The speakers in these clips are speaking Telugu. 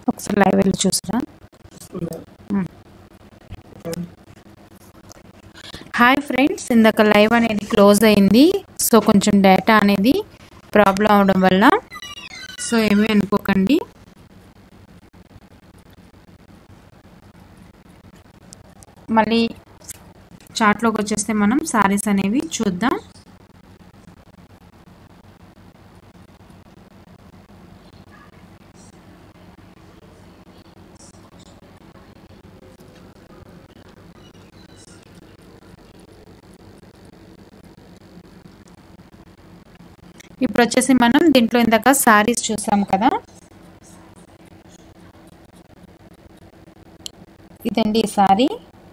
ఒకసారి లైవ్ వెళ్ళి చూసిరా హాయ్ ఫ్రెండ్స్ ఇందాక లైవ్ అనేది క్లోజ్ అయింది సో కొంచెం డేటా అనేది ప్రాబ్లం అవడం వల్ల సో ఏమీ అనుకోకండి మళ్ళీ చాట్లోకి వచ్చేస్తే మనం సారీస్ అనేవి చూద్దాం ఇప్పుడు వచ్చేసి మనం దీంట్లో ఇందాక సారీస్ చూసాం కదా ఇదండి ఈ సారీ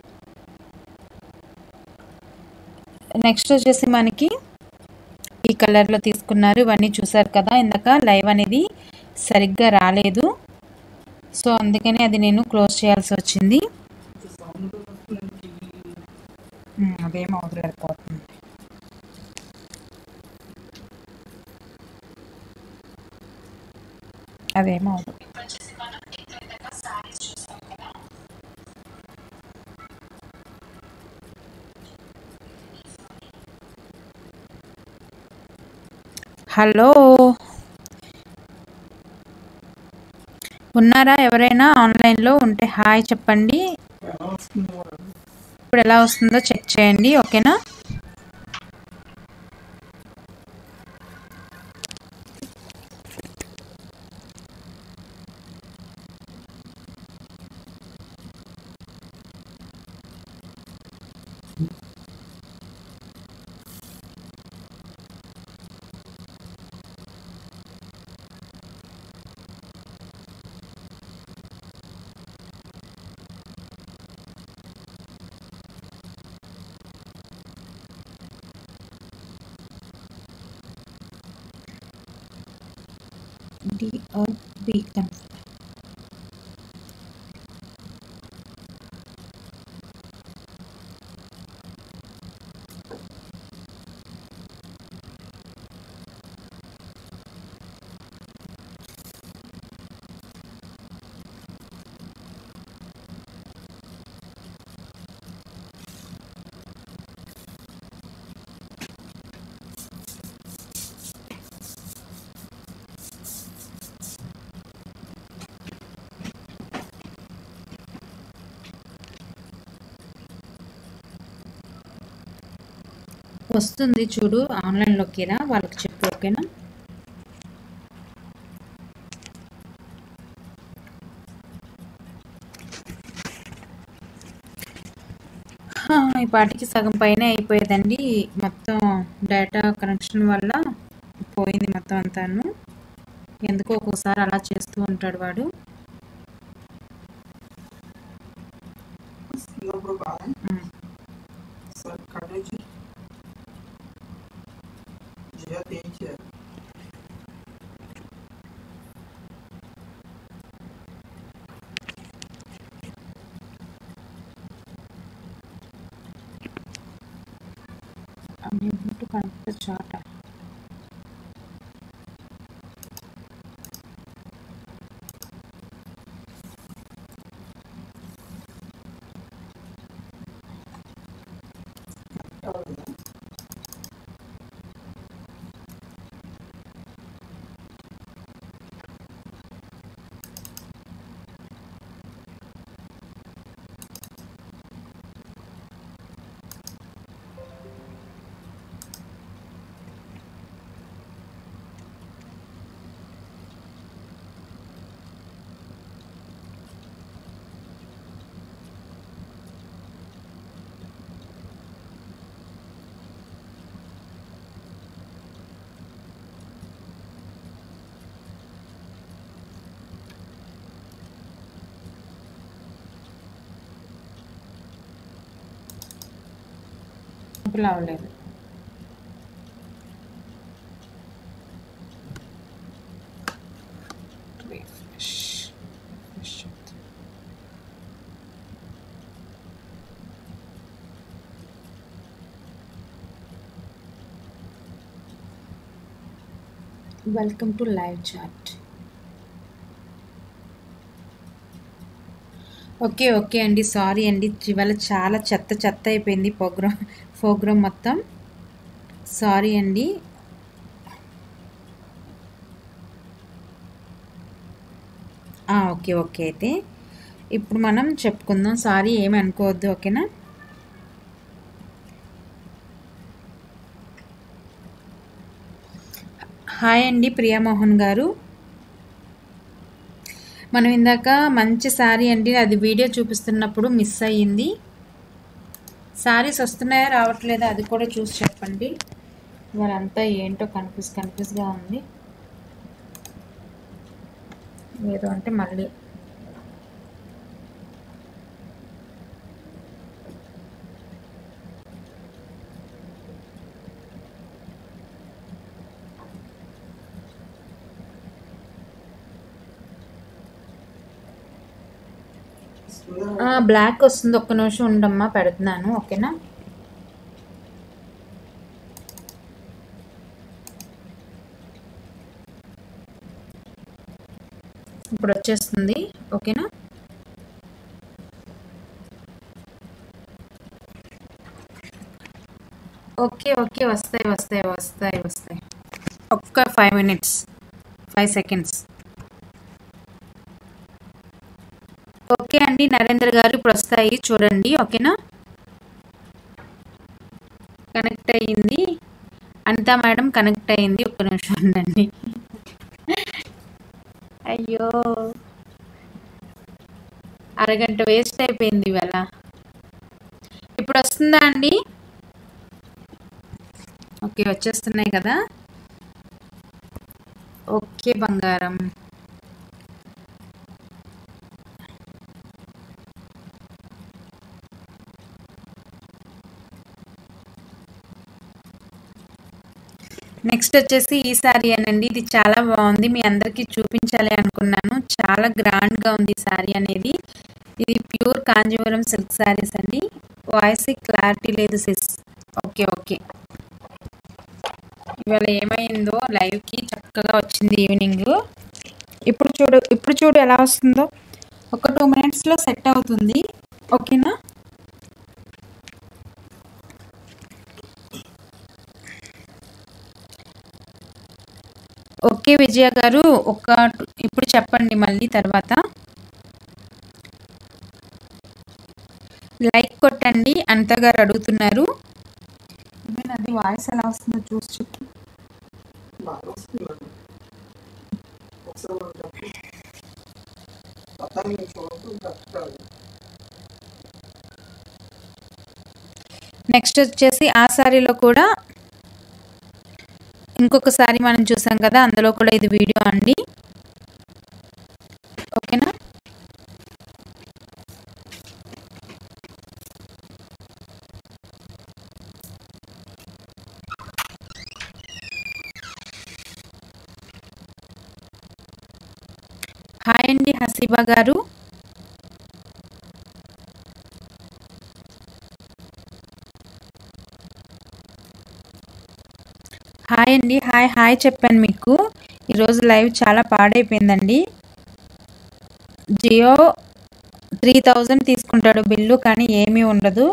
నెక్స్ట్ వచ్చేసి మనకి ఈ కలర్లో తీసుకున్నారు ఇవన్నీ చూసారు కదా ఇందాక లైవ్ అనేది సరిగ్గా రాలేదు సో అందుకని అది నేను క్లోజ్ చేయాల్సి వచ్చింది ఉమ్, అదేం అవుతుంది అదేమో అవుతుంది హలో ఉన్నారా ఎవరైనా ఆన్లైన్లో ఉంటే హాయ్ చెప్పండి ఇప్పుడు ఎలా వస్తుందో చెక్ చేయండి ఓకేనా డి ఆర్ బి వస్తుంది చూడు ఆన్లైన్లోకి రా వాళ్ళకి చెప్పు ఓకేనా హా, ఈ పాటికి సగం పైన అయిపోయేదండి మొత్తం డేటా కనెక్షన్ వల్ల పోయింది మొత్తం అంతాను ఎందుకో ఒక్కోసారి అలా చేస్తూ ఉంటాడు వాడు No problema. Um. Só cadê de dia tem que é. I'm able to connect the chart. ఇప్పుడు అవ్వలేదు Refresh. Refresh it. Welcome to live chat. Okay okay అండి సారీ అండి ఇవాళ చాలా చెత్త చెత్త అయిపోయింది ప్రోగ్రామ్ ప్రోగ్రామ్ మొత్తం సారీ అండి ఆ, ఓకే ఓకే అయితే ఇప్పుడు మనం చెప్పుకుందాం సారీ ఏమి అనుకోవద్దు ఓకేనా హాయ్ అండి ప్రియామోహన్ గారు మనం ఇందాక మంచి శారీ అండి అది వీడియో చూపిస్తున్నప్పుడు మిస్ అయ్యింది శారీస్ వస్తున్నాయా రావట్లేదా అది కూడా చూసి చెప్పండి వారంతా ఏంటో కన్ఫ్యూజ్ కన్ఫ్యూజ్గా ఉంది ఏదో అంటే మళ్ళీ వస్తుందా? బ్లాక్ వస్తుంది ఒక్క నిమిషం ఉండమ్మా పెడుతున్నాను ఓకేనా ఇప్పుడు వచ్చేస్తుంది ఓకేనా ఓకే ఓకే వస్తాయి వస్తాయి వస్తాయి వస్తాయి ఒక్క five minutes five seconds okay అండి నరేంద్ర గారు ఇప్పుడు వస్తాయి చూడండి ఓకేనా కనెక్ట్ అయ్యింది అనితా మేడం కనెక్ట్ అయ్యింది ఒక్క నిమిషం ఉండండి అయ్యో అరగంట వేస్ట్ అయిపోయింది ఇవాళ ఇప్పుడు వస్తుందా అండి ఓకే వచ్చేస్తున్నాయి కదా ఓకే బంగారం నెక్స్ట్ వచ్చేసి ఈ సారీ అనండి ఇది చాలా బాగుంది మీ అందరికీ చూపించాలి అనుకున్నాను చాలా గ్రాండ్గా ఉంది ఈ సారీ అనేది ఇది ప్యూర్ కాంజీవరం సిల్క్ సారీస్ అండి వాయిస్ క్లారిటీ లేదు సిస్ ఓకే ఓకే ఇవాళ ఏమైందో లైవ్కి చక్కగా వచ్చింది ఈవినింగ్ ఇప్పుడు చూడు ఇప్పుడు చూడు ఎలా వస్తుందో ఒక టూ మినిట్స్లో సెట్ అవుతుంది ఓకేనా ఓకే విజయ గారు ఒక ఇప్పుడు చెప్పండి మళ్ళీ తర్వాత లైక్ కొట్టండి అనిత గారు అడుగుతున్నారు ఈవెన్ అది వాయిస్ ఎలా వస్తుందో చూసి చెప్పు బాగా వస్తుందండి ఒకసారి మనం చెప్పు పతాన్ని చూడటం కష్టాలు నెక్స్ట్ వచ్చేసి ఆ సారీలో కూడా ఇంకొక సారీ మనం చూసాం కదా అందులో కూడా ఇది వీడియో అండి ఓకేనా హాయ్ అండి హసీబా గారు హాయ్ అండి హాయ్ హాయ్ చెప్పాను మీకు ఈరోజు లైవ్ చాలా పాడైపోయిందండి జియో త్రీ థౌజండ్ తీసుకుంటాడు బిల్లు కానీ ఏమీ ఉండదు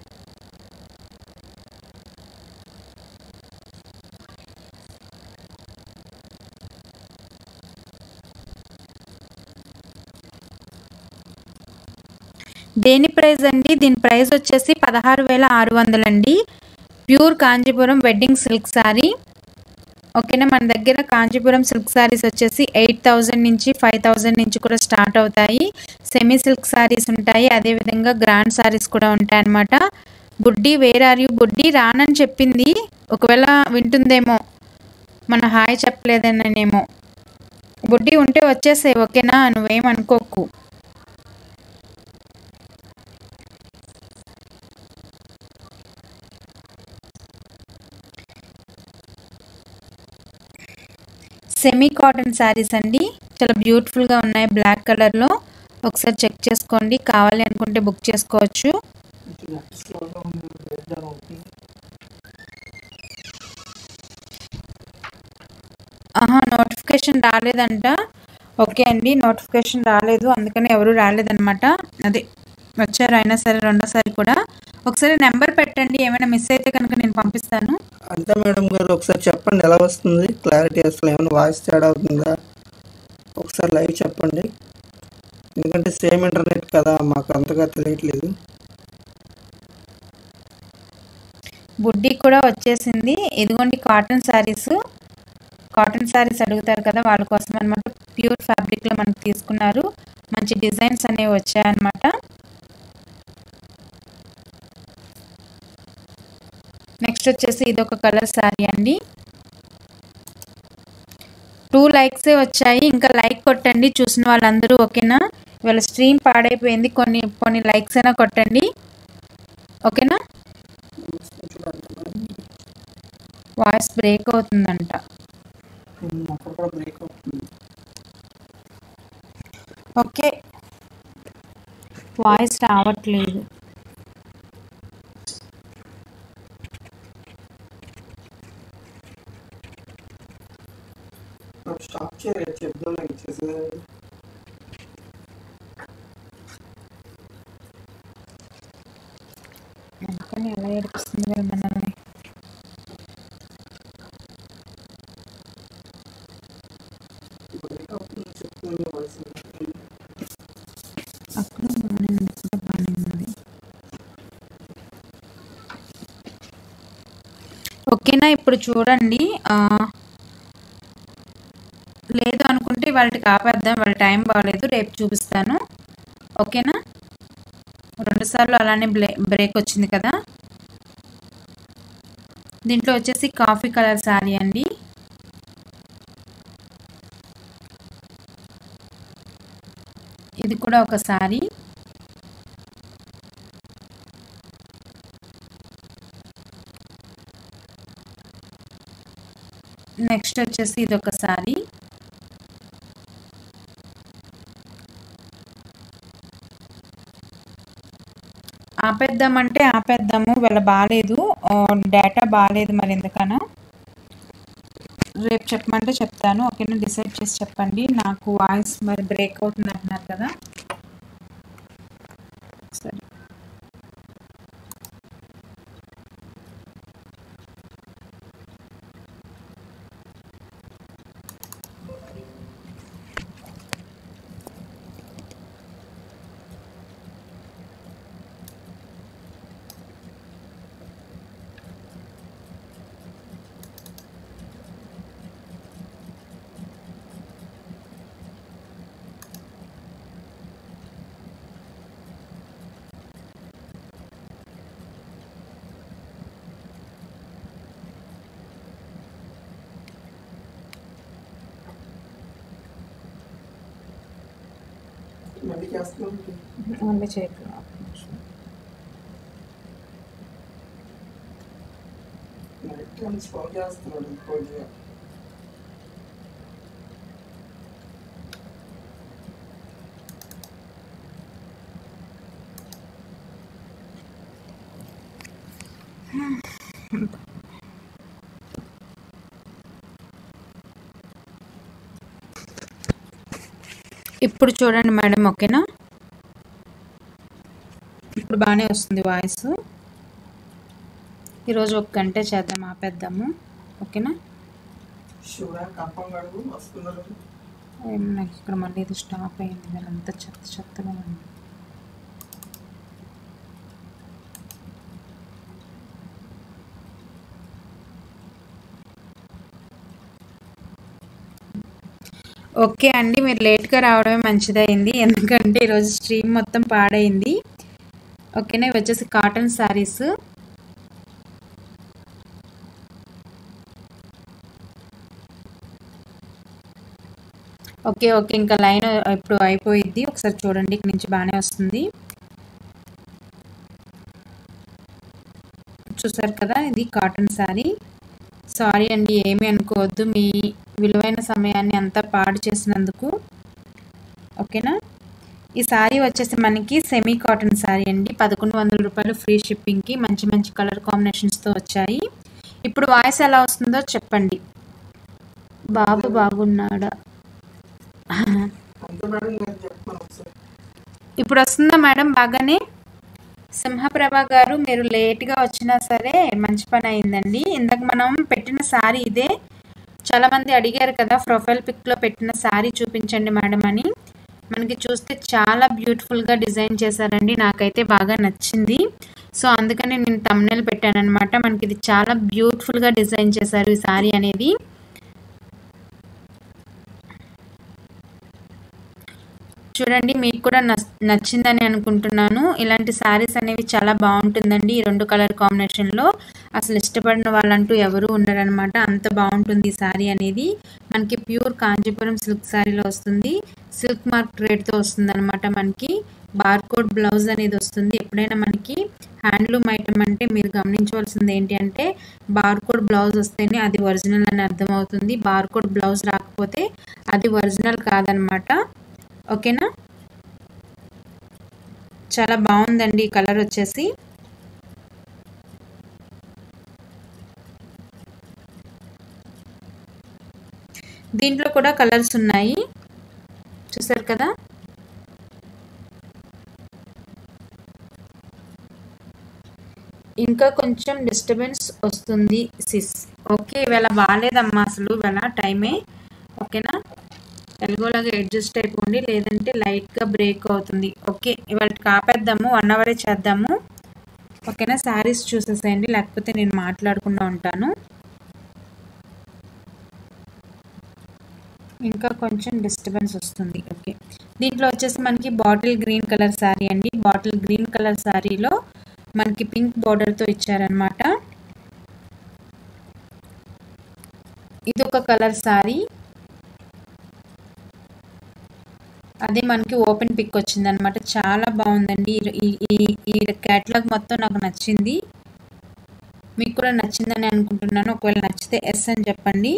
దేని ప్రైస్ అండి దీని ప్రైస్ వచ్చేసి పదహారు వేల ఆరు వందలండి pure Kanchipuram wedding silk sari ఓకేనా మన దగ్గర కాంజీపురం సిల్క్ శారీస్ వచ్చేసి ఎయిట్ థౌజండ్ నుంచి ఫైవ్ థౌజండ్ నుంచి కూడా స్టార్ట్ అవుతాయి సెమీ సిల్క్ శారీస్ ఉంటాయి అదేవిధంగా గ్రాండ్ శారీస్ కూడా ఉంటాయి అన్నమాట బుడ్డి వేర్ ఆర్ యూ బుడ్డి రానని చెప్పింది ఒకవేళ వింటుందేమో మన హాయ్ చెప్పలేదనేమో బుడ్డి ఉంటే వచ్చేసాయి ఓకేనా నువ్వేం అనుకోకు సెమీ కాటన్ శారీస్ అండి చాలా బ్యూటిఫుల్గా ఉన్నాయి బ్లాక్ కలర్లో ఒకసారి చెక్ చేసుకోండి కావాలి అనుకుంటే బుక్ చేసుకోవచ్చు ఇది నెట్ స్లోగా ఉంది బ్రేక్ డౌన్ అవుతుంది ఆహా నోటిఫికేషన్ రాలేదంట ఓకే అండి నోటిఫికేషన్ రాలేదు అందుకని ఎవరు రాలేదనమాట అదే వచ్చారు అయినా సరే రెండోసారి కూడా ఒకసారి నెంబర్ పెట్టండి ఏమైనా మిస్ అయితే కనుక నేను పంపిస్తాను అంతే మేడం గారు ఒకసారి చెప్పండి ఎలా వస్తుంది క్లారిటీ అసలు ఏమైనా వాయిస్ తేడా అవుతుందా ఒకసారి లైవ్ చెప్పండి ఎందుకంటే సేమ్ ఇంటర్నెట్ కదా మాకు అంతగా తెలియట్లేదు బుడ్డి కూడా వచ్చేసింది ఇదిగోండి కాటన్ శారీస్ కాటన్ శారీస్ అడుగుతారు కదా వాళ్ళ కోసం అనమాట ప్యూర్ ఫ్యాబ్రిక్లో మనకు తీసుకున్నారు మంచి డిజైన్స్ అనేవి వచ్చాయన్నమాట నెక్స్ట్ వచ్చేసి ఇదొక కలర్ శారీ అండి టూ లైక్సే వచ్చాయి ఇంకా లైక్ కొట్టండి చూసిన వాళ్ళందరూ ఓకేనా ఇవాళ స్ట్రీమ్ పాడైపోయింది కొన్ని కొన్ని లైక్స్ అయినా కొట్టండి ఓకేనా వాయిస్ బ్రేక్ అవుతుందంట అక్కడ కూడా బ్రేక్ అవుతుంది ఓకే వాయిస్ రావట్లేదు నాకు స్టాప్ చేయలేదు చెప్దాం నాకు చేసేది అందుకని ఎలా ఏడిపిస్తుంది మరి మనల్ని బ్రేక్ అవుతుంది చెప్తుంది వాయిస్ అక్కడ బాగానే ఉంది ఇక్కడ బాగానే ఉంది ఓకేనా ఇప్పుడు చూడండి ఆ, లేదు అనుకుంటే వాళ్ళకి ఆపేద్దాం వాళ్ళ టైం బాగాలేదు రేపు చూపిస్తాను ఓకేనా రెండుసార్లు అలానే బ్లే బ్రేక్ వచ్చింది కదా దీంట్లో వచ్చేసి కాఫీ కలర్ శారీ అండి ఇది కూడా ఒక శారీ నెక్స్ట్ వచ్చేసి ఇది ఒక శారీ ఆపేద్దామంటే ఆపేద్దాము వీళ్ళ బాగాలేదు డేటా బాగాలేదు మరి ఎందుకనో రేపు చెప్పమంటే చెప్తాను ఓకేనా డిసైడ్ చేసి చెప్పండి నాకు వాయిస్ మరి బ్రేక్ అవుతుంది అంటున్నారు కదా సరే మళ్ళీ చేస్తున్నాం మళ్ళీ చేయట్లేదు నైట్ టైం స్లో చేస్తున్నాడు కొద్దిగా ఇప్పుడు చూడండి మేడం ఓకేనా ఇప్పుడు బాగానే వస్తుంది వాయిస్ ఈరోజు ఒక గంట చేద్దాం ఆపేద్దాము ఓకేనా శివరా కప్పం గడుగు వస్తున్నారు ఏం నాకు ఇక్కడ మళ్ళీ ఇది స్టాప్ అయింది వీళ్ళంతా చెత్త చెత్తగా ఉంది ఓకే అండి మీరు లేట్గా రావడమే మంచిదైంది ఎందుకంటే ఈరోజు స్ట్రీమ్ మొత్తం పాడైంది ఓకేనా ఇవి వచ్చేసి కాటన్ శారీస్ ఓకే ఓకే ఇంకా లైన్ ఇప్పుడు అయిపోయింది ఒకసారి చూడండి ఇక్కడ నుంచి బాగానే వస్తుంది చూసారు కదా ఇది కాటన్ శారీ సారీ అండి ఏమీ అనుకోవద్దు మీ విలువైన సమయాన్ని అంతా పాడు చేసినందుకు ఓకేనా ఈ శారీ వచ్చేసి మనకి సెమీ కాటన్ శారీ అండి పదకొండు వందల రూపాయలు ఫ్రీ షిప్పింగ్కి మంచి మంచి కలర్ కాంబినేషన్స్తో వచ్చాయి ఇప్పుడు వాయిస్ ఎలా వస్తుందో చెప్పండి బాబు బాగున్నాడా అంతే మేడం గారు చెప్పమని ఒకసారి ఇప్పుడు వస్తుందా మేడం బాగానే సింహప్రభ గారు మీరు లేట్గా వచ్చినా సరే మంచి పని అయిందండి ఇందాక మనం పెట్టిన శారీ ఇదే చాలామంది అడిగారు కదా ప్రొఫైల్ పిక్లో పెట్టిన శారీ చూపించండి మేడం అని మనకి చూస్తే చాలా బ్యూటిఫుల్గా డిజైన్ చేశారండి నాకైతే బాగా నచ్చింది సో అందుకని నేను తమ్నెల్ పెట్టాను అనమాట మనకి ఇది చాలా బ్యూటిఫుల్గా డిజైన్ చేశారు ఈ శారీ అనేది చూడండి మీకు కూడా నచ్చిందని అనుకుంటున్నాను ఇలాంటి శారీస్ అనేవి చాలా బాగుంటుందండి ఈ రెండు కలర్ కాంబినేషన్లో అసలు ఇష్టపడిన వాళ్ళంటూ ఎవరు ఉండరనమాట అంత బాగుంటుంది ఈ శారీ అనేది మనకి ప్యూర్ కాంచీపురం సిల్క్ శారీలో వస్తుంది సిల్క్ మార్క్ రేట్తో వస్తుంది అనమాట మనకి బార్కోడ్ బ్లౌజ్ అనేది వస్తుంది ఎప్పుడైనా మనకి హ్యాండ్లూమ్ ఐటమ్ అంటే మీరు గమనించవలసింది ఏంటి అంటే బార్కోడ్ బ్లౌజ్ వస్తేనే అది ఒరిజినల్ అని అర్థమవుతుంది బార్కోడ్ బ్లౌజ్ రాకపోతే అది ఒరిజినల్ కాదనమాట ఓకేనా చాలా బాగుందండి ఈ కలర్ వచ్చేసి దీంట్లో కూడా కలర్స్ ఉన్నాయి చూసారు కదా ఇంకా కొంచెం డిస్టర్బెన్స్ వస్తుంది సిస్ ఓకే ఇవాళ బాగాలేదమ్మా అసలు ఇవాళ టైమే ఓకేనా ఎలాగోలాగా అడ్జస్ట్ అయిపోండి లేదంటే లైట్గా బ్రేక్ అవుతుంది ఓకే ఇవాళ కాపేద్దాము వన్ అవరే చేద్దాము ఓకేనా శారీస్ చూసేసేయండి లేకపోతే నేను మాట్లాడకుండా ఉంటాను ఇంకా కొంచెం డిస్టర్బెన్స్ వస్తుంది ఓకే దీంట్లో వచ్చేసి మనకి బాటిల్ గ్రీన్ కలర్ శారీ అండి బాటిల్ గ్రీన్ కలర్ శారీలో మనకి పింక్ బార్డర్తో ఇచ్చారనమాట ఇది ఒక కలర్ శారీ అదే మనకి ఓపెన్ పిక్ వచ్చింది అనమాట చాలా బాగుందండి ఈ ఈ ఈ క్యాటలాగ్ మొత్తం నాకు నచ్చింది మీకు కూడా నచ్చిందని అనుకుంటున్నాను ఒకవేళ నచ్చితే ఎస్ అని చెప్పండి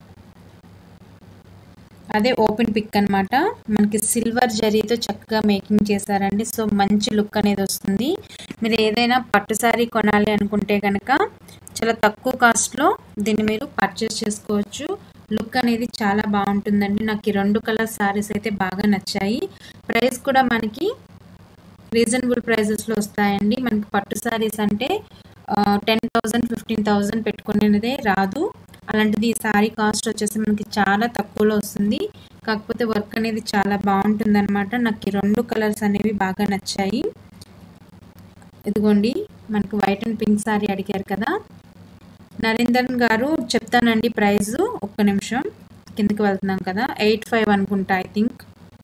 అదే ఓపెన్ పిక్ అనమాట మనకి సిల్వర్ జరీతో చక్కగా మేకింగ్ చేశారండి సో మంచి లుక్ అనేది వస్తుంది మీరు ఏదైనా పట్టు శారీ కొనాలి అనుకుంటే కనుక చాలా తక్కువ కాస్ట్లో దీన్ని మీరు పర్చేస్ చేసుకోవచ్చు లుక్ అనేది చాలా బాగుంటుందండి నాకు ఈ రెండు కలర్ శారీస్ అయితే బాగా నచ్చాయి ప్రైస్ కూడా మనకి రీజనబుల్ ప్రైజెస్లో వస్తాయండి మనకి పట్టు శారీస్ అంటే టెన్ థౌజండ్ ఫిఫ్టీన్ థౌజండ్ పెట్టుకునేదే రాదు అలాంటిది ఈ శారీ కాస్ట్ వచ్చేసి మనకి చాలా తక్కువలో వస్తుంది కాకపోతే వర్క్ అనేది చాలా బాగుంటుంది అనమాట నాకు ఈ రెండు కలర్స్ అనేవి బాగా నచ్చాయి ఇదిగోండి మనకి వైట్ అండ్ పింక్ శారీ అడిగారు కదా నరేందర్ గారు చెప్తానండి ప్రైస్ ఒక్క నిమిషం కిందకి వెళ్తున్నాం కదా ఎయిట్ ఫైవ్ అనుకుంటా ఐ థింక్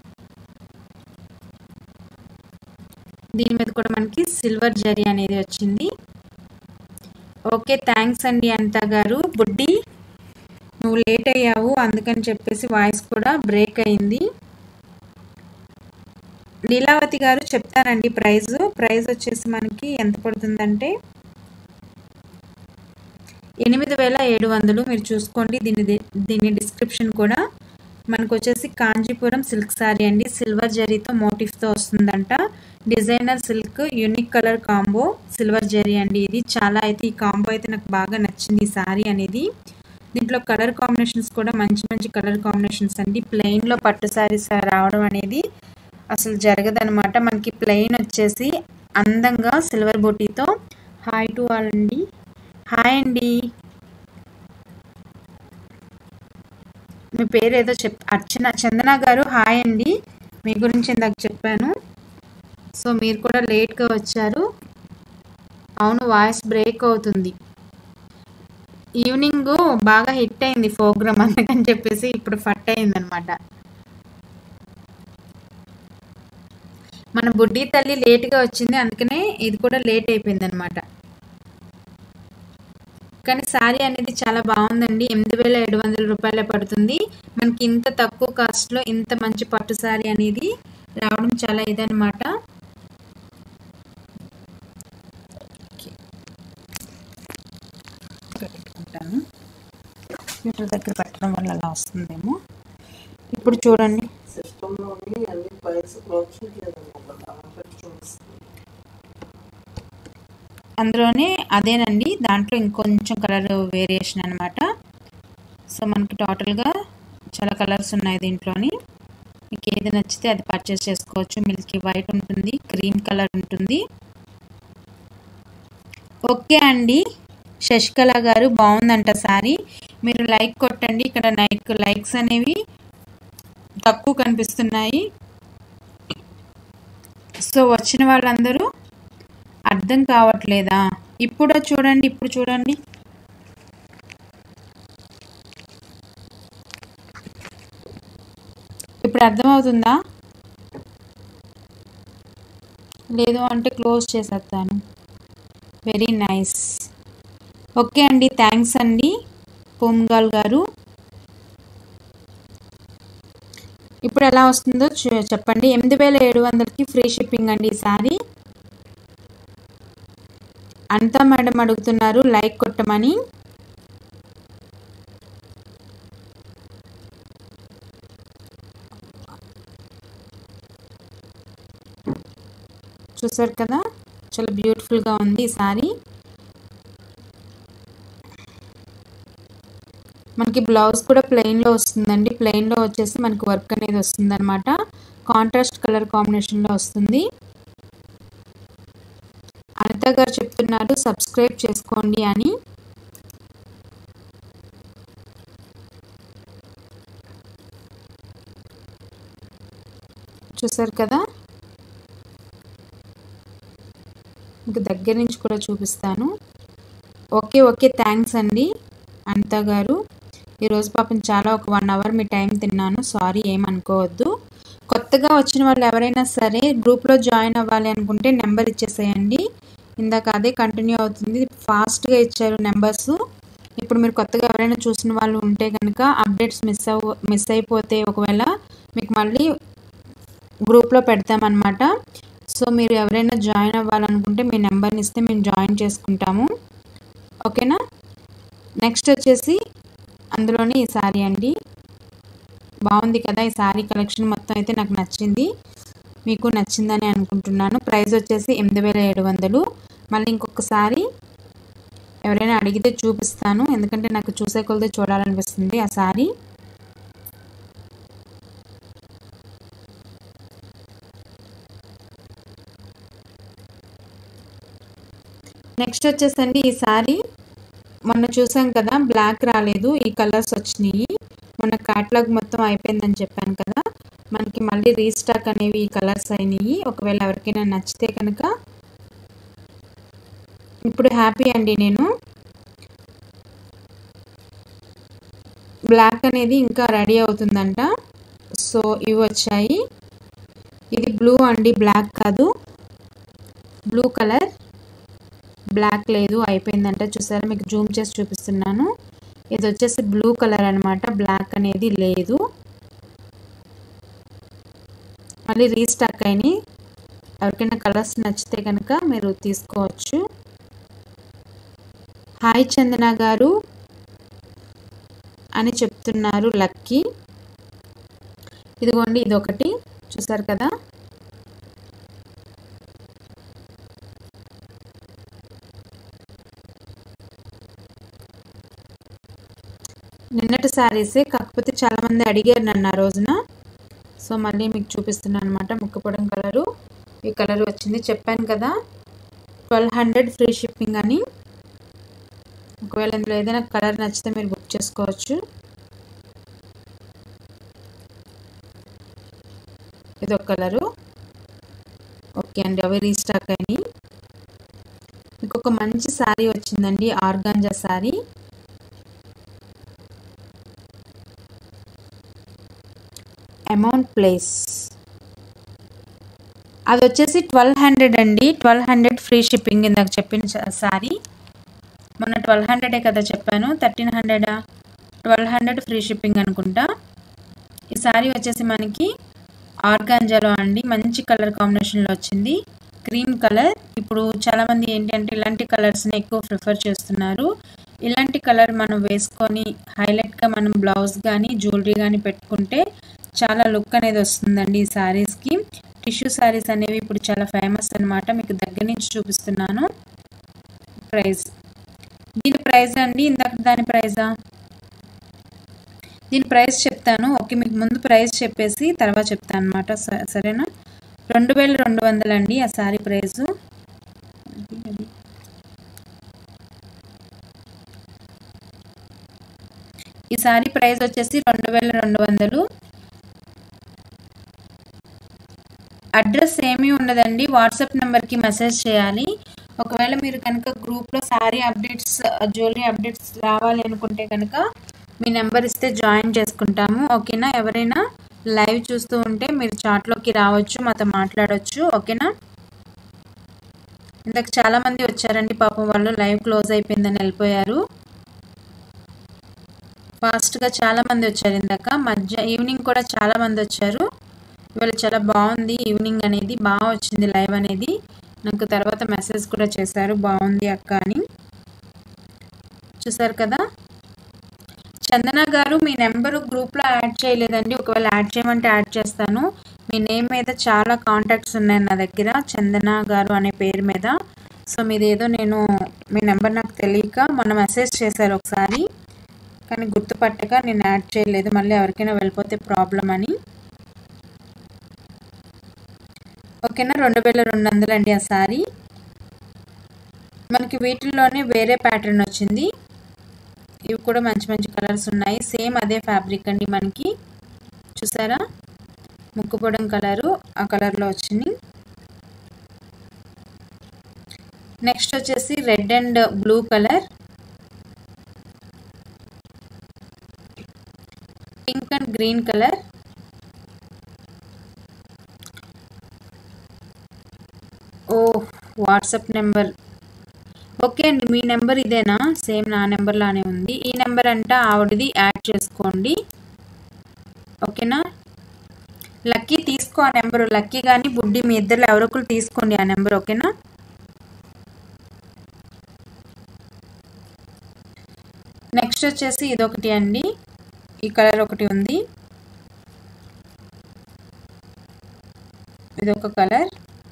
దీని మీద కూడా మనకి సిల్వర్ జరీ అనేది వచ్చింది ఓకే థ్యాంక్స్ అండి అనిత గారు బుడ్డి నువ్వు లేట్ అయ్యావు అందుకని చెప్పేసి వాయిస్ కూడా బ్రేక్ అయింది లీలావతి గారు చెప్తానండి ప్రైస్ ప్రైస్ వచ్చేసి మనకి ఎంత పడుతుందంటే ఎనిమిది వేల ఏడు వందలు మీరు చూసుకోండి దీని దీని డిస్క్రిప్షన్ కూడా మనకు వచ్చేసి కాంచీపురం సిల్క్ శారీ అండి సిల్వర్ జరీతో మోటిఫ్తో వస్తుందంట designer silk unique colour combo silver జరీ అండి ఇది చాలా అయితే ఈ కాంబో అయితే నాకు బాగా నచ్చింది ఈ శారీ అనేది దీంట్లో కలర్ కాంబినేషన్స్ కూడా మంచి మంచి కలర్ కాంబినేషన్స్ అండి ప్లెయిన్లో పట్టు శారీస్ రావడం అనేది అసలు జరగదనమాట మనకి ప్లెయిన్ వచ్చేసి అందంగా సిల్వర్ బొటీతో హాయ్ టు ఆల్ అండి హాయ్ అండి మీ పేరు ఏదో చెప్ అర్చన చందన గారు హాయ్ అండి మీ గురించి ఇందాక చెప్పాను సో మీరు కూడా లేట్గా వచ్చారు అవును వాయిస్ బ్రేక్ అవుతుంది ఈవినింగ్ బాగా హిట్ అయింది ప్రోగ్రామ్ అందుకని చెప్పేసి ఇప్పుడు ఫట్ అయిందనమాట మన బుడ్డి తల్లి లేట్గా వచ్చింది అందుకనే ఇది కూడా లేట్ అయిపోయింది అనమాట కానీ శారీ అనేది చాలా బాగుందండి ఎనిమిది వేల ఏడు వందల రూపాయలే పడుతుంది మనకి ఇంత తక్కువ కాస్ట్లో ఇంత మంచి పట్టు శారీ అనేది రావడం చాలా ఇదనమాట పెట్టుకుంటాను కంప్యూటర్ దగ్గర పెట్టడం వల్ల అలా వస్తుందేమో ఇప్పుడు చూడండి సిస్టంలోని అన్ని ఫైల్స్ క్లోజ్ చేయట్లేదన్నమాట చూపిస్తుంది అందులోనే అదేనండి దాంట్లో ఇంకొంచెం కలర్ వేరియేషన్ అనమాట సో మనకి టోటల్గా చాలా కలర్స్ ఉన్నాయి దీంట్లోని మీకు ఏది నచ్చితే అది పర్చేస్ చేసుకోవచ్చు మిల్కీ వైట్ ఉంటుంది క్రీమ్ కలర్ ఉంటుంది ఓకే అండి శశికళ గారు బాగుందంట సారీ మీరు లైక్ కొట్టండి ఇక్కడ లైక్ లైక్స్ అనేవి తక్కువ కనిపిస్తున్నాయి సో వచ్చిన వాళ్ళందరూ అర్థం కావట్లేదా ఇప్పుడు చూడండి ఇప్పుడు చూడండి ఇప్పుడు అర్థమవుతుందా లేదు అంటే క్లోజ్ చేసేస్తాను వెరీ నైస్ ఓకే అండి థ్యాంక్స్ అండి పోమ్గాల్ గారు ఇప్పుడు ఎలా వస్తుందో చూ- చెప్పండి ఎనిమిది వేల ఏడు వందలకి ఫ్రీ షిప్పింగ్ అండి ఈసారి అంతా మేడం అడుగుతున్నారు లైక్ కొట్టమని చూసారు కదా చాలా బ్యూటిఫుల్గా ఉంది ఈ సారీ మనకి బ్లౌజ్ కూడా ప్లెయిన్లో వస్తుందండి ప్లెయిన్లో వచ్చేసి మనకి వర్క్ అనేది వస్తుంది అనమాట కాంట్రాస్ట్ కలర్ కాంబినేషన్లో వస్తుంది అనిత గారు చెప్తున్నారు సబ్స్క్రైబ్ చేసుకోండి అని చూసారు కదా మీకు దగ్గర నుంచి కూడా చూపిస్తాను ఓకే ఓకే థ్యాంక్స్ అండి అనిత గారు ఈరోజు పాపం చాలా ఒక వన్ అవర్ మీ టైం తిన్నాను సారీ ఏమనుకోవద్దు కొత్తగా వచ్చిన వాళ్ళు ఎవరైనా సరే గ్రూప్లో జాయిన్ అవ్వాలి అనుకుంటే నెంబర్ ఇచ్చేసేయండి ఇందాక అదే కంటిన్యూ అవుతుంది ఫాస్ట్గా ఇచ్చారు నెంబర్స్ ఇప్పుడు మీరు కొత్తగా ఎవరైనా చూసిన వాళ్ళు ఉంటే కనుక అప్డేట్స్ మిస్ అవ్ మిస్ అయిపోతే ఒకవేళ మీకు మళ్ళీ గ్రూప్లో పెడతామన్నమాట సో మీరు ఎవరైనా జాయిన్ అవ్వాలనుకుంటే మీ నెంబర్ని ఇస్తే మేము జాయిన్ చేసుకుంటాము ఓకేనా నెక్స్ట్ వచ్చేసి అందులోని ఈ శారీ అండి బాగుంది కదా ఈ శారీ కలెక్షన్ మొత్తం అయితే నాకు నచ్చింది మీకు నచ్చిందని అనుకుంటున్నాను ప్రైస్ వచ్చేసి ఎనిమిది వేల ఏడు వందలు మళ్ళీ ఇంకొకసారి ఎవరైనా అడిగితే చూపిస్తాను ఎందుకంటే నాకు చూసే కొలది చూడాలనిపిస్తుంది ఆ శారీ నెక్స్ట్ వచ్చేసండి ఈ శారీ మొన్న చూసాం కదా బ్లాక్ రాలేదు ఈ కలర్స్ వచ్చినాయి మొన్న క్యాట్లాగ్ మొత్తం అయిపోయిందని చెప్పాను కదా మనకి మళ్ళీ రీస్టాక్ అనేవి ఈ కలర్స్ అయినాయి ఒకవేళ ఎవరికైనా నచ్చితే కనుక ఇప్పుడు హ్యాపీ అండి నేను బ్లాక్ అనేది ఇంకా రెడీ అవుతుందంట సో ఇవి వచ్చాయి ఇది బ్లూ అండి బ్లాక్ కాదు బ్లూ కలర్ బ్లాక్ లేదు అయిపోయిందంట చూసారా మీకు జూమ్ చేసి చూపిస్తున్నాను ఇది వచ్చేసి బ్లూ కలర్ అనమాట బ్లాక్ అనేది లేదు మళ్ళీ రీస్టాక్ అయినాయి ఎవరికైనా కలర్స్ నచ్చితే కనుక మీరు తీసుకోవచ్చు హాయ్ చందన గారు అని చెప్తున్నారు లక్కీ ఇదిగోండి ఇది ఒకటి చూసారు కదా నిన్నటి శారీసే కాకపోతే చాలామంది అడిగారు నన్ను ఆ రోజున సో మళ్ళీ మీకు చూపిస్తున్నాను అనమాట ముక్కపొడం కలరు ఈ కలర్ వచ్చింది చెప్పాను కదా ట్వెల్వ్ హండ్రెడ్ ఫ్రీ షిప్పింగ్ అని ఒకవేళ ఇందులో ఏదైనా కలర్ నచ్చితే మీరు బుక్ చేసుకోవచ్చు ఇది ఒక కలరు ఓకే అండి అవి రీస్టాక్ అయినాయి మీకు ఒక మంచి శారీ వచ్చిందండి ఆర్గాంజా శారీ అమౌంట్ ప్లేస్ అది వచ్చేసి ట్వెల్వ్ హండ్రెడ్ అండి ట్వెల్వ్ హండ్రెడ్ ఫ్రీ షిప్పింగ్ ఇందాక చెప్పిన సారీ మొన్న ట్వెల్వ్ హండ్రెడే కదా చెప్పాను థర్టీన్ హండ్రెడా ట్వెల్వ్ హండ్రెడ్ ఫ్రీ షిప్పింగ్ అనుకుంటా ఈ సారీ వచ్చేసి మనకి ఆర్గాంజాలో అండి మంచి కలర్ కాంబినేషన్లో వచ్చింది క్రీమ్ కలర్ ఇప్పుడు చాలామంది ఏంటి అంటే ఇలాంటి కలర్స్ని ఎక్కువ ప్రిఫర్ చేస్తున్నారు ఇలాంటి కలర్ మనం వేసుకొని హైలైట్గా మనం బ్లౌజ్ కానీ జ్యువెలరీ కానీ పెట్టుకుంటే చాలా లుక్ అనేది వస్తుందండి ఈ శారీస్కి టిష్యూ శారీస్ అనేవి ఇప్పుడు చాలా ఫేమస్ అనమాట మీకు దగ్గర నుంచి చూపిస్తున్నాను ప్రైస్ దీని ప్రైస్ అండి ఇందాక దాని ప్రైజా దీని ప్రైస్ చెప్తాను ఓకే మీకు ముందు ప్రైస్ చెప్పేసి తర్వాత చెప్తాను అనమాట సరేనా రెండు వేల రెండు వందలు అండి ఆ శారీ ప్రైజు ఈ శారీ ప్రైస్ వచ్చేసి రెండు వేల రెండు వందలు అడ్రస్ ఏమీ ఉండదండి వాట్సాప్ నెంబర్కి మెసేజ్ చేయాలి ఒకవేళ మీరు కనుక గ్రూప్లో శారీ అప్డేట్స్ జ్యువెలరీ అప్డేట్స్ రావాలి అనుకుంటే కనుక మీ నెంబర్ ఇస్తే జాయిన్ చేసుకుంటాము ఓకేనా ఎవరైనా లైవ్ చూస్తూ ఉంటే మీరు చాట్లోకి రావచ్చు మాతో మాట్లాడవచ్చు ఓకేనా ఇందాక చాలామంది వచ్చారండి పాపం వాళ్ళు లైవ్ క్లోజ్ అయిపోయిందని వెళ్ళిపోయారు ఫాస్ట్గా చాలామంది వచ్చారు ఇందాక మధ్య ఈవినింగ్ కూడా చాలామంది వచ్చారు ఇవాళ చాలా బాగుంది ఈవినింగ్ అనేది బాగా వచ్చింది లైవ్ అనేది నాకు తర్వాత మెసేజ్ కూడా చేశారు బాగుంది అక్క అని చూసారు కదా చందన గారు మీ నెంబరు గ్రూప్లో యాడ్ చేయలేదండి ఒకవేళ యాడ్ చేయమంటే యాడ్ చేస్తాను మీ నేమ్ మీద చాలా కాంటాక్ట్స్ ఉన్నాయి నా దగ్గర చందన గారు అనే పేరు మీద సో మీది ఏదో నేను మీ నెంబర్ నాకు తెలియక మొన్న మెసేజ్ చేశారు ఒకసారి కానీ గుర్తుపట్టక నేను యాడ్ చేయలేదు మళ్ళీ ఎవరికైనా వెళ్ళిపోతే ప్రాబ్లం అని ఓకేనా రెండు వేల రెండు వందలు అండి ఆ సారీ మనకి వీటిల్లోనే వేరే ప్యాటర్న్ వచ్చింది ఇవి కూడా మంచి మంచి కలర్స్ ఉన్నాయి సేమ్ అదే ఫ్యాబ్రిక్ అండి మనకి చూసారా ముక్కుపొడం కలరు ఆ కలర్లో వచ్చింది నెక్స్ట్ వచ్చేసి red and blue colour pink and green colour ఓ వాట్సాప్ నెంబర్ ఓకే అండి మీ నెంబర్ ఇదేనా సేమ్ నా నెంబర్ లానే ఉంది ఈ నెంబర్ అంట ఆవిడది యాడ్ చేసుకోండి ఓకేనా లక్కీ తీసుకో ఆ నెంబరు లక్కీ కానీ బుడ్డి మీ ఇద్దరు ఎవరొకరు తీసుకోండి ఆ నెంబర్ ఓకేనా నెక్స్ట్ వచ్చేసి ఇదొకటి అండి ఈ కలర్ ఒకటి ఉంది ఇదొక కలర్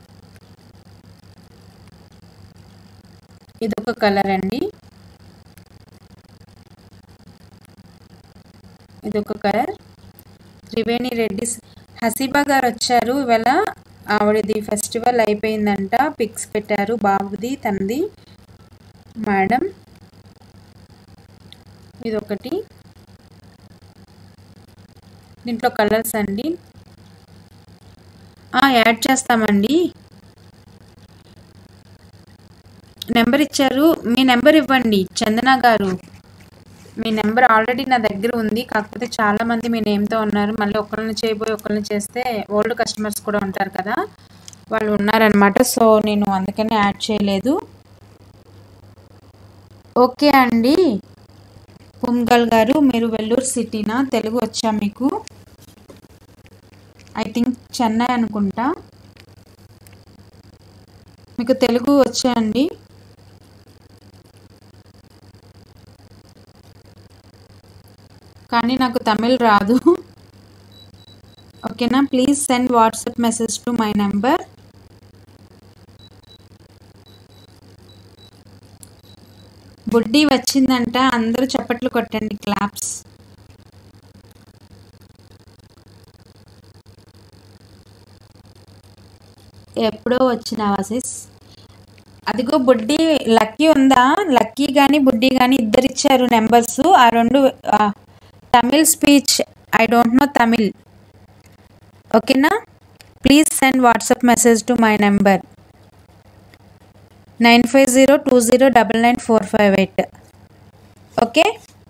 ఇదొక కలర్ అండి ఇదొక కలర్ త్రివేణి రెడ్డి హసీబా గారు వచ్చారు ఇవాళ ఆవిడది ఫెస్టివల్ అయిపోయిందంట పిక్స్ పెట్టారు బాబుది తనది మేడం ఇదొకటి దీంట్లో కలర్స్ అండి యాడ్ చేస్తామండి నెంబర్ ఇచ్చారు మీ నెంబర్ ఇవ్వండి చందన గారు మీ నెంబర్ ఆల్రెడీ నా దగ్గర ఉంది కాకపోతే చాలామంది మీ నేమ్తో ఉన్నారు మళ్ళీ ఒకరిని చేయబోయి ఒకరిని చేస్తే ఓల్డ్ కస్టమర్స్ కూడా ఉంటారు కదా వాళ్ళు ఉన్నారనమాట సో నేను అందుకని యాడ్ చేయలేదు ఓకే అండి పుంగల్ గారు మీరు వెల్లూరు సిటీనా తెలుగు వచ్చా మీకు ఐ థింక్ చెన్నై అనుకుంటా మీకు తెలుగు వచ్చా అండి కానీ నాకు తమిళ్ రాదు ఓకేనా please send WhatsApp message to my number బుడ్డి వచ్చిందంట అందరూ చప్పట్లు కొట్టండి క్లాప్స్ ఎప్పుడో వచ్చిన వాసిస్ అదిగో బుడ్డి లక్కీ ఉందా లక్కీ కానీ బుడ్డి కానీ ఇద్దరు ఇచ్చారు నెంబర్స్ ఆ రెండు Tamil speech I don't know Tamil ఓకేనా please send WhatsApp message to my number nine five zero two zero double nine four five eight okay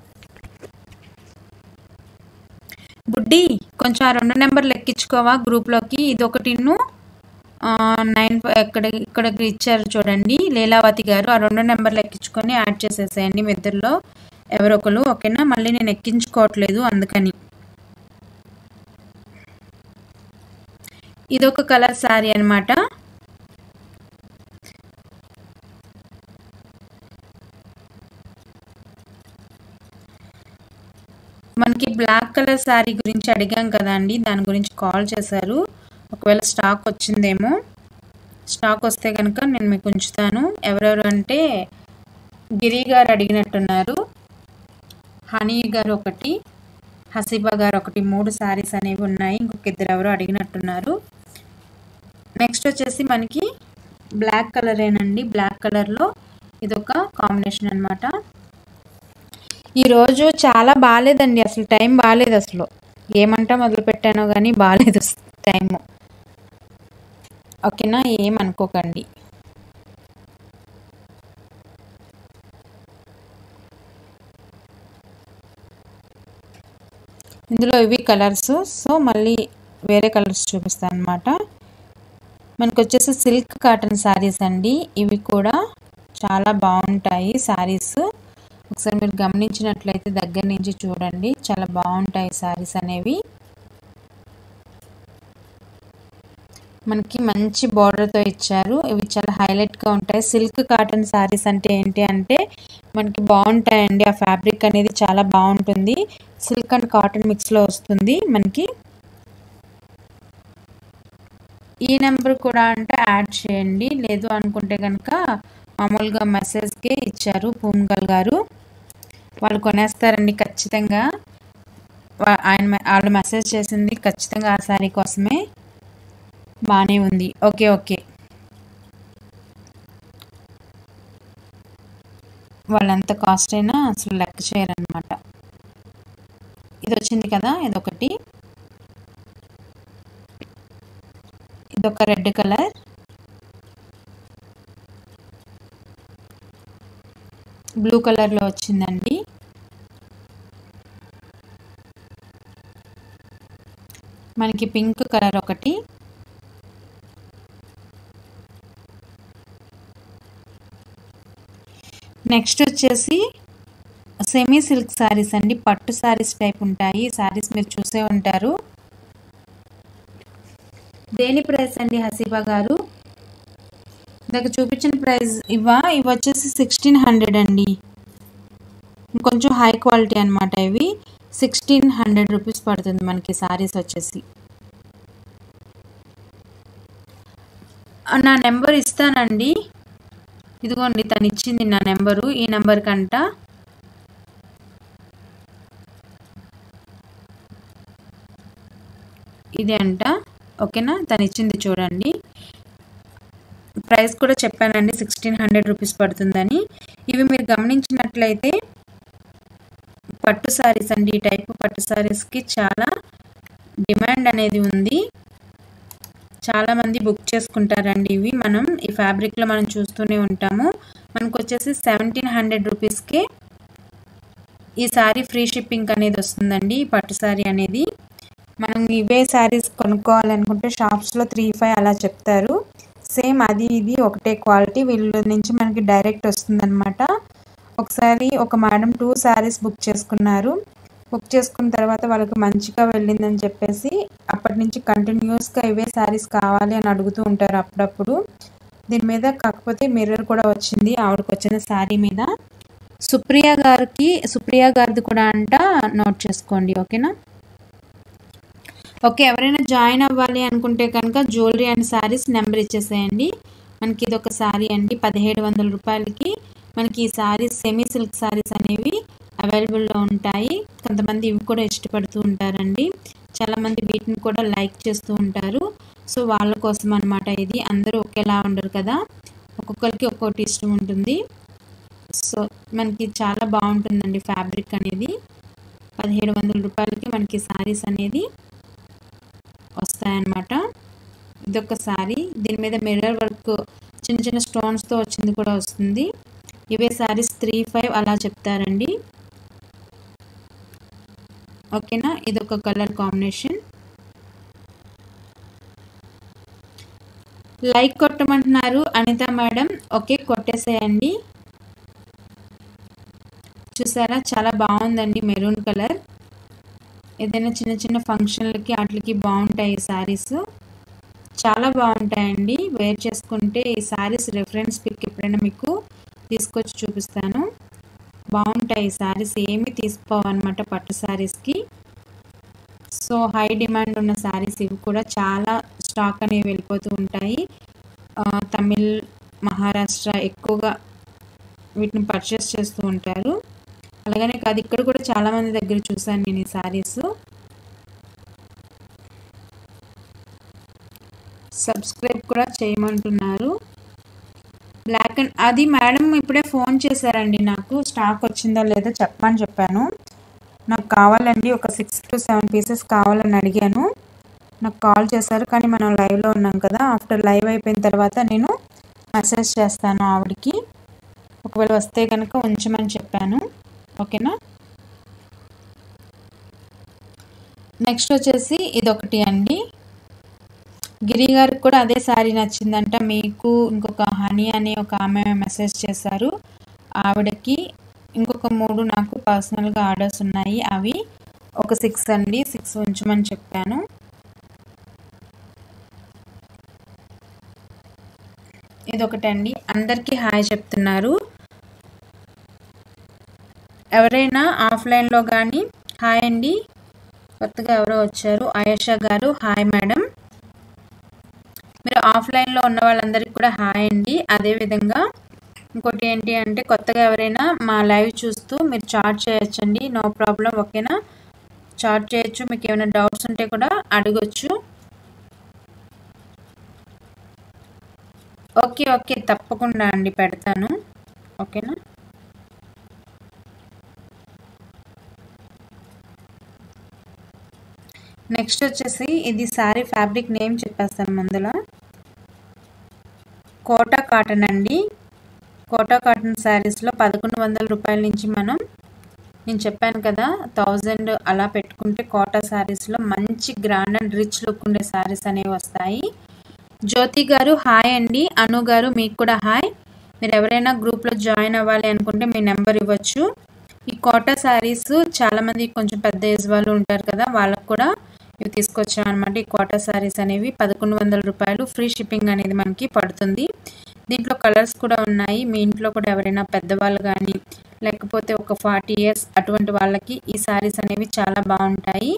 బుడ్డి కొంచెం ఆ రెండు నెంబర్లు ఎక్కించుకోవా గ్రూప్లోకి ఇది ఒకటిను నైన్ ఇక్కడ ఇక్కడ ఇచ్చారు చూడండి లీలావతి గారు ఆ రెండు నెంబర్లు ఎక్కించుకొని యాడ్ చేసేసేయండి మీ ఇద్దరిలో ఎవరొకరు ఓకేనా మళ్ళీ నేను ఎక్కించుకోవట్లేదు అందుకని ఇదొక కలర్ శారీ అనమాట మనకి బ్లాక్ కలర్ శారీ గురించి అడిగాం కదండి దాని గురించి కాల్ చేశారు ఒకవేళ స్టాక్ వచ్చిందేమో స్టాక్ వస్తే కనుక నేను మీకు ఉంచుతాను ఎవరెవరు అంటే గిరి గారు అడిగినట్టున్నారు హనీ గారు ఒకటి హసీబా గారు ఒకటి మూడు శారీస్ అనేవి ఉన్నాయి ఇంకొక ఇద్దరు ఎవరో అడిగినట్టున్నారు నెక్స్ట్ వచ్చేసి మనకి బ్లాక్ కలరేనండి బ్లాక్ కలర్లో ఇదొక కాంబినేషన్ అనమాట ఈరోజు చాలా బాగాలేదండి అసలు టైం బాగాలేదు అసలు ఏమంటా మొదలు పెట్టానో కానీ బాగాలేదు టైము ఓకేనా ఏమనుకోకండి ఇందులో ఇవి కలర్స్ సో మళ్ళీ వేరే కలర్స్ చూపిస్తాను అనమాట మనకు వచ్చేసి సిల్క్ కాటన్ శారీస్ అండి ఇవి కూడా చాలా బాగుంటాయి శారీస్ ఒకసారి మీరు గమనించినట్లయితే దగ్గర నుంచి చూడండి చాలా బాగుంటాయి శారీస్ అనేవి మనకి మంచి బార్డర్తో ఇచ్చారు ఇవి చాలా హైలైట్గా ఉంటాయి సిల్క్ కాటన్ శారీస్ అంటే ఏంటి అంటే మనకి బాగుంటాయండి ఆ ఫ్యాబ్రిక్ అనేది చాలా బాగుంటుంది సిల్క్ అండ్ కాటన్ మిక్స్లో వస్తుంది మనకి ఈ నెంబర్ కూడా అంటే యాడ్ చేయండి లేదు అనుకుంటే కనుక మామూలుగా మెసేజ్కే ఇచ్చారు పూమ్గల్ గారు వాళ్ళు కొనేస్తారండి ఖచ్చితంగా ఆయన వాళ్ళు మెసేజ్ చేసింది ఖచ్చితంగా ఆ శారీ కోసమే బాగానే ఉంది ఓకే ఓకే వాళ్ళంత కాస్ట్ అయినా అసలు లెక్క చేయరనమాట ఇది వచ్చింది కదా ఇదొకటి ఇదొక రెడ్ కలర్ బ్లూ కలర్లో వచ్చిందండి మనకి పింక్ కలర్ ఒకటి నెక్స్ట్ వచ్చేసి సెమీ సిల్క్ శారీస్ అండి పట్టు శారీస్ టైప్ ఉంటాయి శారీస్ మీరు చూసే ఉంటారు దేని ప్రైస్ అండి హసీబా గారు ఇందాక చూపించిన ప్రైస్ ఇవా ఇవి వచ్చేసి సిక్స్టీన్ హండ్రెడ్ అండి కొంచెం హై క్వాలిటీ అనమాట ఇవి సిక్స్టీన్ హండ్రెడ్ రూపీస్ పడుతుంది మనకి శారీస్ వచ్చేసి నా నెంబర్ ఇస్తానండి ఇదిగోండి తను ఇచ్చింది నా నెంబరు ఈ నెంబర్ కంట ఇది అంట ఓకేనా తను ఇచ్చింది చూడండి ప్రైస్ కూడా చెప్పానండి సిక్స్టీన్ హండ్రెడ్ రూపీస్ పడుతుందని ఇవి మీరు గమనించినట్లయితే పట్టు శారీస్ అండి ఈ టైప్ పట్టు శారీస్కి చాలా డిమాండ్ అనేది ఉంది చాలామంది బుక్ చేసుకుంటారండి ఇవి మనం ఈ ఫ్యాబ్రిక్లో మనం చూస్తూనే ఉంటాము మనకు వచ్చేసి సెవెంటీన్ హండ్రెడ్ రూపీస్కే ఈ శారీ ఫ్రీ షిప్పింగ్ అనేది వస్తుందండి ఈ పట్టు శారీ అనేది మనం ఇవే శారీస్ కొనుక్కోవాలనుకుంటే షాప్స్లో త్రీ ఫైవ్ అలా చెప్తారు సేమ్ అది ఇది ఒకటే క్వాలిటీ వీళ్ళ నుంచి మనకి డైరెక్ట్ వస్తుందన్నమాట ఒకసారి ఒక మేడం టూ శారీస్ బుక్ చేసుకున్నారు బుక్ చేసుకున్న తర్వాత వాళ్ళకి మంచిగా వెళ్ళిందని చెప్పేసి అప్పటి నుంచి కంటిన్యూస్గా ఇవే శారీస్ కావాలి అని అడుగుతూ ఉంటారు అప్పుడప్పుడు దీని మీద కాకపోతే మిర్రర్ కూడా వచ్చింది ఆవిడకి వచ్చిన శారీ మీద సుప్రియ గారికి సుప్రియ గారిది కూడా అంట నోట్ చేసుకోండి ఓకేనా ఓకే ఎవరైనా జాయిన్ అవ్వాలి అనుకుంటే కనుక జ్యువెలరీ అండ్ శారీస్ నెంబర్ ఇచ్చేసేయండి మనకి ఇది ఒక శారీ అండి పదిహేడు వందల రూపాయలకి మనకి ఈ శారీస్ సెమీ సిల్క్ శారీస్ అనేవి అవైలబుల్లో ఉంటాయి కొంతమంది ఇవి కూడా ఇష్టపడుతూ ఉంటారండి చాలామంది వీటిని కూడా లైక్ చేస్తూ ఉంటారు సో వాళ్ళ కోసం అనమాట ఇది అందరూ ఒకేలా ఉండరు కదా ఒక్కొక్కరికి ఒక్కొక్కటి ఇష్టం ఉంటుంది సో మనకి చాలా బాగుంటుందండి ఫ్యాబ్రిక్ అనేది పదిహేడు వందల రూపాయలకి మనకి శారీస్ అనేది వస్తాయన్నమాట ఇదొక శారీ దీని మీద మిర్రర్ వర్క్ చిన్న చిన్న స్టోన్స్తో వచ్చింది కూడా వస్తుంది ఇవే శారీస్ త్రీ ఫైవ్ అలా చెప్తారండి ఓకేనా ఇదొక కలర్ కాంబినేషన్ లైక్ కొట్టమంటున్నారు అనిత మేడం ఓకే కొట్టేసేయండి చూసారా చాలా బాగుందండి మెరూన్ కలర్ ఏదైనా చిన్న చిన్న ఫంక్షన్లకి వాటికి బాగుంటాయి ఈ శారీస్ చాలా బాగుంటాయండి వేర్ చేసుకుంటే ఈ శారీస్ రెఫరెన్స్ పిక్ ఎప్పుడైనా మీకు తీసుకొచ్చి చూపిస్తాను బాగుంటాయి ఈ శారీస్ ఏమి తీసుకోవన్నమాట పట్టు శారీస్కి సో హై డిమాండ్ ఉన్న శారీస్ ఇవి కూడా చాలా స్టాక్ అనేవి వెళ్ళిపోతూ ఉంటాయి తమిళ్ మహారాష్ట్ర ఎక్కువగా వీటిని పర్చేస్ చేస్తూ ఉంటారు అలాగనే కాదు ఇక్కడ కూడా చాలా మంది దగ్గర చూసాను నేను ఈ శారీస్ సబ్స్క్రైబ్ కూడా చేయమంటున్నారు బ్లాక్ అండ్ అది మేడం ఇప్పుడే ఫోన్ చేశారండి నాకు స్టాక్ వచ్చిందా లేదా చెప్పమని చెప్పాను నాకు కావాలండి ఒక సిక్స్ టు సెవెన్ పీసెస్ కావాలని అడిగాను నాకు కాల్ చేశారు కానీ మనం లైవ్లో ఉన్నాం కదా ఆఫ్టర్ లైవ్ అయిపోయిన తర్వాత నేను మెసేజ్ చేస్తాను ఆవిడకి ఒకవేళ వస్తే కనుక ఉంచమని చెప్పాను ఓకేనా నెక్స్ట్ వచ్చేసి ఇదొకటి అండి గిరి గారికి కూడా అదే శారీ నచ్చిందంట మీకు ఇంకొక హనీ అనే ఒక ఆమె మెసేజ్ చేశారు ఆవిడకి ఇంకొక మూడు నాకు పర్సనల్గా ఆర్డర్స్ ఉన్నాయి అవి ఒక సిక్స్ అండి సిక్స్ ఉంచమని చెప్పాను ఇదొకటండి అందరికీ హాయ్ చెప్తున్నారు ఎవరైనా ఆఫ్లైన్లో కానీ హాయ్ అండి కొత్తగా ఎవరో వచ్చారు ఆయేషా గారు హాయ్ మేడం మీరు ఆఫ్లైన్లో ఉన్న వాళ్ళందరికీ కూడా హాయ్ అండి అదేవిధంగా ఇంకోటి ఏంటి అంటే కొత్తగా ఎవరైనా మా లైవ్ చూస్తూ మీరు చాట్ చేయొచ్చండి నో ప్రాబ్లం ఓకేనా చాట్ చేయొచ్చు మీకు ఏమైనా డౌట్స్ ఉంటే కూడా అడగొచ్చు ఓకే ఓకే తప్పకుండా అండి పెడతాను ఓకేనా నెక్స్ట్ వచ్చేసి ఇది శారీ ఫ్యాబ్రిక్ నేమ్ చెప్పేస్తాను ముందులో కోటా కాటన్ అండి కోటా కాటన్ శారీస్లో పదకొండు వందల రూపాయల నుంచి మనం నేను చెప్పాను కదా థౌజండ్ అలా పెట్టుకుంటే కోటా శారీస్లో మంచి గ్రాండ్ అండ్ రిచ్ లుక్ ఉండే శారీస్ అనేవి వస్తాయి జ్యోతి గారు హాయ్ అండి అను గారు మీకు కూడా హాయ్ మీరు ఎవరైనా గ్రూప్లో జాయిన్ అవ్వాలి అనుకుంటే మీ నెంబర్ ఇవ్వచ్చు ఈ కోటా శారీస్ చాలామంది కొంచెం పెద్ద ఏజ్ వాళ్ళు ఉంటారు కదా వాళ్ళకు కూడా ఇవి తీసుకొచ్చాం అనమాట ఈ కోటా శారీస్ అనేవి పదకొండు వందల రూపాయలు ఫ్రీ షిప్పింగ్ అనేది మనకి పడుతుంది దీంట్లో కలర్స్ కూడా ఉన్నాయి మీ ఇంట్లో కూడా ఎవరైనా పెద్దవాళ్ళు కానీ లేకపోతే ఒక ఫార్టీ ఇయర్స్ అటువంటి వాళ్ళకి ఈ శారీస్ అనేవి చాలా బాగుంటాయి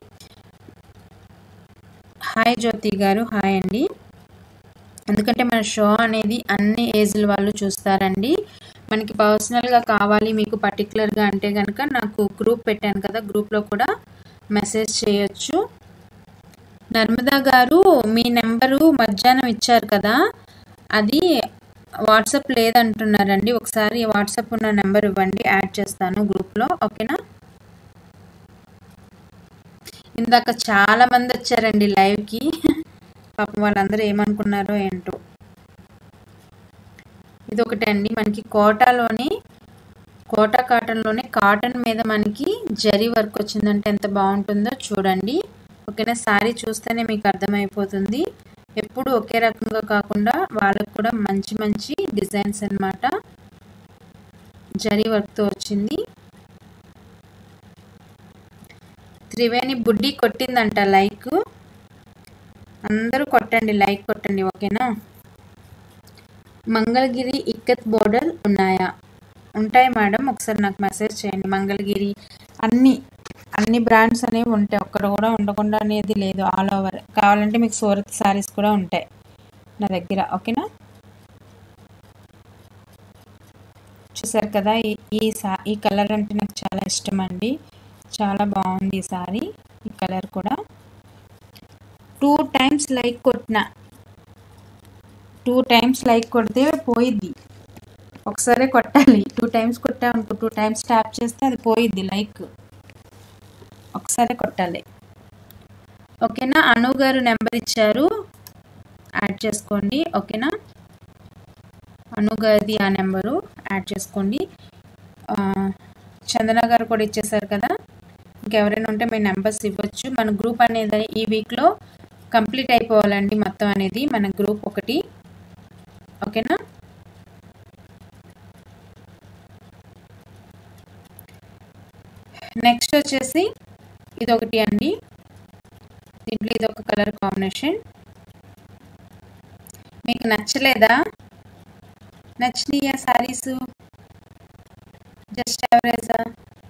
హాయ్ జ్యోతి గారు హాయ్ అండి ఎందుకంటే మన షో అనేది అన్ని ఏజ్ల వాళ్ళు చూస్తారండి మనకి పర్సనల్గా కావాలి మీకు పర్టికులర్గా అంటే కనుక నాకు గ్రూప్ పెట్టాను కదా గ్రూప్లో కూడా మెసేజ్ చేయొచ్చు నర్మదా గారు మీ నెంబరు మధ్యాహ్నం ఇచ్చారు కదా అది వాట్సాప్ లేదంటున్నారండి ఒకసారి వాట్సాప్ ఉన్న నెంబర్ ఇవ్వండి యాడ్ చేస్తాను గ్రూప్లో ఓకేనా ఇందాక చాలా మంది వచ్చారండి లైవ్కి పాపం వాళ్ళందరూ ఏమనుకున్నారో ఏంటో ఇది ఒకటి అండి మనకి కోటాలోని కోటా కాటన్లోనే కాటన్ మీద మనకి జరీ వర్క్ వచ్చిందంటే ఎంత బాగుంటుందో చూడండి ఓకేనా శారీ చూస్తేనే మీకు అర్థమైపోతుంది ఎప్పుడు ఒకే రకంగా కాకుండా వాళ్ళకు కూడా మంచి మంచి డిజైన్స్ అనమాట జరీ వర్క్తో వచ్చింది త్రివేణి బుడ్డి కొట్టిందంట లైక్ అందరూ కొట్టండి లైక్ కొట్టండి ఓకేనా మంగళగిరి ఇక్కత్ బోర్డర్ ఉన్నాయా ఉంటాయి మేడం ఒకసారి నాకు మెసేజ్ చేయండి మంగళగిరి అన్ని అన్ని బ్రాండ్స్ అనేవి ఉంటాయి ఒక్కడ కూడా ఉండకుండా అనేది లేదు ఆల్ ఓవర్ కావాలంటే మీకు సూరత్ శారీస్ కూడా ఉంటాయి నా దగ్గర ఓకేనా చూసారు కదా ఈ ఈ సా ఈ కలర్ అంటే నాకు చాలా ఇష్టం అండి చాలా బాగుంది ఈ సారీ ఈ కలర్ కూడా టూ టైమ్స్ లైక్ కొట్టిన టూ టైమ్స్ లైక్ కొడితే పోయిద్ది ఒకసారి కొట్టాలి టూ టైమ్స్ కొట్టామనుకో టూ టైమ్స్ ట్యాప్ చేస్తే అది పోయిద్ది లైక్ ఒకసారి కొట్టాలి ఓకేనా అను గారు నెంబర్ ఇచ్చారు యాడ్ చేసుకోండి ఓకేనా అను గారిది ఆ నెంబరు యాడ్ చేసుకోండి చందన గారు కూడా ఇచ్చేసారు కదా ఇంకెవరైనా ఉంటే మీ నెంబర్స్ ఇవ్వచ్చు మన గ్రూప్ అనేది ఈ వీక్లో కంప్లీట్ అయిపోవాలండి మొత్తం అనేది మన గ్రూప్ ఒకటి ఓకేనా నెక్స్ట్ వచ్చేసి ఇది ఒకటి అండి దీంట్లో ఇది ఒక కలర్ కాంబినేషన్ మీకు నచ్చలేదా నచ్చినాయా సారీస్ జస్ట్ యావరేజా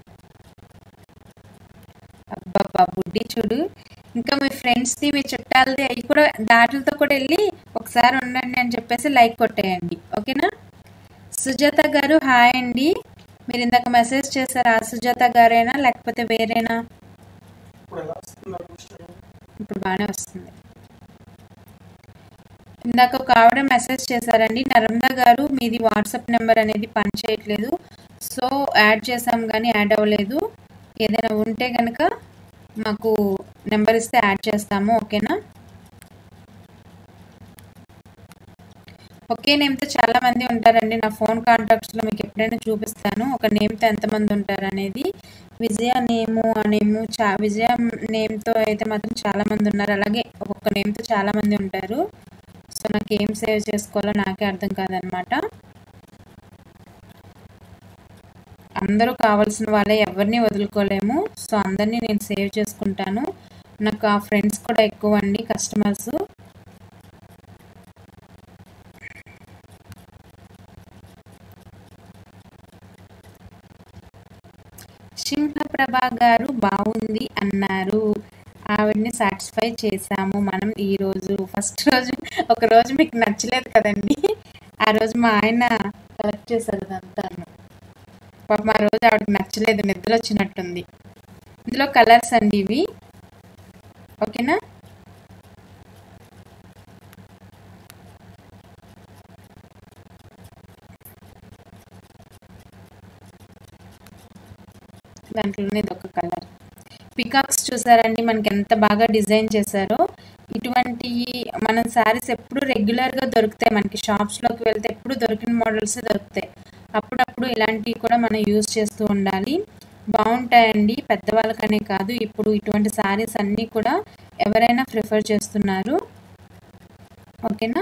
అబ్బబ్బా బుడ్డి చూడు ఇంకా మీ ఫ్రెండ్స్ది మీ చుట్టాలది అవి కూడా దాటులతో కూడా వెళ్ళి ఒకసారి ఉండండి అని చెప్పేసి లైక్ కొట్టేయండి ఓకేనా సుజాత గారు హాయ్ అండి మీరు ఇందాక మెసేజ్ చేశారా సుజాత గారేనా లేకపోతే వేరేనా ఇప్పుడు ఎలా వస్తుంది ఇప్పుడు బాగానే వస్తుంది ఇందాక ఒక ఆవిడ మెసేజ్ చేశారండి నర్మదా గారు మీది వాట్సాప్ నెంబర్ అనేది పనిచేయట్లేదు సో యాడ్ చేసాం కానీ యాడ్ అవ్వలేదు ఏదైనా ఉంటే కనుక మాకు నెంబర్ ఇస్తే యాడ్ చేస్తాము ఓకేనా ఒకే నేమ్తో చాలా మంది ఉంటారండి నా ఫోన్ కాంటాక్ట్స్లో మీకు ఎప్పుడైనా చూపిస్తాను ఒక నేమ్తో ఎంతమంది ఉంటారు అనేది విజయ నేము ఆ నేము చా విజయ నేమ్తో అయితే మాత్రం చాలా మంది ఉన్నారు అలాగే ఒక్కొక్క నేమ్తో చాలా మంది ఉంటారు సో నాకు ఏం సేవ్ చేసుకోవాలో నాకే అర్థం కాదనమాట అందరూ కావాల్సిన వాళ్ళే ఎవరిని వదులుకోలేము సో అందరినీ నేను సేవ్ చేసుకుంటాను నాకు ఆ ఫ్రెండ్స్ కూడా ఎక్కువ అండి కస్టమర్స్ సింహప్రభ గారు బాగుంది అన్నారు ఆవిడని సాటిస్ఫై చేశాము మనం ఈ రోజు ఫస్ట్ రోజు ఒక రోజు మీకు నచ్చలేదు కదండి ఆ రోజు మా ఆయన కలెక్ట్ చేశారు అదంతా పాపం ఆ రోజు ఆవిడకి నచ్చలేదు నిద్ర వచ్చినట్టుంది ఇందులో కలర్స్ అండి ఇవి ఓకేనా దాంట్లోనే ఇది ఒక కలర్ పికాక్స్ చూసారండి మనకి ఎంత బాగా డిజైన్ చేశారో ఇటువంటి మన శారీస్ ఎప్పుడు రెగ్యులర్గా దొరుకుతాయి మనకి షాప్స్లోకి వెళ్తే ఎప్పుడు దొరికిన మోడల్స్ దొరుకుతాయి అప్పుడప్పుడు ఇలాంటివి కూడా మనం యూజ్ చేస్తూ ఉండాలి బాగుంటాయండి పెద్దవాళ్ళకనే కాదు ఇప్పుడు ఇటువంటి శారీస్ అన్నీ కూడా ఎవరైనా ప్రిఫర్ చేస్తున్నారు ఓకేనా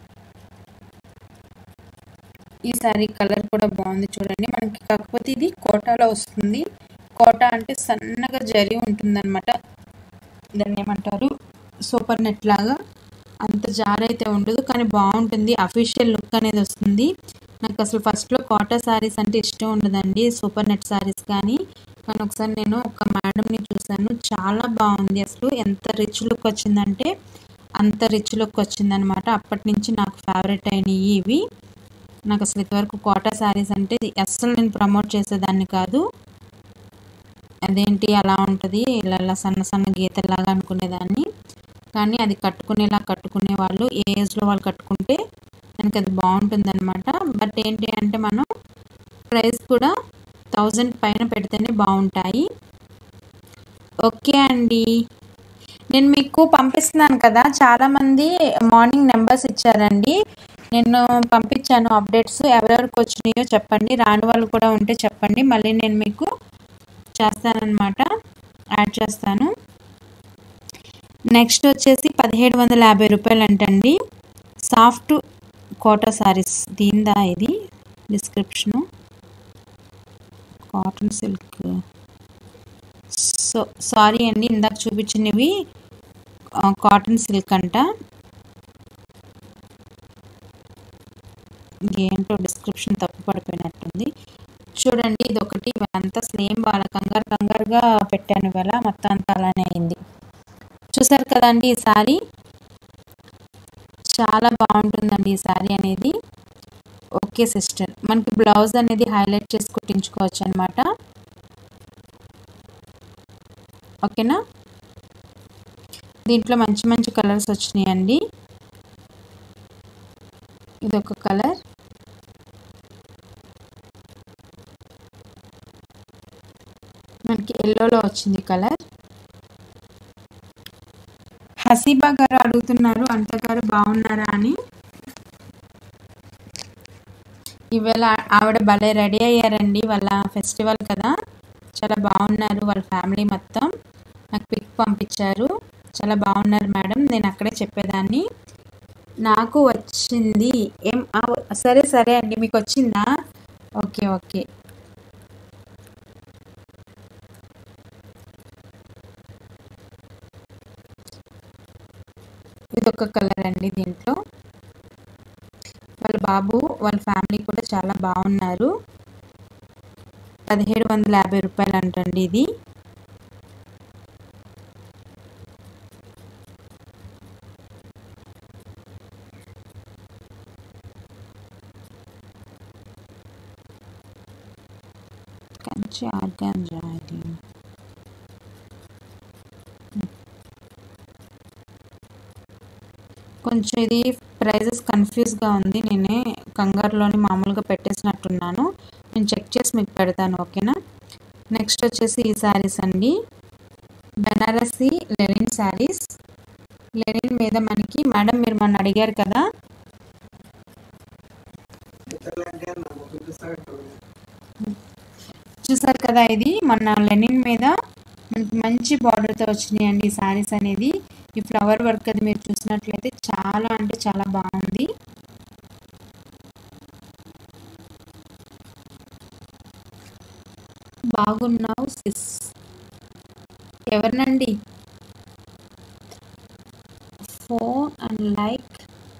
ఈ శారీ కలర్ కూడా బాగుంది చూడండి మనకి కాకపోతే ఇది కోటాలో వస్తుంది కోట అంటే సన్నగా జరి ఉంటుందన్నమాట దాన్ని ఏమంటారు సూపర్ నెట్ లాగా అంత జారైతే ఉండదు కానీ బాగుంటుంది అఫీషియల్ లుక్ అనేది వస్తుంది నాకు అసలు ఫస్ట్లో కోటా శారీస్ అంటే ఇష్టం ఉండదండి సూపర్ నెట్ శారీస్ కానీ కానీ ఒకసారి నేను ఒక మేడంని చూశాను చాలా బాగుంది అసలు ఎంత రిచ్ లుక్ వచ్చిందంటే అంత రిచ్ లుక్ వచ్చిందనమాట అప్పటి నుంచి నాకు ఫేవరెట్ అయినాయి ఇవి నాకు అసలు ఇంతవరకు కోటా శారీస్ అంటే అస్సలు నేను ప్రమోట్ చేసేదాన్ని కాదు అదేంటి అలా ఉంటుంది ఇలా ఇలా సన్న సన్న గీతల్లాగా అనుకునేదాన్ని కానీ అది కట్టుకునేలా కట్టుకునే వాళ్ళు ఏ ఏజ్లో వాళ్ళు కట్టుకుంటే మనకి అది బాగుంటుంది అనమాట బట్ ఏంటి అంటే మనం ప్రైస్ కూడా థౌజండ్ పైన పెడితేనే బాగుంటాయి ఓకే అండి నేను మీకు పంపిస్తున్నాను కదా చాలామంది మార్నింగ్ నెంబర్స్ ఇచ్చారండి నేను పంపించాను అప్డేట్స్ ఎవరెవరికి వచ్చినాయో చెప్పండి రాని వాళ్ళు కూడా ఉంటే చెప్పండి మళ్ళీ నేను మీకు చేస్తానన్నమాట యాడ్ చేస్తాను నెక్స్ట్ వచ్చేసి పదిహేడు వందల యాభై రూపాయలు అంటండి సాఫ్ట్ కోటా సారీస్ దీందా ఇది description cotton silk so sorry అండి ఇందాక చూపించినవి కాటన్ సిల్క్ అంట ఏంటో డిస్క్రిప్షన్ తప్పు పడిపోయినట్టుంది చూడండి ఇది ఒకటి అంతా సేమ్ వాళ్ళ కంగారు కంగారుగా పెట్టాను ఇవాళ మొత్తం అంతా అలానే అయింది చూసారు కదండి ఈ శారీ చాలా బాగుంటుందండి ఈ శారీ అనేది ఓకే సిస్టర్ మనకి బ్లౌజ్ అనేది హైలైట్ చేసి కుట్టించుకోవచ్చు అనమాట ఓకేనా దీంట్లో మంచి మంచి కలర్స్ వచ్చినాయండి ఇది ఒక కలర్ మనకి ఎల్లోలో వచ్చింది కలర్ హసీబా గారు అడుగుతున్నారు అంత గారు బాగున్నారా అని ఈవేళ ఆవిడ భలే రెడీ అయ్యారండి వాళ్ళ ఫెస్టివల్ కదా చాలా బాగున్నారు వాళ్ళ ఫ్యామిలీ మొత్తం నాకు పిక్ పంపించారు చాలా బాగున్నారు మేడం నేను అక్కడే చెప్పేదాన్ని నాకు వచ్చింది ఏం సరే సరే అండి మీకు వచ్చిందా ఓకే ఓకే ఇది ఒక కలర్ అండి దీంట్లో వాళ్ళ బాబు వాళ్ళ ఫ్యామిలీ కూడా చాలా బాగున్నారు పదిహేడు వందల యాభై రూపాయలు అంటండి ఇది మంచి ఆర్గాంజా ఇది కొంచెం ఇది ప్రైజెస్ కన్ఫ్యూజ్గా ఉంది నేనే కంగారులోని మామూలుగా పెట్టేసినట్టున్నాను నేను చెక్ చేసి మీకు పెడతాను ఓకేనా నెక్స్ట్ వచ్చేసి ఈ శారీస్ అండి బెనారసి లెనిన్ శారీస్ లెనిన్ మీద మనకి మేడం మీరు మొన్న అడిగారు కదా చూసారు కదా ఇది మొన్న లెనిన్ మీద మనకి మంచి బార్డర్తో వచ్చినాయండి ఈ శారీస్ అనేది ఈ ఫ్లవర్ వర్క్ అది మీరు చూసినట్లయితే చాలా అంటే చాలా బాగుంది బాగున్నావు సిస్ ఎవరినండి ఫోన్ అండ్ లైక్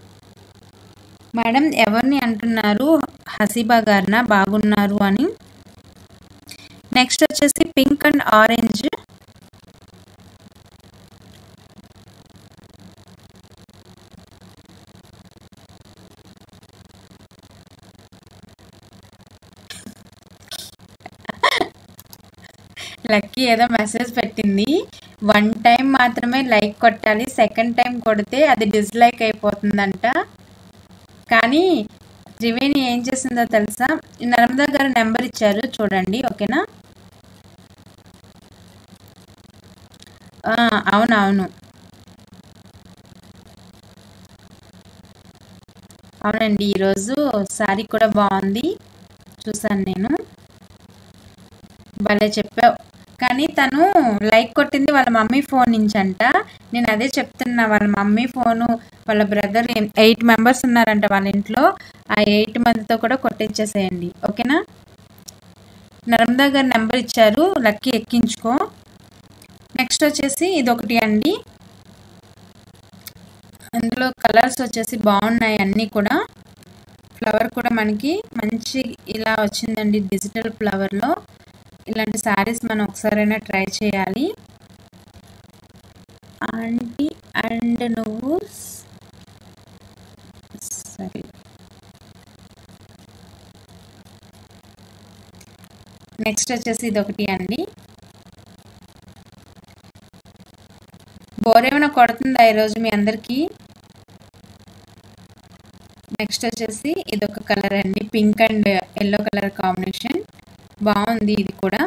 మేడం ఎవరిని అంటున్నారు హసీబా గారిన బాగున్నారు అని నెక్స్ట్ వచ్చేసి పింక్ అండ్ ఆరెంజ్ లక్కీ ఏదో మెసేజ్ పెట్టింది వన్ టైం మాత్రమే లైక్ కొట్టాలి సెకండ్ టైం కొడితే అది డిస్లైక్ అయిపోతుందంట కానీ త్రివేణి ఏం చేసిందో తెలుసా నర్మదా గారు నెంబర్ ఇచ్చారు చూడండి ఓకేనా ఆ, అవునవును అవునండి ఈరోజు శారీ కూడా బాగుంది చూసాను నేను భలే చెప్పావు కానీ తను లైక్ కొట్టింది వాళ్ళ మమ్మీ ఫోన్ నుంచి అంట నేను అదే చెప్తున్నా వాళ్ళ మమ్మీ ఫోను వాళ్ళ బ్రదర్ ఎయిట్ మెంబర్స్ ఉన్నారంట వాళ్ళ ఇంట్లో ఆ ఎయిట్ మందితో కూడా కొట్టించేసేయండి ఓకేనా నర్మదా గారు నెంబర్ ఇచ్చారు లక్కీ ఎక్కించుకో నెక్స్ట్ వచ్చేసి ఇది ఒకటి అండి అందులో కలర్స్ వచ్చేసి బాగున్నాయి అన్నీ కూడా ఫ్లవర్ కూడా మనకి మంచి ఇలా వచ్చిందండి డిజిటల్ ఫ్లవర్లో ఇలాంటి శారీస్ మనం ఒకసారైనా ట్రై చేయాలి ఆంటీ అండ్ నువ్వు స్- సరే నెక్స్ట్ వచ్చేసి ఇది ఒకటి అండి బోర్ ఏమైనా కొడుతుందా ఈరోజు మీ అందరికీ నెక్స్ట్ వచ్చేసి ఇది ఒక కలర్ అండి pink and yellow colour combination బాగుంది ఇది కూడా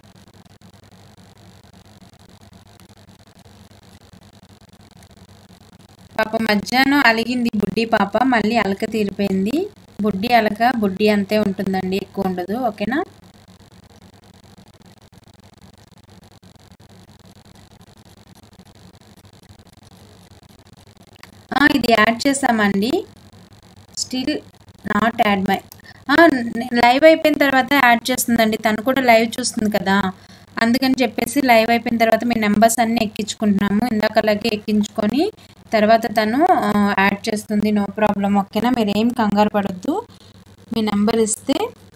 పాప మధ్యాహ్నం అలిగింది బుడ్డి పాప మళ్ళీ అలక తీరిపోయింది బుడ్డి అలక బుడ్డి అంతే ఉంటుందండి ఎక్కువ ఉండదు ఓకేనా ఆ, ఇది యాడ్ చేసామండి still not add my live అయిపోయిన తర్వాత యాడ్ చేస్తుందండి తను కూడా లైవ్ చూస్తుంది కదా అందుకని చెప్పేసి లైవ్ అయిపోయిన తర్వాత మీ నెంబర్స్ అన్నీ ఎక్కించుకుంటున్నాము ఇందాక అలాగే ఎక్కించుకొని తర్వాత తను ఆ, యాడ్ చేస్తుంది నో ప్రాబ్లం ఓకేనా మీరు ఏం కంగారు పడద్దు మీ నెంబర్ ఇస్తే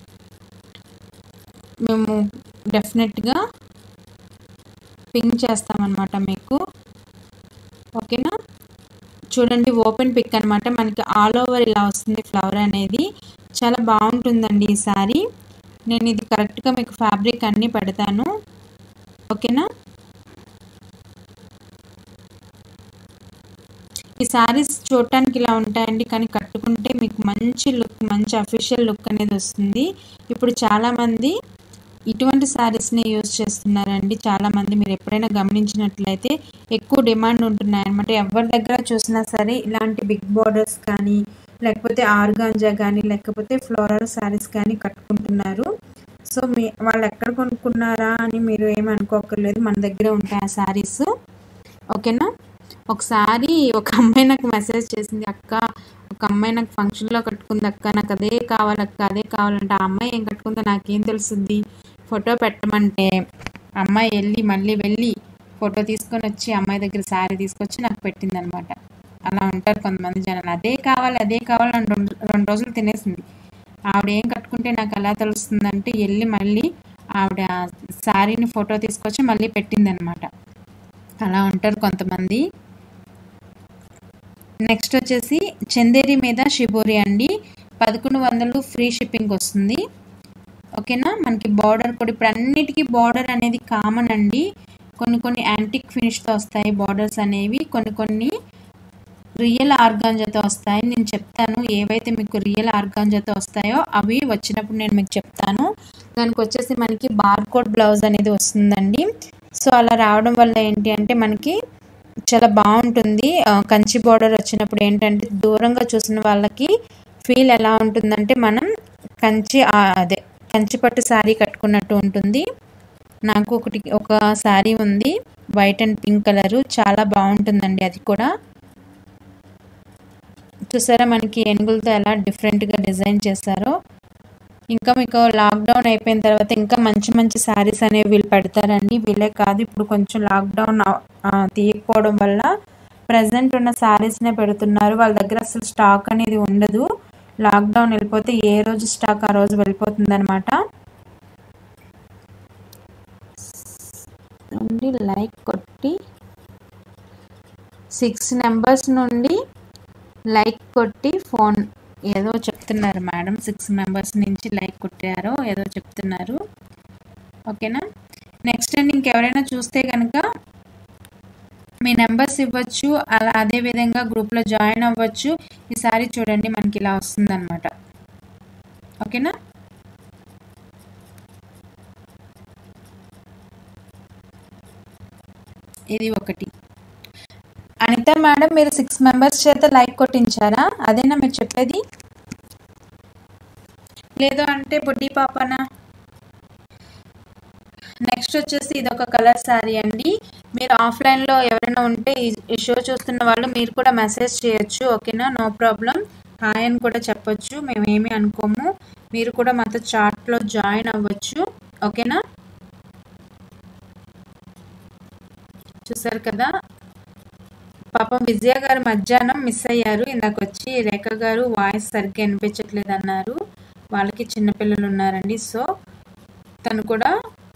మేము డెఫినెట్గా పింక్ చేస్తామన్నమాట మీకు ఓకేనా చూడండి ఓపెన్ పిక్ అనమాట మనకి ఆల్ ఓవర్ ఇలా వస్తుంది ఫ్లవర్ అనేది చాలా బాగుంటుందండి ఈ సారీ నేను ఇది కరెక్ట్గా మీకు ఫ్యాబ్రిక్ అన్నీ పెడతాను ఓకేనా ఈ శారీస్ చూడటానికి ఇలా ఉంటాయండి కానీ కట్టుకుంటే మీకు మంచి లుక్ మంచి అఫీషియల్ లుక్ అనేది వస్తుంది ఇప్పుడు చాలామంది ఇటువంటి శారీస్ని యూజ్ చేస్తున్నారండి చాలామంది మీరు ఎప్పుడైనా గమనించినట్లయితే ఎక్కువ డిమాండ్ ఉంటున్నాయి అనమాట ఎవరి దగ్గర చూసినా సరే ఇలాంటి బిగ్ బోర్డర్స్ కానీ లేకపోతే ఆర్గాంజా కానీ లేకపోతే ఫ్లోరల్ శారీస్ కానీ కట్టుకుంటున్నారు సో మీ వాళ్ళు ఎక్కడ కొనుక్కున్నారా అని మీరు ఏమి అనుకోకర్లేదు మన దగ్గర ఉంటాయి ఆ శారీస్ ఓకేనా ఒకసారి ఒక అమ్మాయి నాకు మెసేజ్ చేసింది అక్క ఒక అమ్మాయి నాకు ఫంక్షన్లో కట్టుకుంది అక్క నాకు అదే కావాలక్క అదే కావాలంటే ఆ అమ్మాయి ఏం కట్టుకుందో నాకేం తెలుస్తుంది ఫోటో పెట్టమంటే అమ్మాయి వెళ్ళి మళ్ళీ వెళ్ళి ఫోటో తీసుకొని వచ్చి అమ్మాయి దగ్గర శారీ తీసుకొచ్చి నాకు పెట్టింది అనమాట అలా ఉంటారు కొంతమంది జనాలు అదే కావాలి అదే కావాలి అని రెండు రెండు రోజులు తినేసింది ఆవిడ ఏం కట్టుకుంటే నాకు ఎలా తెలుస్తుందంటే వెళ్ళి మళ్ళీ ఆవిడ శారీని ఫోటో తీసుకొచ్చి మళ్ళీ పెట్టింది అనమాట అలా ఉంటారు కొంతమంది నెక్స్ట్ వచ్చేసి చందేరి మీద షిబోరి అండి పదకొండు వందలు ఫ్రీ షిప్పింగ్ వస్తుంది ఓకేనా మనకి బార్డర్ కూడా ఇప్పుడు అన్నిటికీ బార్డర్ అనేది కామన్ అండి కొన్ని కొన్ని యాంటిక్ ఫినిష్తో వస్తాయి బార్డర్స్ అనేవి కొన్ని కొన్ని రియల్ ఆర్గాంజాతో వస్తాయి నేను చెప్తాను ఏవైతే మీకు రియల్ ఆర్గాంజాతో వస్తాయో అవి వచ్చినప్పుడు నేను మీకు చెప్తాను దానికి వచ్చేసి మనకి బార్కోడ్ బ్లౌజ్ అనేది వస్తుందండి సో అలా రావడం వల్ల ఏంటి అంటే మనకి చాలా బాగుంటుంది ఆ, కంచి బార్డర్ వచ్చినప్పుడు ఏంటంటే దూరంగా చూసిన వాళ్ళకి ఫీల్ ఎలా ఉంటుందంటే మనం కంచి ఆ, అదే కంచి పట్టు శారీ కట్టుకున్నట్టు ఉంటుంది నాకు ఒకటి ఒక శారీ ఉంది వైట్ అండ్ పింక్ కలరు చాలా బాగుంటుందండి అది కూడా చూసారా మనకి ఏనుగులతో ఎలా డిఫరెంట్గా డిజైన్ చేశారో ఇంకా మీకు లాక్డౌన్ అయిపోయిన తర్వాత ఇంకా మంచి మంచి శారీస్ అనేవి వీళ్ళు పెడతారండి వీళ్ళే కాదు ఇప్పుడు కొంచెం లాక్డౌన్ ఆ, తీయకపోవడం వల్ల ప్రజెంట్ ఉన్న శారీస్నే పెడుతున్నారు వాళ్ళ దగ్గర అసలు స్టాక్ అనేది ఉండదు లాక్డౌన్ వెళ్ళిపోతే ఏ రోజు స్టాక్ ఆ రోజు వెళ్ళిపోతుంది అనమాట నుండి లైక్ కొట్టి సిక్స్ నెంబర్స్ నుండి లైక్ కొట్టి ఫోన్ ఏదో చెప్తున్నారు మేడం సిక్స్ మెంబర్స్ నుంచి లైక్ కొట్టారో ఏదో చెప్తున్నారు ఓకేనా నెక్స్ట్ అండ్ ఇంకెవరైనా చూస్తే కనుక మీ నెంబర్స్ ఇవ్వచ్చు అలా అదే విధంగా గ్రూప్లో జాయిన్ అవ్వచ్చు ఈసారి చూడండి మనకి ఇలా వస్తుందన్నమాట ఓకేనా ఇది ఒకటి అనిత మేడం మీరు సిక్స్ మెంబర్స్ చేత లైక్ కొట్టించారా అదేనా మీరు చెప్పేది లేదు అంటే బుడ్డి పాపనా నెక్స్ట్ వచ్చేసి ఇది ఒక కలర్ శారీ అండి మీరు ఆఫ్లైన్లో ఎవరైనా ఉంటే ఈ- ఈ షో చూస్తున్న వాళ్ళు మీరు కూడా మెసేజ్ చేయొచ్చు ఓకేనా నో ప్రాబ్లం హాయ్ అని కూడా చెప్పొచ్చు మేమేమి అనుకోము మీరు కూడా మాతో చాట్లో జాయిన్ అవ్వచ్చు ఓకేనా చూసారు కదా పాపం విజయ గారు మధ్యాహ్నం మిస్ అయ్యారు ఇందాక వచ్చి రేఖ గారు వాయిస్ సరిగ్గా వినిపించట్లేదు అన్నారు వాళ్ళకి చిన్నపిల్లలు ఉన్నారండి సో తను కూడా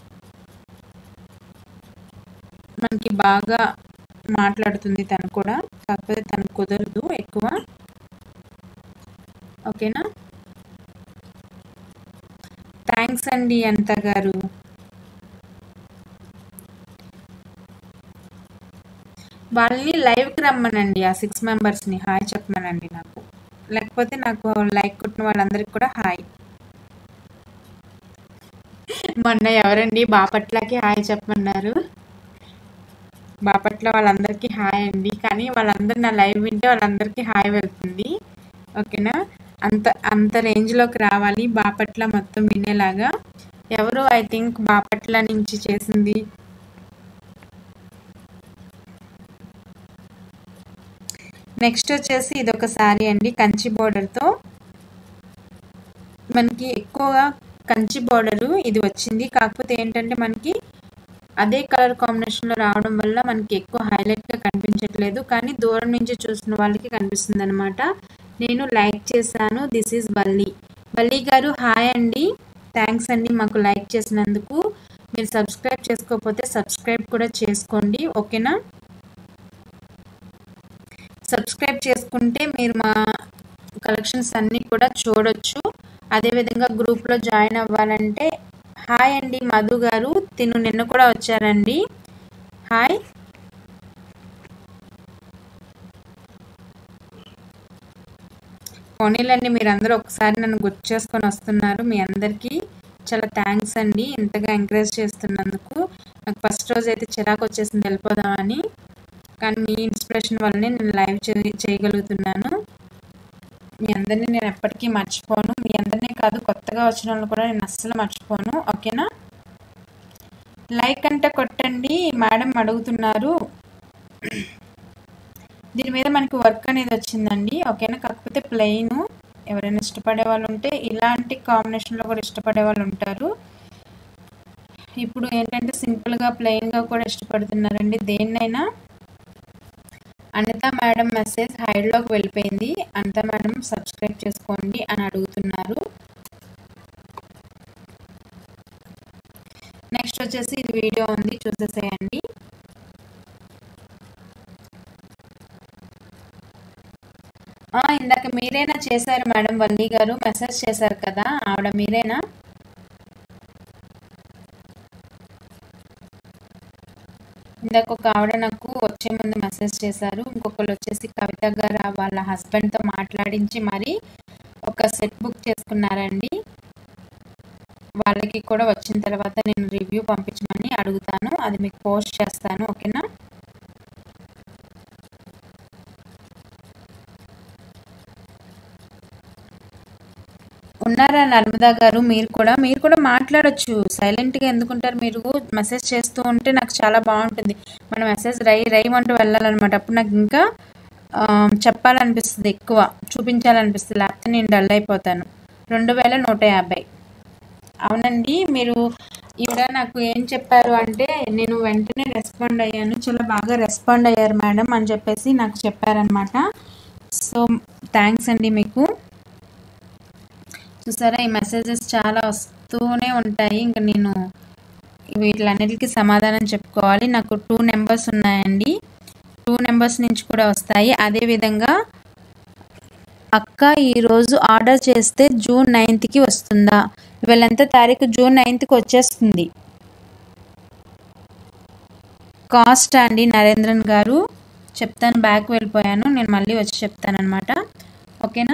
మనకి బాగా మాట్లాడుతుంది తను కూడా కాకపోతే తను కుదరదు ఎక్కువ ఓకేనా థ్యాంక్స్ అండి అనిత గారు వాళ్ళని లైవ్కి రమ్మనండి ఆ సిక్స్ మెంబర్స్ని హాయ్ చెప్పమనండి నాకు లేకపోతే నాకు లైక్ కొట్టిన వాళ్ళందరికీ కూడా హాయ్ మొన్న ఎవరండి బాపట్లకి హాయ్ చెప్పమన్నారు బాపట్ల వాళ్ళందరికీ హాయ్ అండి కానీ వాళ్ళందరూ నా లైవ్ వింటే వాళ్ళందరికీ హాయ్ వెళ్తుంది ఓకేనా అంత అంత రేంజ్లోకి రావాలి బాపట్ల మొత్తం వినేలాగా ఎవరు ఐ థింక్ బాపట్ల నుంచి చేసింది నెక్స్ట్ వచ్చేసి ఇది ఒక శారీ అండి కంచి బోర్డర్తో మనకి ఎక్కువగా కంచి బోర్డరు ఇది వచ్చింది కాకపోతే ఏంటంటే మనకి అదే కలర్ కాంబినేషన్లో రావడం వల్ల మనకి ఎక్కువ హైలైట్గా కనిపించట్లేదు కానీ దూరం నుంచి చూసిన వాళ్ళకి కనిపిస్తుంది అనమాట నేను లైక్ చేశాను దిస్ ఈజ్ బల్లి బల్లి గారు హాయ్ అండి థ్యాంక్స్ అండి మాకు లైక్ చేసినందుకు మీరు సబ్స్క్రైబ్ చేసుకోకపోతే సబ్స్క్రైబ్ కూడా చేసుకోండి ఓకేనా సబ్స్క్రైబ్ చేసుకుంటే మీరు మా కలెక్షన్స్ అన్నీ కూడా చూడొచ్చు అదేవిధంగా గ్రూప్లో జాయిన్ అవ్వాలంటే హాయ్ అండి మధు గారు తిను నిన్న కూడా వచ్చారండి హాయ్ పోనీలండి మీరందరూ ఒకసారి నన్ను గుర్తు చేసుకొని వస్తున్నారు మీ అందరికీ చాలా థ్యాంక్స్ అండి ఇంతగా ఎంకరేజ్ చేస్తున్నందుకు నాకు ఫస్ట్ రోజు అయితే చిరాకు వచ్చేసింది వెళ్ళిపోదామని కానీ మీ ఇన్స్పిరేషన్ వల్లనే నేను లైవ్ చే- చేయగలుగుతున్నాను మీ అందరినీ నేను ఎప్పటికీ మర్చిపోను మీ అందరినీ కాదు కొత్తగా వచ్చిన వాళ్ళు కూడా నేను అస్సలు మర్చిపోను ఓకేనా లైక్ అంటే కొట్టండి మేడం అడుగుతున్నారు దీని మీద మనకి వర్క్ అనేది వచ్చిందండి ఓకేనా కాకపోతే ప్లెయిన్ ఎవరైనా ఇష్టపడే వాళ్ళు ఉంటే ఇలాంటి కాంబినేషన్లో కూడా ఇష్టపడే వాళ్ళు ఉంటారు ఇప్పుడు ఏంటంటే సింపుల్గా ప్లెయిన్గా కూడా ఇష్టపడుతున్నారండి దేన్నైనా అనిత మేడం మెసేజ్ హైడ్లోకి వెళ్ళిపోయింది అనిత మేడం సబ్స్క్రైబ్ చేసుకోండి అని అడుగుతున్నారు నెక్స్ట్ వచ్చేసి ఇది వీడియో ఉంది చూసేసేయండి ఆ, ఇందాక మీరేనా చేశారు మేడం వల్లి గారు మెసేజ్ చేశారు కదా ఆవిడ మీరేనా ఇందాక ఒక ఆవిడ నాకు వచ్చే ముందు మెసేజ్ చేశారు ఇంకొకళ్ళు వచ్చేసి కవిత గారు వాళ్ళ హస్బెండ్తో మాట్లాడించి మరి ఒక సెట్ బుక్ చేసుకున్నారండి వాళ్ళకి కూడా వచ్చిన తర్వాత నేను రివ్యూ పంపించమని అడుగుతాను అది మీకు పోస్ట్ చేస్తాను ఓకేనా ఉన్నారా నర్మదా గారు మీరు కూడా మీరు కూడా మాట్లాడొచ్చు సైలెంట్గా ఎందుకుంటారు మీరు మెసేజ్ చేస్తూ ఉంటే నాకు చాలా బాగుంటుంది మన మెసేజ్ రై రై అంటూ వెళ్ళాలన్నమాట అప్పుడు నాకు ఇంకా ఆ, చెప్పాలనిపిస్తుంది ఎక్కువ చూపించాలనిపిస్తుంది లేకపోతే నేను డల్ అయిపోతాను రెండు వేల నూట యాభై అవునండి మీరు ఈవిడ నాకు ఏం చెప్పారు అంటే నేను వెంటనే రెస్పాండ్ అయ్యాను చాలా బాగా రెస్పాండ్ అయ్యారు మేడం అని చెప్పేసి నాకు చెప్పారనమాట సో థ్యాంక్స్ అండి మీకు చూసారా ఈ మెసేజెస్ చాలా వస్తూనే ఉంటాయి ఇంకా నేను వీటిలన్నిటికీ సమాధానం చెప్పుకోవాలి నాకు టూ నెంబర్స్ ఉన్నాయండి టూ నెంబర్స్ నుంచి కూడా వస్తాయి అదేవిధంగా అక్క ఈరోజు ఆర్డర్ చేస్తే జూన్ నైన్త్కి వస్తుందా ఇవాళ ఎంత తారీఖు జూన్ నైన్త్కి వచ్చేస్తుంది కాస్ట్ అండి నరేంద్రన్ గారు చెప్తాను బ్యాక్ వెళ్ళిపోయాను నేను మళ్ళీ వచ్చి చెప్తానమాట ఓకేనా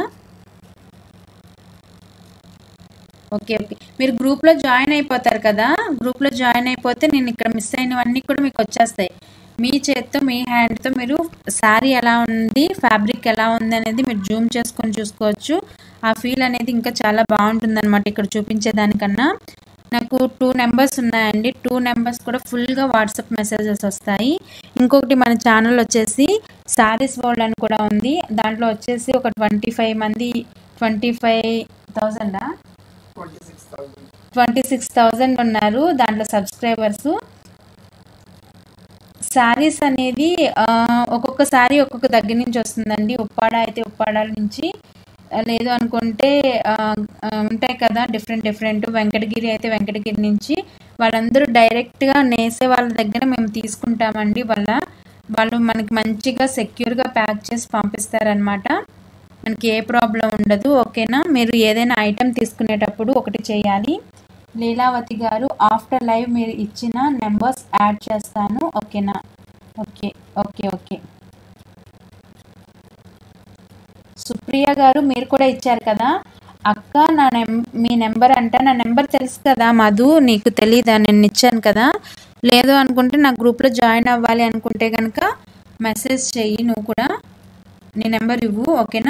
ఓకే ఓకే మీరు గ్రూప్లో జాయిన్ అయిపోతారు కదా గ్రూప్లో జాయిన్ అయిపోతే నేను ఇక్కడ మిస్ అయినవన్నీ కూడా మీకు వచ్చేస్తాయి మీ చేత్తో మీ హ్యాండ్తో మీరు శారీ ఎలా ఉంది ఫ్యాబ్రిక్ ఎలా ఉంది అనేది మీరు జూమ్ చేసుకొని చూసుకోవచ్చు ఆ ఫీల్ అనేది ఇంకా చాలా బాగుంటుంది అనమాట ఇక్కడ చూపించేదానికన్నా నాకు టూ నెంబర్స్ ఉన్నాయండి టూ నెంబర్స్ కూడా ఫుల్గా వాట్సాప్ మెసేజెస్ వస్తాయి ఇంకొకటి మన ఛానల్ వచ్చేసి శారీస్ వరల్డ్ అని కూడా ఉంది దాంట్లో వచ్చేసి ఒక ట్వంటీ ఫైవ్ మంది ట్వంటీ ఫైవ్ థౌజండా ట్వంటీ సిక్స్ థౌజండ్ ఉన్నారు దాంట్లో సబ్స్క్రైబర్స్ శారీస్ అనేది ఆ, ఒక్కొక్క శారీ ఒక్కొక్క దగ్గర నుంచి వస్తుందండి ఉప్పాడ అయితే ఉప్పాడాల నుంచి ఆ, లేదు అనుకుంటే ఆ, ఆ, ఉంటాయి కదా డిఫరెంట్ డిఫరెంట్ వెంకటగిరి అయితే వెంకటగిరి నుంచి వాళ్ళందరూ డైరెక్ట్గా నేసే వాళ్ళ దగ్గర మేము తీసుకుంటామండి వాళ్ళ వాళ్ళు మనకి మంచిగా సెక్యూర్గా ప్యాక్ చేసి పంపిస్తారనమాట మనకి ఏ ప్రాబ్లం ఉండదు ఓకేనా మీరు ఏదైనా ఐటెం తీసుకునేటప్పుడు ఒకటి చేయాలి లీలావతి గారు ఆఫ్టర్ లైవ్ మీరు ఇచ్చిన నెంబర్స్ యాడ్ చేస్తాను ఓకేనా ఓకే ఓకే ఓకే సుప్రియ గారు మీరు కూడా ఇచ్చారు కదా అక్క నా నెం మీ నెంబర్ అంట నా నెంబర్ తెలుసు కదా మధు నీకు తెలీదా నేను ఇచ్చాను కదా లేదు అనుకుంటే నా గ్రూప్లో జాయిన్ అవ్వాలి అనుకుంటే కనుక మెసేజ్ చెయ్యి నువ్వు కూడా నీ నెంబర్ ఇవ్వు ఓకేనా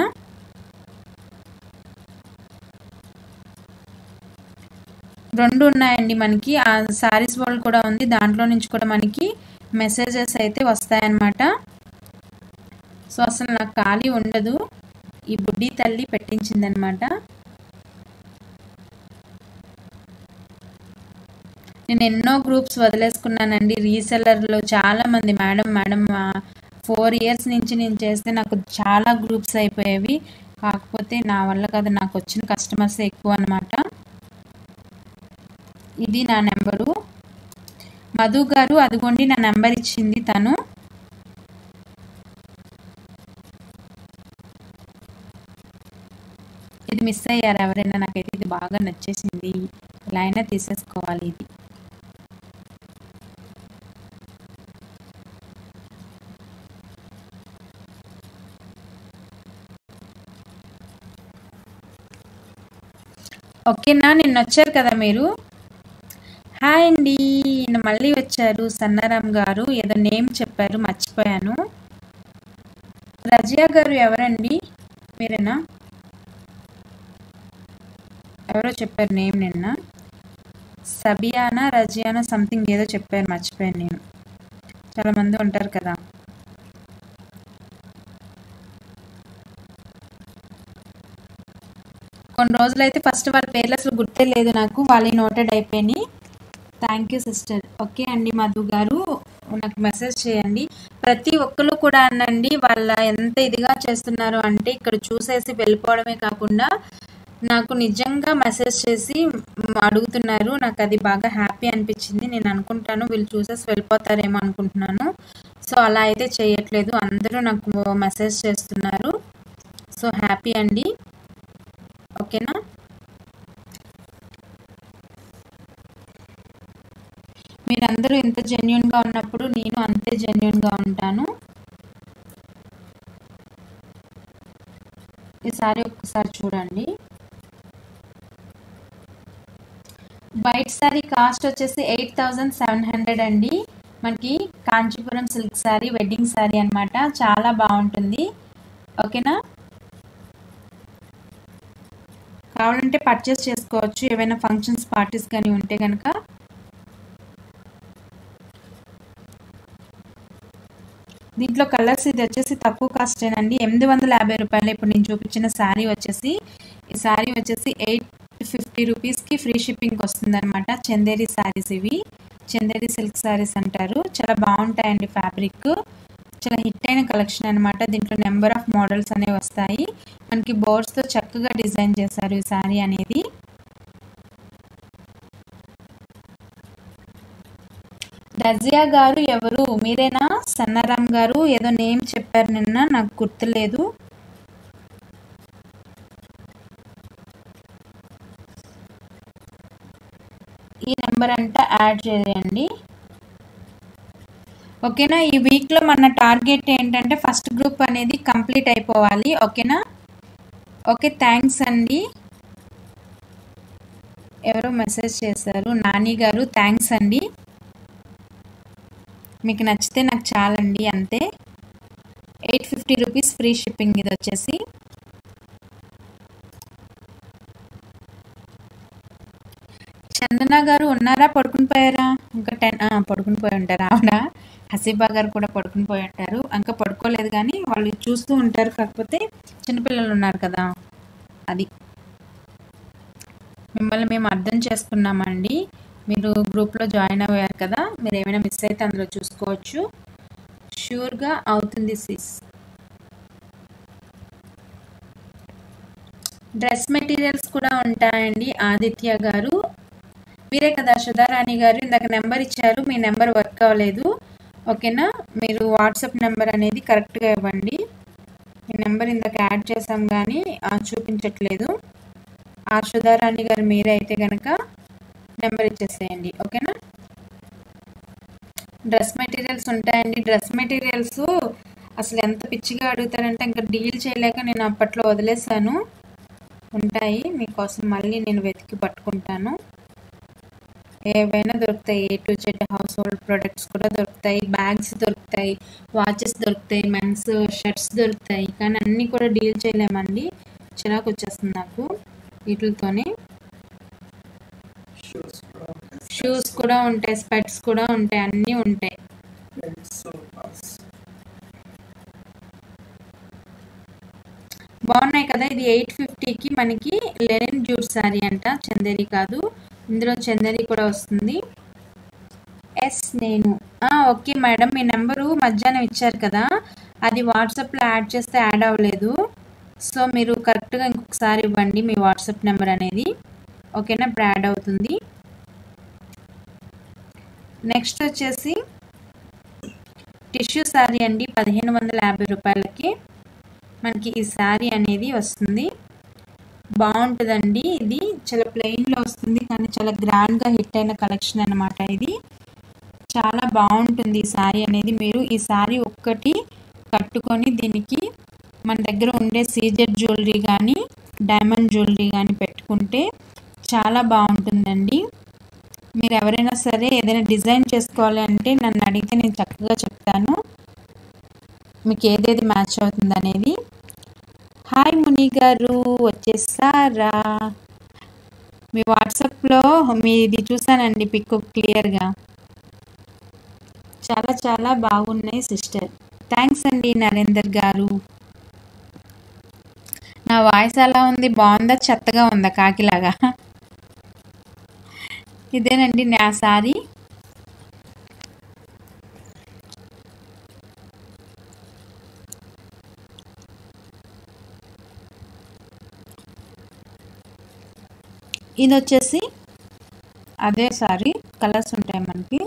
రెండు ఉన్నాయండి మనకి ఆ సారీస్ వరల్డ్ కూడా ఉంది దాంట్లో నుంచి కూడా మనకి మెసేజెస్ అయితే వస్తాయన్నమాట సో అసలు నాకు ఖాళీ ఉండదు ఈ బుడ్డి తల్లి పెట్టించిందనమాట నేను ఎన్నో గ్రూప్స్ వదిలేసుకున్నానండి రీసెల్లర్లో చాలా మంది మేడం మేడం ఫోర్ ఇయర్స్ నుంచి నేను చేస్తే నాకు చాలా గ్రూప్స్ అయిపోయేవి కాకపోతే నా వల్ల కాదు నాకు వచ్చిన కస్టమర్స్ ఎక్కువ అనమాట ఇది నా నెంబరు మధు గారు అదిగోండి నా నెంబర్ ఇచ్చింది తను ఇది మిస్ అయ్యారు ఎవరైనా నాకైతే ఇది బాగా నచ్చేసింది ఇలా అయినా తీసేసుకోవాలి ఇది ఓకేనా నిన్న వచ్చారు కదా మీరు హాయ్ అండి ఈయన మళ్ళీ వచ్చారు సన్నారాం గారు ఏదో నేమ్ చెప్పారు మర్చిపోయాను రజియా గారు ఎవరండి మీరేనా ఎవరో చెప్పారు నేమ్ నిన్న సబియానా రజియానా సంథింగ్ ఏదో చెప్పారు మర్చిపోయాను నేను చాలా మంది ఉంటారు కదా కొన్ని రోజులైతే ఫస్ట్ వాళ్ళ పేర్లు అసలు గుర్తే లేదు నాకు వాళ్ళవి నోటెడ్ అయిపోయినాయి థ్యాంక్ యూ సిస్టర్ ఓకే అండి మధు గారు నాకు మెసేజ్ చేయండి ప్రతి ఒక్కరు కూడా అనండి వాళ్ళ ఎంత ఇదిగా చేస్తున్నారు అంటే ఇక్కడ చూసేసి వెళ్ళిపోవడమే కాకుండా నాకు నిజంగా మెసేజ్ చేసి మ్, అడుగుతున్నారు నాకు అది బాగా హ్యాపీ అనిపించింది నేను అనుకుంటాను వీళ్ళు చూసేసి వెళ్ళిపోతారేమో అనుకుంటున్నాను సో అలా అయితే చేయట్లేదు అందరూ నాకు మెసేజ్ చేస్తున్నారు సో హ్యాపీ అండి ఓకేనా మీ మీరందరూ ఇంత జెన్యున్గా ఉన్నప్పుడు నేను అంతే జెన్యున్గా ఉంటాను ఈసారి ఒక్కసారి చూడండి వైట్ సారీ కాస్ట్ వచ్చేసి ఎయిట్ థౌజండ్ సెవెన్ హండ్రెడ్ అండి మనకి కాంచీపురం సిల్క్ సారీ వెడ్డింగ్ సారీ అనమాట చాలా బాగుంటుంది ఓకేనా కావాలంటే పర్చేస్ చేసుకోవచ్చు ఏవైనా ఫంక్షన్స్ పార్టీస్ కానీ ఉంటే కనుక దీంట్లో కలర్స్ ఇది వచ్చేసి తక్కువ కాస్ట్ అండి ఎనిమిది వందల యాభై రూపాయలు ఇప్పుడు నేను చూపించిన శారీ వచ్చేసి ఈ శారీ వచ్చేసి ఎయిట్ ఫిఫ్టీ రూపీస్కి ఫ్రీ షిప్పింగ్ వస్తుంది అనమాట చందేరి శారీస్ ఇవి చందేరి సిల్క్ శారీస్ అంటారు చాలా బాగుంటాయండి ఫ్యాబ్రిక్ చాలా హిట్ అయిన కలెక్షన్ అనమాట దీంట్లో నెంబర్ ఆఫ్ మోడల్స్ అనేవి వస్తాయి మనకి బోర్డ్స్తో చక్కగా డిజైన్ చేశారు ఈ శారీ అనేది రజియా గారు ఎవరు మీరేనా సన్నారాం గారు ఏదో నేమ్ చెప్పారు నిన్న నాకు గుర్తులేదు ఈ నెంబర్ అంతా యాడ్ చేయండి ఓకేనా ఈ వీక్లో మన టార్గెట్ ఏంటంటే ఫస్ట్ గ్రూప్ అనేది కంప్లీట్ అయిపోవాలి ఓకేనా ఓకే థ్యాంక్స్ అండి ఎవరో మెసేజ్ చేశారు నాని గారు థ్యాంక్స్ అండి మీకు నచ్చితే నాకు చాలండి అంతే eight fifty rupees free shipping ఇది వచ్చేసి చందన గారు ఉన్నారా పడుకుని పోయారా ఇంకా టెన్ పడుకుని పోయి ఉంటారు ఆవిడ హసీబా గారు కూడా పడుకుని పోయి ఉంటారు ఇంకా పడుకోలేదు కానీ వాళ్ళు చూస్తూ ఉంటారు కాకపోతే చిన్నపిల్లలు ఉన్నారు కదా అది మిమ్మల్ని మేము అర్థం చేసుకున్నామండి మీరు గ్రూప్లో జాయిన్ అయ్యారు కదా మీరు ఏమైనా మిస్ అయితే అందులో చూసుకోవచ్చు షూర్గా అవుతుంది సిస్ డ్రెస్ మెటీరియల్స్ కూడా ఉంటాయండి ఆదిత్య గారు మీరే కదా సుధారాణి గారు ఇందాక నెంబర్ ఇచ్చారు మీ నెంబర్ వర్క్ అవ్వలేదు ఓకేనా మీరు వాట్సాప్ నెంబర్ అనేది కరెక్ట్గా ఇవ్వండి ఈ నెంబర్ ఇందాక యాడ్ చేసాం కానీ చూపించట్లేదు ఆ సుధారాణి గారు మీరే అయితే కనుక నెంబర్ ఇచ్చేసేయండి ఓకేనా డ్రెస్ మెటీరియల్స్ ఉంటాయండి డ్రెస్ మెటీరియల్స్ అసలు ఎంత పిచ్చిగా అడుగుతారంటే ఇంకా డీల్ చేయలేక నేను అప్పట్లో వదిలేసాను ఉంటాయి మీకోసం మళ్ళీ నేను వెతికి పట్టుకుంటాను ఏవైనా దొరుకుతాయి A to Z household products కూడా దొరుకుతాయి బ్యాగ్స్ దొరుకుతాయి వాచెస్ దొరుకుతాయి మెన్స్ షర్ట్స్ దొరుకుతాయి కానీ అన్నీ కూడా డీల్ చేయలేమండి చిరాకు వచ్చేస్తుంది నాకు వీటితోనే షూస్ కూడా ఉంటాయి స్పెట్స్ కూడా ఉంటాయి అన్నీ ఉంటాయి బాగున్నాయి కదా ఇది ఎయిట్ ఫిఫ్టీకి మనకి లెనిన్ జూట్ శారీ అంట చందేరి కాదు ఇందులో చందేరి కూడా వస్తుంది ఎస్ నేను ఓకే మేడం మీ నెంబరు మధ్యాహ్నం ఇచ్చారు కదా అది వాట్సాప్లో యాడ్ చేస్తే యాడ్ అవ్వలేదు సో మీరు కరెక్ట్గా ఇంకొకసారి ఇవ్వండి మీ వాట్సాప్ నెంబర్ అనేది ఓకేనా ఇప్పుడు యాడ్ అవుతుంది నెక్స్ట్ వచ్చేసి టిష్యూ శారీ అండి పదిహేను వందల యాభై రూపాయలకి మనకి ఈ శారీ అనేది వస్తుంది బాగుంటుందండి ఇది చాలా ప్లెయిన్లో వస్తుంది కానీ చాలా గ్రాండ్గా హిట్ అయిన కలెక్షన్ అనమాట ఇది చాలా బాగుంటుంది ఈ శారీ అనేది మీరు ఈ శారీ ఒక్కటి కట్టుకొని దీనికి మన దగ్గర ఉండే సీజర్ జ్యువెలరీ కానీ డైమండ్ జ్యువెలరీ కానీ పెట్టుకుంటే చాలా బాగుంటుందండి మీరు ఎవరైనా సరే ఏదైనా డిజైన్ చేసుకోవాలి అంటే నన్ను అడిగితే నేను చక్కగా చెప్తాను మీకు ఏదేది మ్యాచ్ అవుతుంది అనేది హాయ్ ముని గారు వచ్చేసారా మీ వాట్సాప్లో మీది చూసానండి పిక్ క్లియర్గా చాలా చాలా బాగున్నాయి సిస్టర్ థ్యాంక్స్ అండి నరేందర్ గారు నా వాయిస్ ఎలా ఉంది బాగుందా చెత్తగా ఉందా కాకిలాగా ఇదేనండి నా సారీ ఇది వచ్చేసి అదే సారీ కలర్స్ ఉంటాయి మనకి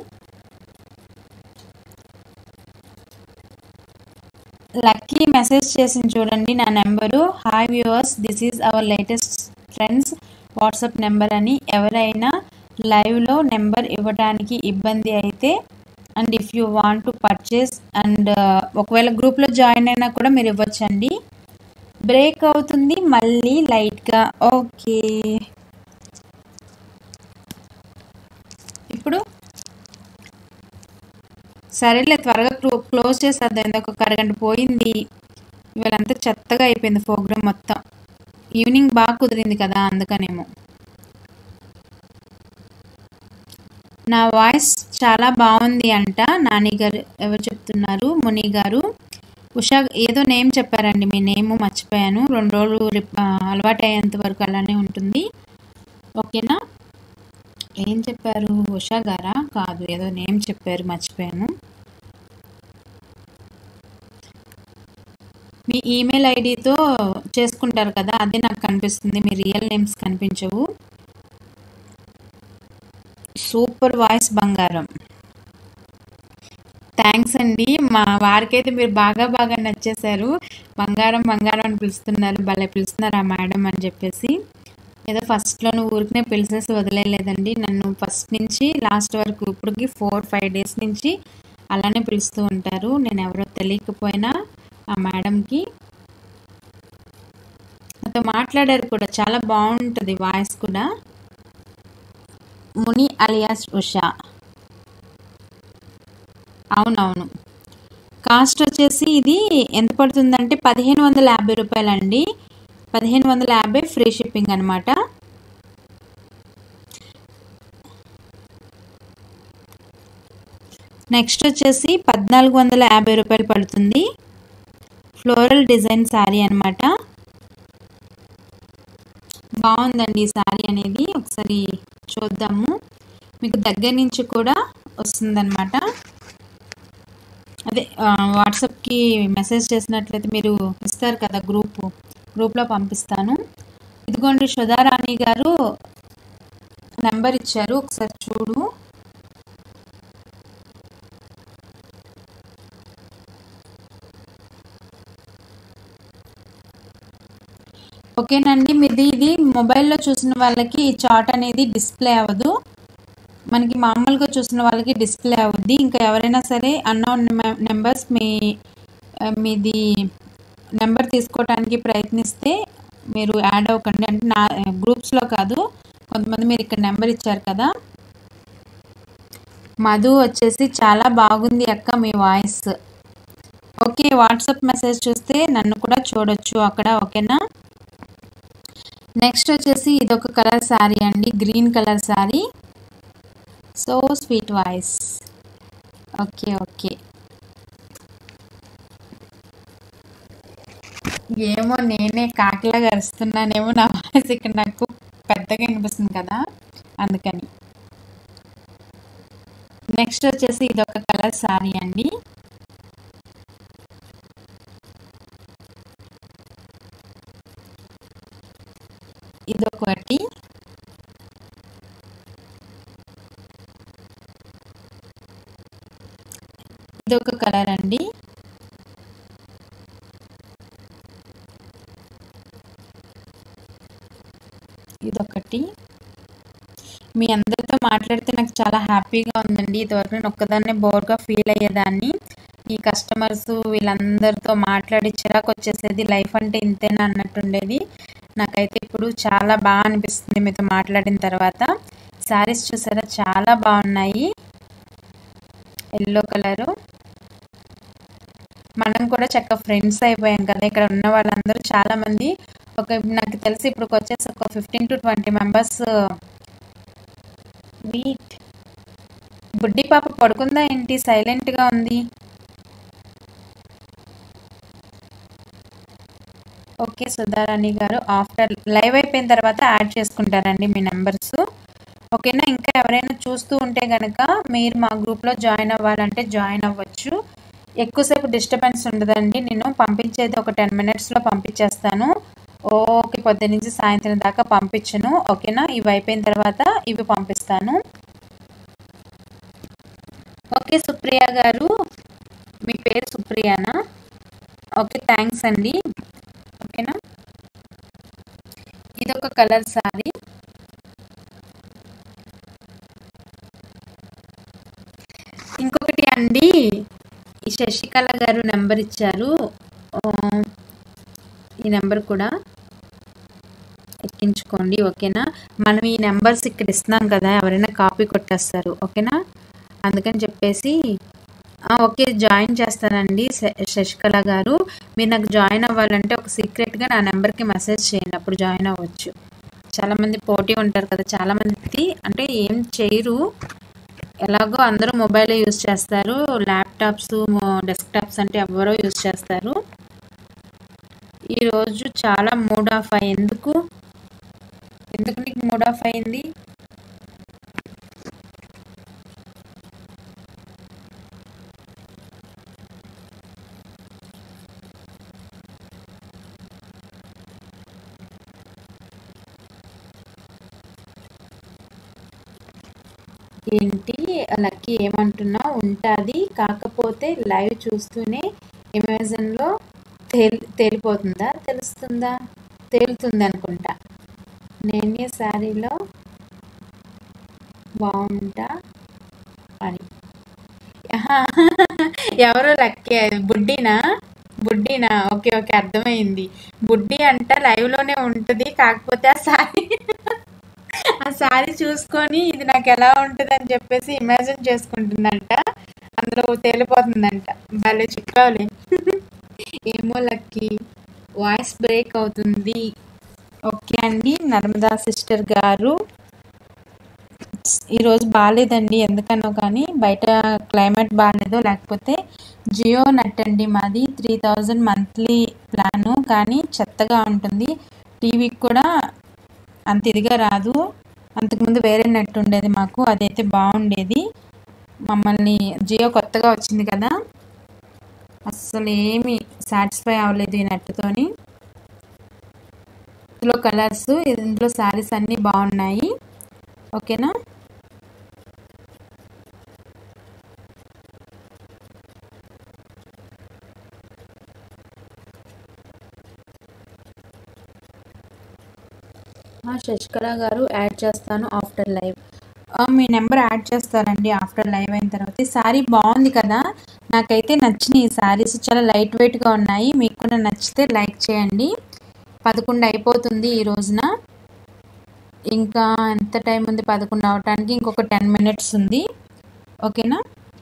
లక్కీ మెసేజ్ చేసింది చూడండి నా number hi viewers this is our latest friends WhatsApp number అని ఎవరైనా లైవ్లో నెంబర్ ఇవ్వడానికి ఇబ్బంది అయితే and if you want to purchase and ఒకవేళ గ్రూప్లో జాయిన్ అయినా కూడా మీరు ఇవ్వచ్చండి బ్రేక్ అవుతుంది మళ్ళీ లైట్గా ఓకే ఇప్పుడు సరేలే త్వరగా క్లో క్లోజ్ చేసేద్దాం ఇందాక ఒక అరగంట పోయింది ఇవాళ అంతా చెత్తగా అయిపోయింది ప్రోగ్రామ్ మొత్తం ఈవినింగ్ బాగా కుదిరింది కదా అందుకనేమో నా వాయిస్ చాలా బాగుంది అంట నాని గారు ఎవరు చెప్తున్నారు ముని గారు ఉషా ఏదో నేమ్ చెప్పారండి మీ నేమ్ మర్చిపోయాను రెండు రోజులు రిప్- ఆ, అలవాటు అయ్యేంత వరకు అలానే ఉంటుంది ఓకేనా ఏం చెప్పారు ఉషా గారా కాదు ఏదో నేమ్ చెప్పారు మర్చిపోయాను మీ ఈమెయిల్ ఐడితో చేసుకుంటారు కదా అదే నాకు కనిపిస్తుంది మీ రియల్ నేమ్స్ కనిపించవు సూపర్ వాయిస్ బంగారం థ్యాంక్స్ అండి మా వారికైతే మీరు బాగా బాగా నచ్చేశారు బంగారం బంగారం అని పిలుస్తున్నారు భలే పిలుస్తున్నారు ఆ మేడం అని చెప్పేసి ఏదో ఫస్ట్లో ఊరికనే పిలిచేసి వదిలేయలేదండి నన్ను ఫస్ట్ నుంచి లాస్ట్ వరకు ఇప్పటికి ఫోర్ ఫైవ్ డేస్ నుంచి అలానే పిలుస్తూ ఉంటారు నేను ఎవరో తెలియకపోయినా ఆ మేడంకి నాతో మాట్లాడారు కూడా చాలా బాగుంటుంది వాయిస్ కూడా ముని అలియాస్ ఉషా అవునవును కాస్ట్ వచ్చేసి ఇది ఎంత పడుతుందంటే పదిహేను వందల యాభై రూపాయలండి పదిహేను వందల యాభై ఫ్రీ షిప్పింగ్ అనమాట నెక్స్ట్ వచ్చేసి పద్నాలుగు వందల యాభై రూపాయలు పడుతుంది ఫ్లోరల్ డిజైన్ శారీ అనమాట బాగుందండి ఈ శారీ అనేది ఒకసారి చూద్దాము మీకు దగ్గర నుంచి కూడా వస్తుందన్నమాట అదే ఆ, వాట్సాప్కి మెసేజ్ చేసినట్లయితే మీరు ఇస్తారు కదా గ్రూప్ గ్రూప్లో పంపిస్తాను ఇదిగోండి సుధారాణి గారు నెంబర్ ఇచ్చారు ఒకసారి చూడు ఓకేనండి మీది ఇది మొబైల్లో చూసిన వాళ్ళకి ఈ చార్ట్ అనేది డిస్ప్లే అవ్వదు మనకి మామూలుగా చూసిన వాళ్ళకి డిస్ప్లే అవుద్ది ఇంకా ఎవరైనా సరే అన్నోన్ నెంబర్స్ మీ ఆ, మీది నెంబర్ తీసుకోవడానికి ప్రయత్నిస్తే మీరు యాడ్ అవ్వకండి అంటే నా గ్రూప్స్లో కాదు కొంతమంది మీరు ఇక్కడ నెంబర్ ఇచ్చారు కదా మధు వచ్చేసి చాలా బాగుంది అక్క మీ వాయిస్ ఓకే వాట్సాప్ మెసేజ్ చూస్తే నన్ను కూడా చూడొచ్చు అక్కడ ఓకేనా నెక్స్ట్ వచ్చేసి ఇదొక కలర్ శారీ అండి green colour sari so sweet voice okay okay ఏమో నేనే కాకిలాగా అరుస్తున్నానేమో నా వాయిస్ ఇక్కడ నాకు పెద్దగా వినిపిస్తుంది కదా అందుకని నెక్స్ట్ వచ్చేసి ఇదొక కలర్ శారీ అండి ఇదొకటి ఇదొక కలర్ అండి ఇదొకటి మీ అందరితో మాట్లాడితే నాకు చాలా హ్యాపీగా ఉందండి ఇదివరకు నేను ఒక్కదాన్నే బోర్గా ఫీల్ అయ్యేదాన్ని ఈ కస్టమర్స్ వీళ్ళందరితో మాట్లాడి చిరాకు వచ్చేసేది లైఫ్ అంటే ఇంతేనా అన్నట్టుండేది నాకైతే ఇప్పుడు చాలా బాగా అనిపిస్తుంది మీతో మాట్లాడిన తర్వాత శారీస్ చూసారా చాలా బాగున్నాయి ఎల్లో కలరు మనం కూడా చక్కగా ఫ్రెండ్స్ అయిపోయాం కదా ఇక్కడ ఉన్న వాళ్ళందరూ చాలా మంది ఒక నాకు తెలిసి ఇప్పుడు వచ్చేసి ఒక ఫిఫ్టీన్ టు ట్వంటీ మెంబర్స్ వీట్ బుడ్డి పాప పడుకుందా ఏంటి సైలెంట్గా ఉంది ఓకే సుధారాణి గారు ఆఫ్టర్ లైవ్ అయిపోయిన తర్వాత యాడ్ చేసుకుంటారండి మీ నెంబర్స్ ఓకేనా ఇంకా ఎవరైనా చూస్తూ ఉంటే కనుక మీరు మా గ్రూప్లో జాయిన్ అవ్వాలంటే జాయిన్ అవ్వచ్చు ఎక్కువసేపు డిస్టర్బెన్స్ ఉండదండి నేను పంపించేది ఒక టెన్ మినిట్స్లో పంపించేస్తాను ఓకే పొద్దు నుంచి సాయంత్రం దాకా పంపించను ఓకేనా ఇవి అయిపోయిన తర్వాత ఇవి పంపిస్తాను ఓకే సుప్రియ గారు మీ పేరు సుప్రియానా ఓకే థ్యాంక్స్ అండి ఓకేనా ఇదొక కలర్ సారీ అండి ఈ శశికళ గారు నెంబర్ ఇచ్చారు ఆ, ఈ నెంబర్ కూడా ఎక్కించుకోండి ఓకేనా మనం ఈ నెంబర్స్ ఇక్కడ ఇస్తున్నాం కదా ఎవరైనా కాపీ కొట్టేస్తారు ఓకేనా అందుకని చెప్పేసి ఆ, ఓకే జాయిన్ చేస్తానండి శ- శశికళ గారు మీరు నాకు జాయిన్ అవ్వాలంటే ఒక సీక్రెట్గా నా నెంబర్కి మెసేజ్ చేయండి అప్పుడు జాయిన్ అవ్వచ్చు చాలామంది పోటీ ఉంటారు కదా చాలామంది అంటే ఏం చేయరు ఎలాగో అందరూ మొబైలే యూజ్ చేస్తారు ల్యాప్టాప్స్ డెస్క్టాప్స్ అంటే ఎవరో యూజ్ చేస్తారు ఈరోజు చాలా మూడ్ ఆఫ్ అయ్యి ఎందుకు ఎందుకు నీకు మూడ్ ఆఫ్ అయింది ఏంటి లక్కీ ఏమంటున్నా ఉంటుంది కాకపోతే లైవ్ చూస్తూనే అమెజాన్లో తేలి తేలిపోతుందా తెలుస్తుందా తేలుతుంది అనుకుంటా నేనే శారీలో బాగుంటా అని ఆహా, ఎవరో లక్కీ బుడ్డినా బుడ్డినా ఓకే ఓకే అర్థమైంది బుడ్డి అంట లైవ్లోనే ఉంటుంది కాకపోతే ఆ శారీ ఆ శారీ చూసుకొని ఇది నాకు ఎలా ఉంటుంది అని చెప్పేసి ఇమాజిన్ చేసుకుంటుందంట అందులో తేలిపోతుందంట భలే చిక్కాలి ఏమో లక్కి వాయిస్ బ్రేక్ అవుతుంది ఓకే అండి నర్మదా సిస్టర్ గారు ఈరోజు బాగాలేదండి ఎందుకనో కానీ బయట క్లైమేట్ బాగాలేదో లేకపోతే జియో నెట్ అండి మాది త్రీ థౌజండ్ మంత్లీ ప్లాను కానీ చెత్తగా ఉంటుంది టీవీకి కూడా అంత ఇదిగా రాదు అంతకుముందు వేరే నెట్ ఉండేది మాకు అదైతే బాగుండేది మమ్మల్ని జియో కొత్తగా వచ్చింది కదా అస్సలు ఏమి సాటిస్ఫై అవ్వలేదు ఈ నెట్తోని ఇందులో కలర్స్ ఇందులో శారీస్ అన్నీ బాగున్నాయి ఓకేనా ఆ, శశికళ గారు యాడ్ చేస్తాను ఆఫ్టర్ లైవ్ ఆ, మీ నెంబర్ యాడ్ చేస్తారండి ఆఫ్టర్ లైవ్ అయిన తర్వాత ఈ శారీ బాగుంది కదా నాకైతే నచ్చినాయి ఈ శారీస్ చాలా లైట్ వెయిట్గా ఉన్నాయి మీకు కూడా నచ్చితే లైక్ చేయండి పదకొండు అయిపోతుంది ఈ రోజున ఇంకా ఎంత టైం ఉంది పదకొండు అవటానికి ఇంకొక టెన్ మినిట్స్ ఉంది ఓకేనా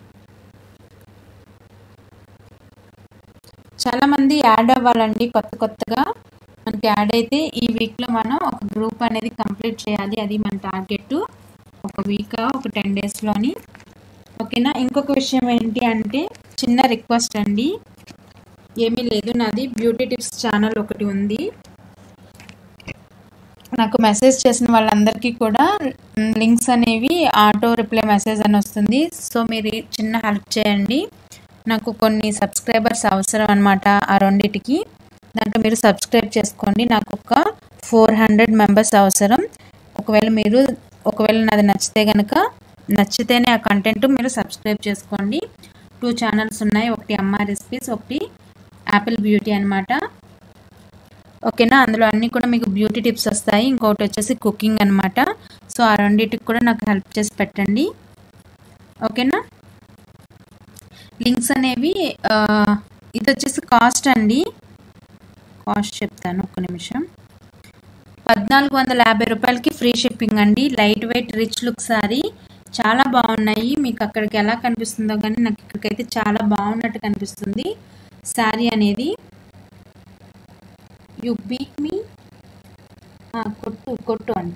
చాలామంది యాడ్ అవ్వాలండి కొత్త కొత్తగా మనకి యాడ్ అయితే ఈ వీక్లో మనం ఒక గ్రూప్ అనేది కంప్లీట్ చేయాలి అది మన టార్గెట్ ఒక వీక్ ఒక టెన్ డేస్లోని ఓకేనా ఇంకొక విషయం ఏంటి అంటే చిన్న రిక్వెస్ట్ అండి ఏమీ లేదు నాది బ్యూటీ టిప్స్ ఛానల్ ఒకటి ఉంది నాకు మెసేజ్ చేసిన వాళ్ళందరికీ కూడా లింక్స్ అనేవి ఆటో రిప్లై మెసేజ్ అని వస్తుంది సో మీరు ఈ చిన్న హెల్ప్ చేయండి నాకు కొన్ని సబ్స్క్రైబర్స్ అవసరం అనమాట ఆ రెండిటికి దాంట్లో మీరు సబ్స్క్రైబ్ చేసుకోండి నాకు ఒక ఫోర్ హండ్రెడ్ మెంబర్స్ అవసరం ఒకవేళ మీరు ఒకవేళ నాది నచ్చితే కనుక నచ్చితేనే ఆ కంటెంట్ మీరు సబ్స్క్రైబ్ చేసుకోండి టూ ఛానల్స్ ఉన్నాయి ఒకటి అమ్మ రెసిపీస్ ఒకటి యాపిల్ బ్యూటీ అనమాట ఓకేనా అందులో అన్నీ కూడా మీకు బ్యూటీ టిప్స్ వస్తాయి ఇంకొకటి వచ్చేసి కుకింగ్ అనమాట సో ఆ రెండింటికి కూడా నాకు హెల్ప్ చేసి పెట్టండి ఓకేనా లింక్స్ అనేవి ఆ, ఇది వచ్చేసి కాస్ట్ అండి కాస్ట్ చెప్తాను ఒక్క నిమిషం పద్నాలుగు వందల యాభై రూపాయలకి ఫ్రీ షిప్పింగ్ అండి light weight rich look sari చాలా బాగున్నాయి మీకు అక్కడికి ఎలా కనిపిస్తుందో కానీ నాకు ఇక్కడికైతే చాలా బాగున్నట్టు కనిపిస్తుంది శారీ అనేది యు బీట్ మీ కొట్టు కొట్టు అంట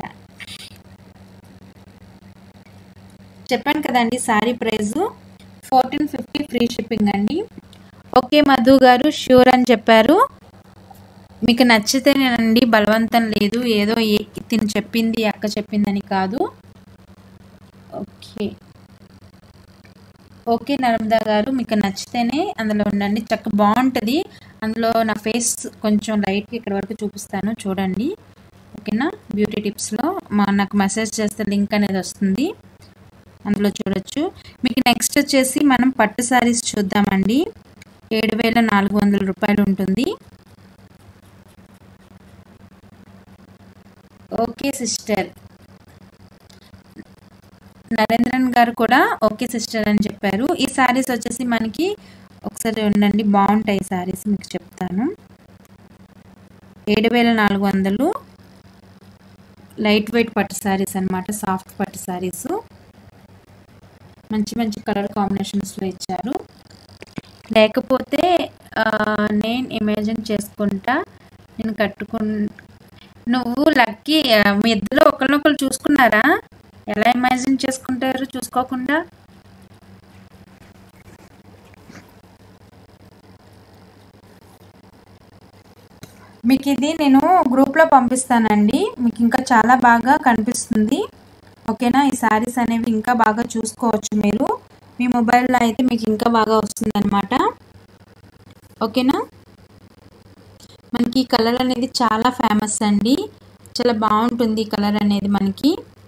చెప్పాను కదండి sari price fourteen fifty free shipping అండి ఓకే మధు గారు ష్యూర్ అని చెప్పారు మీకు నచ్చితేనేనండి బలవంతం లేదు ఏదో ఏ తిని చెప్పింది అక్క చెప్పిందని కాదు ఓకే ఓకే నర్మదా గారు మీకు నచ్చితేనే అందులో ఉండండి చక్క బాగుంటుంది అందులో నా ఫేస్ కొంచెం లైట్గా ఇక్కడ వరకు చూపిస్తాను చూడండి ఓకేనా బ్యూటీ టిప్స్లో మా నాకు మెసేజ్ చేస్తే లింక్ అనేది వస్తుంది అందులో చూడొచ్చు మీకు నెక్స్ట్ వచ్చేసి మనం పట్టు శారీస్ చూద్దామండి ఏడు వేల నాలుగు వందల రూపాయలు ఉంటుంది ఓకే సిస్టర్ నరేంద్రన్ గారు కూడా ఓకే సిస్టర్ అని చెప్పారు ఈ శారీస్ వచ్చేసి మనకి ఒకసారి ఉండండి బాగుంటాయి శారీస్ మీకు చెప్తాను ఏడు వేల నాలుగు వందలు లైట్ వెయిట్ పట్టు శారీస్ అనమాట సాఫ్ట్ పట్టు శారీస్ మంచి మంచి కలర్ కాంబినేషన్స్లో ఇచ్చారు లేకపోతే ఆ, నేను ఇమాజిన్ చేసుకుంటా నేను కట్టుకు నువ్వు లక్కీ ఆ, మీ ఇద్దరు ఒకరినొకరు చూసుకున్నారా ఎలా ఇమాజిన్ చేసుకుంటారు చూసుకోకుండా మీకు ఇది నేను గ్రూప్లో పంపిస్తానండి మీకు ఇంకా చాలా బాగా కనిపిస్తుంది ఓకేనా ఈ శారీస్ అనేవి ఇంకా బాగా చూసుకోవచ్చు మీరు మీ మొబైల్లో అయితే మీకు ఇంకా బాగా వస్తుంది అనమాట ఓకేనా మనకి ఈ కలర్ అనేది చాలా ఫేమస్ అండి చాలా బాగుంటుంది ఈ కలర్ అనేది మనకి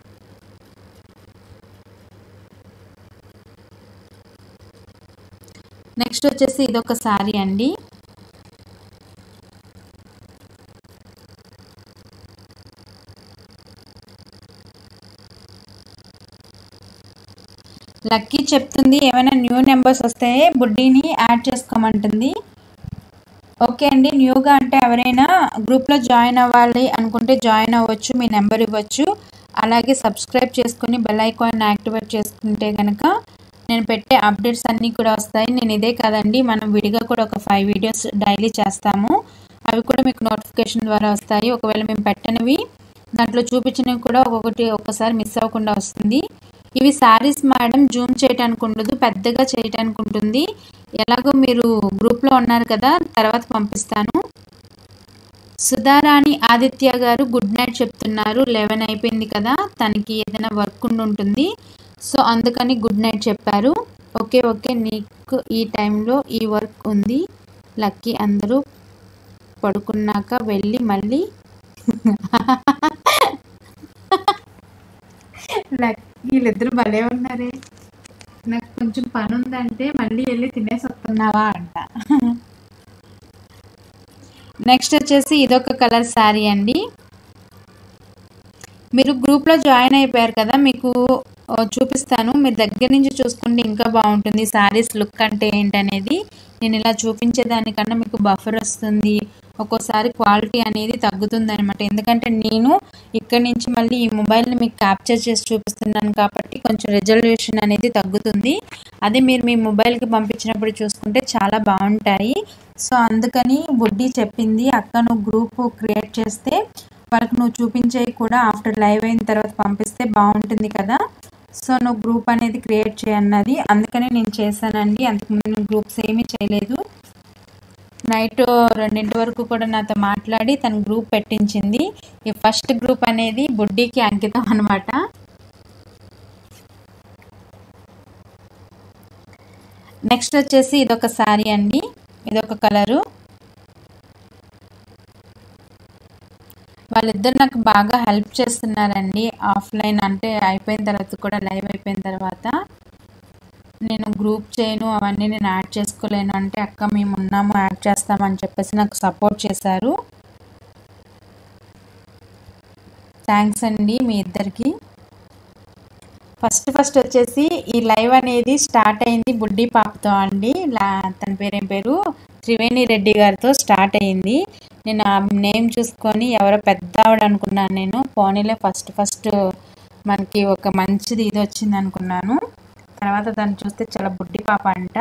నెక్స్ట్ వచ్చేసి ఇదొక శారీ అండి లక్కీ చెప్తుంది ఏమైనా న్యూ నెంబర్స్ వస్తే బుడ్డీని యాడ్ చేసుకోమంటుంది ఓకే అండి న్యూగా అంటే ఎవరైనా గ్రూప్లో జాయిన్ అవ్వాలి అనుకుంటే జాయిన్ అవ్వచ్చు మీ నెంబర్ ఇవ్వచ్చు అలాగే సబ్స్క్రైబ్ చేసుకుని బెల్ ఐకాన్ యాక్టివేట్ చేసుకుంటే కనుక నేను పెట్టే అప్డేట్స్ అన్నీ కూడా వస్తాయి నేను ఇదే కాదండి మనం విడిగా కూడా ఒక ఫైవ్ వీడియోస్ డైలీ చేస్తాము అవి కూడా మీకు నోటిఫికేషన్ ద్వారా వస్తాయి ఒకవేళ మేము పెట్టనివి దాంట్లో చూపించినవి కూడా ఒక్కొక్కటి ఒక్కసారి మిస్ అవ్వకుండా వస్తుంది ఇవి శారీస్ మేడం జూమ్ చేయడానికి ఉండదు పెద్దగా చేయడానికి ఉంటుంది ఎలాగో మీరు గ్రూప్లో ఉన్నారు కదా తర్వాత పంపిస్తాను సుధారాణి ఆదిత్య గారు గుడ్ నైట్ చెప్తున్నారు లెవెన్ అయిపోయింది కదా తనకి ఏదైనా వర్క్ ఉండి ఉంటుంది సో అందుకని గుడ్ నైట్ చెప్పారు ఓకే ఓకే నీకు ఈ టైంలో ఈ వర్క్ ఉంది లక్కీ అందరూ పడుకున్నాక వెళ్ళి మళ్ళీ లక్కీ వీళ్ళిద్దరు భలే ఉన్నారే నాకు కొంచెం పని ఉందంటే మళ్ళీ వెళ్ళి తినేసి వస్తున్నావా అంట నెక్స్ట్ వచ్చేసి ఇదొక కలర్ శారీ అండి మీరు గ్రూప్లో జాయిన్ అయిపోయారు కదా మీకు ఆ, చూపిస్తాను మీరు దగ్గర నుంచి చూసుకుంటే ఇంకా బాగుంటుంది శారీస్ లుక్ అంటే ఏంటనేది నేను ఇలా చూపించేదానికన్నా మీకు బఫర్ వస్తుంది ఒక్కోసారి క్వాలిటీ అనేది తగ్గుతుంది అనమాట ఎందుకంటే నేను ఇక్కడ నుంచి మళ్ళీ ఈ మొబైల్ని మీకు క్యాప్చర్ చేసి చూపిస్తున్నాను కాబట్టి కొంచెం రెజల్యూషన్ అనేది తగ్గుతుంది అదే మీరు మీ మొబైల్కి పంపించినప్పుడు చూసుకుంటే చాలా బాగుంటాయి సో అందుకని బుడ్డి చెప్పింది అక్క నువ్వు గ్రూప్ క్రియేట్ చేస్తే వాళ్ళకి నువ్వు చూపించేవి కూడా ఆఫ్టర్ లైవ్ అయిన తర్వాత పంపిస్తే బాగుంటుంది కదా సో నువ్వు గ్రూప్ అనేది క్రియేట్ చేయన్నది అందుకనే నేను చేశానండి అంతకుముందు నేను గ్రూప్స్ ఏమీ చేయలేదు నైట్ రెండింటి వరకు కూడా నాతో మాట్లాడి తన గ్రూప్ పెట్టించింది ఈ ఫస్ట్ గ్రూప్ అనేది బుడ్డీకి అంకితం అనమాట నెక్స్ట్ వచ్చేసి ఇదొక శారీ అండి ఇదొక కలరు వాళ్ళిద్దరు నాకు బాగా హెల్ప్ చేస్తున్నారండి ఆఫ్లైన్ అంటే అయిపోయిన తర్వాత కూడా లైవ్ అయిపోయిన తర్వాత నేను గ్రూప్ చేయను అవన్నీ నేను యాడ్ చేసుకోలేను అంటే అక్క మేము ఉన్నాము యాడ్ చేస్తామని చెప్పేసి నాకు సపోర్ట్ చేశారు థ్యాంక్స్ అండి మీ ఇద్దరికి ఫస్ట్ ఫస్ట్ వచ్చేసి ఈ లైవ్ అనేది స్టార్ట్ అయింది బుడ్డి పాపతో అండి లా తన పేరేం పేరు త్రివేణి రెడ్డి గారితో స్టార్ట్ అయింది నేను ఆ నేమ్ చూసుకొని ఎవరో పెద్ద ఆవిడ అనుకున్నాను నేను పోనీలే ఫస్ట్ ఫస్ట్ మనకి ఒక మంచిది ఇది వచ్చింది అనుకున్నాను తర్వాత దాన్ని చూస్తే చాలా బుడ్డి పాప అంట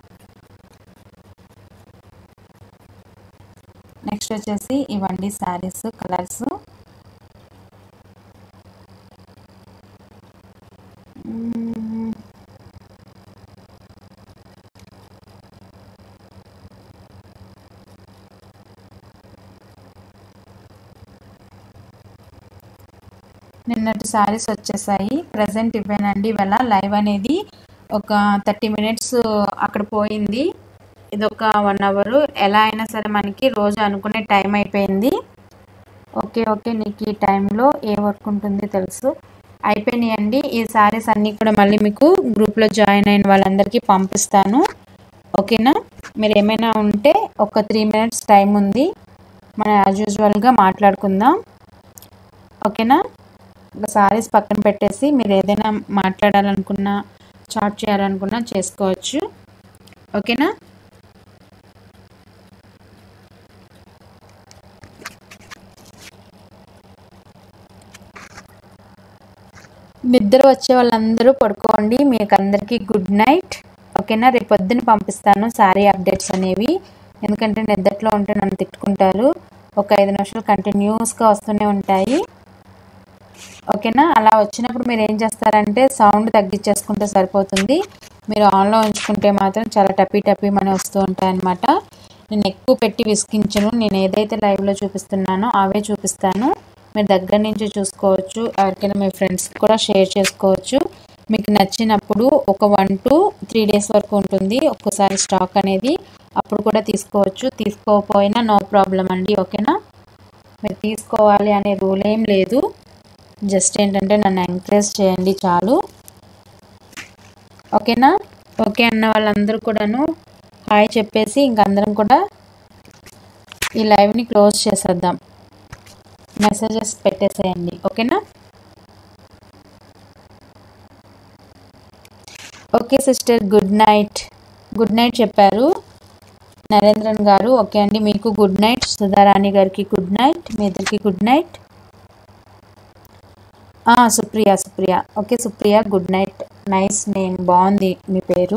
నెక్స్ట్ వచ్చేసి ఇవ్వండి శారీస్ కలర్స్ నిన్నటి శారీస్ వచ్చేసాయి ప్రజెంట్ ఇవేనండి ఇవాళ లైవ్ అనేది ఒక థర్టీ మినిట్స్ అక్కడ పోయింది ఇది ఒక వన్ అవర్ ఎలా అయినా సరే మనకి రోజు అనుకునే టైం అయిపోయింది ఓకే ఓకే నీకు ఈ టైంలో ఏ వర్క్ ఉంటుంది తెలుసు అయిపోయినాయండి ఈ శారీస్ అన్నీ కూడా మళ్ళీ మీకు గ్రూప్లో జాయిన్ అయిన వాళ్ళందరికీ పంపిస్తాను ఓకేనా మీరు ఏమైనా ఉంటే ఒక త్రీ మినిట్స్ టైం ఉంది మనం యాజ్ యూజువల్గా మాట్లాడుకుందాం ఓకేనా సారీస్ పక్కన పెట్టేసి మీరు ఏదైనా మాట్లాడాలనుకున్నా చాట్ చేయాలనుకున్నా చేసుకోవచ్చు ఓకేనా నిద్ర వచ్చే వాళ్ళందరూ పడుకోండి మీకు అందరికీ గుడ్ నైట్ ఓకేనా రేపు పొద్దున్న పంపిస్తాను సారీ అప్డేట్స్ అనేవి ఎందుకంటే నిద్రలో ఉంటే నన్ను తిట్టుకుంటారు ఒక ఐదు నిమిషాలు కంటిన్యూస్గా వస్తూనే ఉంటాయి ఓకేనా అలా వచ్చినప్పుడు మీరు ఏం చేస్తారంటే సౌండ్ తగ్గించేసుకుంటే సరిపోతుంది మీరు ఆన్లో ఉంచుకుంటే మాత్రం చాలా టప్పీ టప్పీ మని వస్తూ ఉంటాయి అన్నమాట నేను ఎక్కువ పెట్టి విసిగించను నేను ఏదైతే లైవ్లో చూపిస్తున్నానో అవే చూపిస్తాను మీరు దగ్గర నుంచి చూసుకోవచ్చు ఎవరికైనా మీ ఫ్రెండ్స్కి కూడా షేర్ చేసుకోవచ్చు మీకు నచ్చినప్పుడు ఒక వన్ టు త్రీ డేస్ వరకు ఉంటుంది ఒక్కసారి స్టాక్ అనేది అప్పుడు కూడా తీసుకోవచ్చు తీసుకోకపోయినా నో ప్రాబ్లం అండి ఓకేనా మీరు తీసుకోవాలి అనే రూల్ ఏం లేదు జస్ట్ ఏంటంటే నన్ను ఎంకరేజ్ చేయండి చాలు ఓకేనా ఓకే అన్న వాళ్ళందరూ కూడాను హాయ్ చెప్పేసి ఇంక అందరం కూడా ఈ లైవ్ని క్లోజ్ చేసేద్దాం మెసేజెస్ పెట్టేసేయండి ఓకేనా okay sister good night good night చెప్పారు నరేంద్రన్ గారు ఓకే అండి మీకు గుడ్ నైట్ సుధారాణి గారికి గుడ్ నైట్ మీ ఇద్దరికి good night Supriya Supriya okay Supriya good night nice name బాగుంది మీ పేరు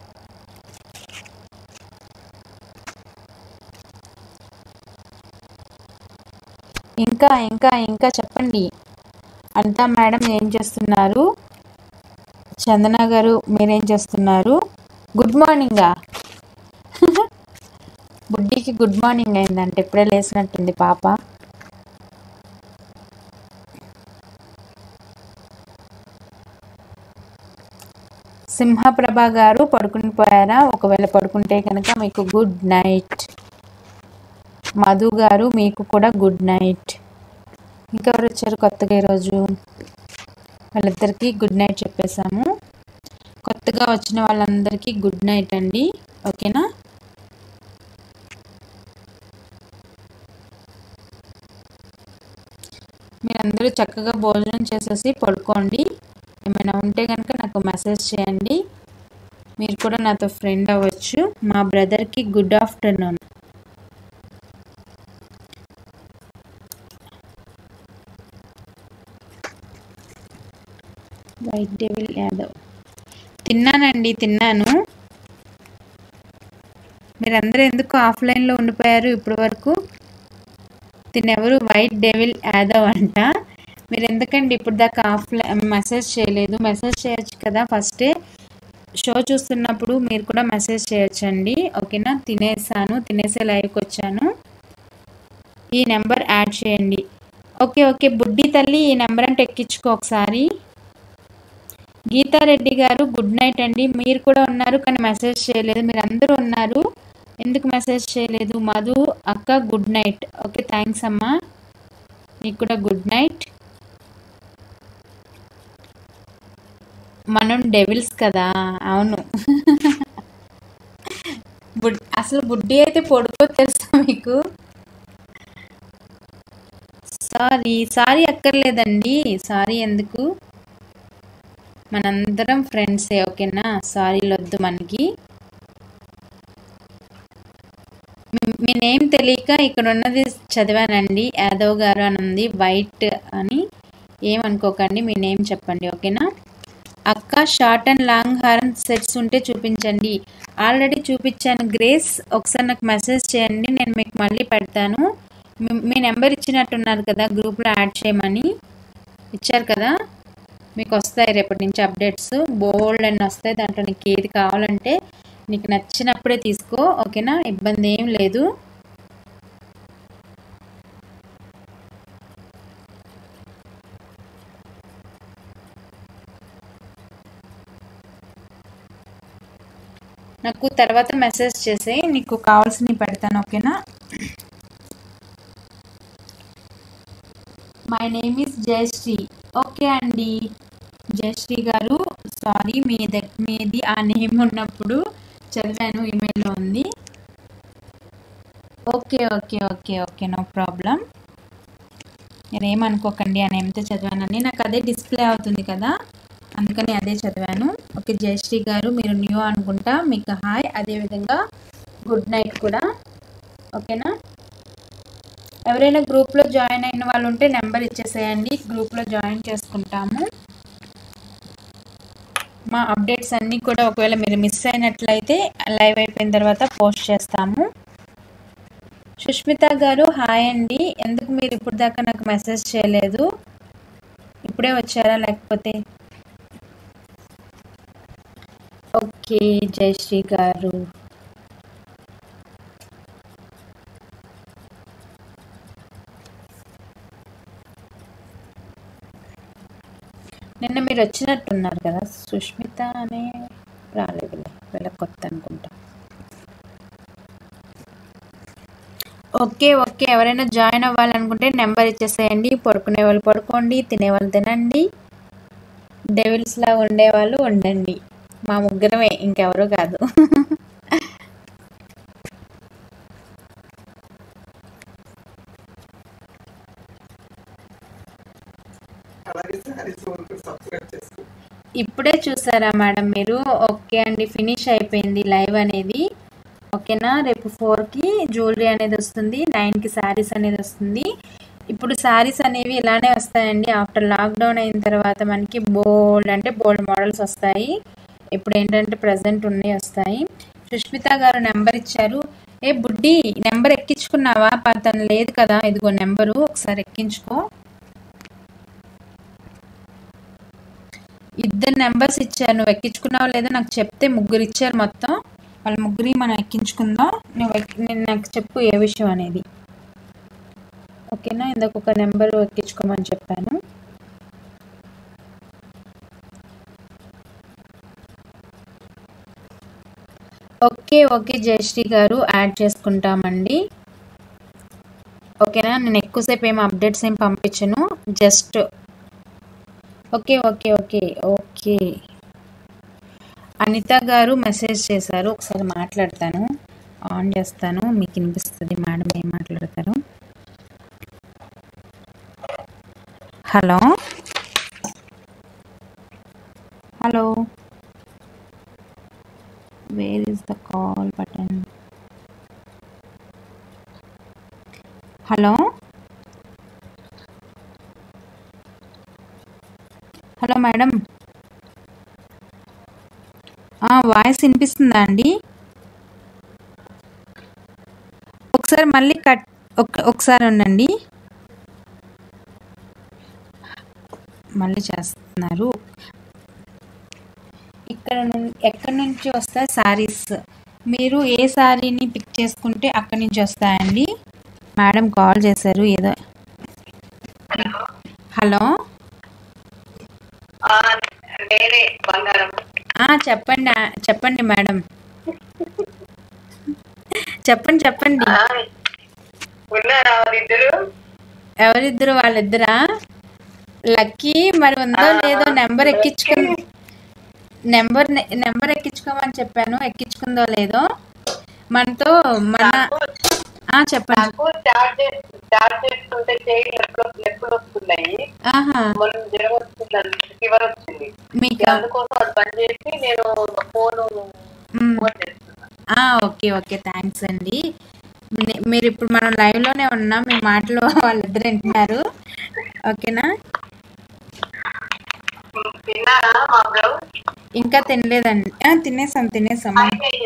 ఇంకా ఇంకా ఇంకా చెప్పండి అంతా మేడం ఏం చేస్తున్నారు చందన గారు మీరేం చేస్తున్నారు గుడ్ మార్నింగా బుడ్డికి గుడ్ మార్నింగ్ అయిందంటే ఇప్పుడే లేచినట్టుంది పాప సింహప్రభ గారు పడుకుని పోయారా ఒకవేళ పడుకుంటే కనుక మీకు గుడ్ నైట్ మధు గారు మీకు కూడా గుడ్ నైట్ ఇంకెవరు వచ్చారు కొత్తగా ఈరోజు వాళ్ళిద్దరికీ గుడ్ నైట్ చెప్పేశాము కొత్తగా వచ్చిన వాళ్ళందరికీ గుడ్ నైట్ అండి ఓకేనా మీరందరూ చక్కగా భోజనం చేసేసి పడుకోండి ఏమైనా ఉంటే కనుక నాకు మెసేజ్ చేయండి మీరు కూడా నాతో ఫ్రెండ్ అవ్వచ్చు మా బ్రదర్కి good afternoon white devil Yadav తిన్నానండి తిన్నాను మీరందరూ ఎందుకు ఆఫ్లైన్లో ఉండిపోయారు ఇప్పటి వరకు తినెవరు వైట్ డెవిల్ యాదవ్ అంట మీరు ఎందుకండి ఇప్పుడు దాకా ఆఫ్లైన్ మెసేజ్ చేయలేదు మెసేజ్ చేయొచ్చు కదా ఫస్టే షో చూస్తున్నప్పుడు మీరు కూడా మెసేజ్ చేయొచ్చండి ఓకేనా తినేసాను తినేసే లైవ్కి వచ్చాను ఈ నెంబర్ యాడ్ చేయండి ఓకే ఓకే బుడ్డి తల్లి ఈ నెంబర్ అంటే ఎక్కించుకో ఒకసారి గీతారెడ్డి గారు గుడ్ నైట్ అండి మీరు కూడా ఉన్నారు కానీ మెసేజ్ చేయలేదు మీరు అందరూ ఉన్నారు ఎందుకు మెసేజ్ చేయలేదు మధు అక్క గుడ్ నైట్ ఓకే థ్యాంక్స్ అమ్మా నీకు కూడా గుడ్ నైట్ మనం డెవిల్స్ కదా అవును బుడ్ అసలు బుడ్డి అయితే పొడుకో తెలుసా మీకు సారీ సారీ అక్కర్లేదండి సారీ ఎందుకు మనందరం ఫ్రెండ్సే ఓకేనా సారీలు వద్దు మనకి మీ- మీ నేమ్ తెలియక ఇక్కడ ఉన్నది చదివానండి యాదవ్ గారు అని ఉంది వైట్ అని ఏమనుకోకండి మీ నేమ్ చెప్పండి ఓకేనా అక్క short and long horn sets ఉంటే చూపించండి ఆల్రెడీ చూపించాను గ్రేస్ ఒకసారి నాకు మెసేజ్ చేయండి నేను మీకు మళ్ళీ పెడతాను మీ- మీ నెంబర్ ఇచ్చినట్టున్నారు కదా గ్రూప్లో యాడ్ చేయమని ఇచ్చారు కదా మీకు వస్తాయి రేపటి నుంచి అప్డేట్స్ బోల్డ్ అని వస్తాయి దాంట్లో నీకు ఏది కావాలంటే నీకు నచ్చినప్పుడే తీసుకో ఓకేనా ఇబ్బంది ఏం లేదు నాకు తర్వాత మెసేజ్ చేసే నీకు కావాల్సినవి పెడతాను ఓకేనా my name is Jayashree okay అండి జయశ్రీ గారు సారీ మీ దగ్గర మీది ఆ నేమ్ ఉన్నప్పుడు చదివాను ఈమెయిల్లో ఉంది okay okay okay okay no problem నేనేమనుకోకండి అని ఎంత చదివానని నాకు అదే డిస్ప్లే అవుతుంది కదా అందుకని అదే చదివాను ఓకే జయశ్రీ గారు మీరు న్యూ అనుకుంటా మీకు హాయ్ అదేవిధంగా గుడ్ నైట్ కూడా ఓకేనా ఎవరైనా గ్రూప్లో జాయిన్ అయిన వాళ్ళు ఉంటే నెంబర్ ఇచ్చేసేయండి గ్రూప్లో జాయిన్ చేసుకుంటాము మా అప్డేట్స్ అన్నీ కూడా ఒకవేళ మీరు మిస్ అయినట్లయితే లైవ్ అయిపోయిన తర్వాత పోస్ట్ చేస్తాము సుష్మిత గారు హాయ్ అండి ఎందుకు మీరు ఇప్పుడు దాకా నాకు మెసేజ్ చేయలేదు ఇప్పుడే వచ్చారా లేకపోతే ఓకే జయశ్రీ గారు నిన్న మీరు వచ్చినట్టున్నారు కదా సుష్మిత అనే రాలేదులే వీళ్ళ కొత్త అనుకుంటా ఓకే ఓకే ఎవరైనా జాయిన్ అవ్వాలనుకుంటే నెంబర్ ఇచ్చేసేయండి పడుకునే వాళ్ళు పడుకోండి తినేవాళ్ళు తినండి డెవిల్స్లా ఉండేవాళ్ళు ఉండండి మా ముగ్గురమే ఇంకెవరూ కాదు అలాగే శారీస్ వరకు సబ్స్క్రైబ్ చేసుకో ఇప్పుడే చూసారా మేడం మీరు ఓకే అండి ఫినిష్ అయిపోయింది లైవ్ అనేది ఓకేనా రేపు ఫోర్కి జ్యువెలరీ అనేది వస్తుంది నైన్కి శారీస్ అనేది వస్తుంది ఇప్పుడు శారీస్ అనేవి ఇలానే వస్తాయండి ఆఫ్టర్ లాక్డౌన్ అయిన తర్వాత మనకి బోల్డ్ అంటే బోల్డ్ మోడల్స్ వస్తాయి ఇప్పుడు ఏంటంటే ప్రజెంట్ ఉన్నాయి వస్తాయి సుష్మిత గారు నెంబర్ ఇచ్చారు ఏ బుడ్డి నెంబర్ ఎక్కించుకున్నావా ప- తను లేదు కదా ఇదిగో నెంబరు ఒకసారి ఎక్కించుకో ఇద్దరు నెంబర్స్ ఇచ్చారు నువ్వు ఎక్కించుకున్నావో లేదో నాకు చెప్తే ముగ్గురు ఇచ్చారు మొత్తం వాళ్ళ ముగ్గురి మనం ఎక్కించుకుందాం నువ్వు ఎక్కి- నేను నాకు చెప్పు ఏ విషయం అనేది ఓకేనా ఇందాక ఒక నెంబర్ ఎక్కించుకోమని చెప్పాను ఓకే ఓకే జయశ్రీ గారు యాడ్ చేసుకుంటామండి ఓకేనా నేను ఎక్కువసేపు ఏం అప్డేట్స్ ఏం పంపించను just okay okay okay okay Anitha గారు మెసేజ్ చేశారు ఒకసారి మాట్లాడతాను ఆన్ చేస్తాను మీకు వినిపిస్తుంది మేడం ఏం మాట్లాడతారు hello hello where is the call button hello hello madam ఆ, వాయిస్ వినిపిస్తుందా అండి ఒకసారి మళ్ళీ కట్ ఒక- ఒకసారి ఉండండి మళ్ళీ చేస్తున్నారు ఇక్కడ నుండి ఎక్కడి నుంచి వస్తాయి శారీస్ మీరు ఏ శారీని పిక్ చేసుకుంటే అక్కడి నుంచి వస్తాయండి మేడం కాల్ చేశారు ఏదో హలో ఆ, నేనే బంగారం ఆ, చెప్పండి ఆ, చెప్పండి మేడం చెప్పండి చెప్పండి ఆ, ఉన్నారా వాళ్ళిద్దరు ఎవరిద్దరు వాళ్ళిద్దరా లక్కీ మరి ఉందో లేదో నెంబర్ ఎక్కించుకుని నెంబర్ నెంబర్ ఎక్కించుకోమని చెప్పాను ఎక్కించుకుందో లేదో మనతో మన ఆ, చెప్పండి నాకు చార్జ్ చార్జ్ చేసుకుంటే చేయి ఎప్పుడు ఎప్పుడు వస్తున్నాయి ఆహా మనం జ్వరం వస్తుందని ఫీవర్ వచ్చింది మీకు అందుకోసం అది బంద్ చేసి నేను ఫోన్ మ్, ఫోన్ చేస్తున్నా ఆ, ఓకే ఓకే థ్యాంక్స్ అండి మీ- మీరు ఇప్పుడు మనం లైవ్లోనే ఉన్నాం మీ మాటలు వాళ్ళిద్దరు వింటున్నారు ఓకేనా తిన్నారా మా బ్రో ఇంకా తినలేదండి ఆ, తినేసాం తినేసాం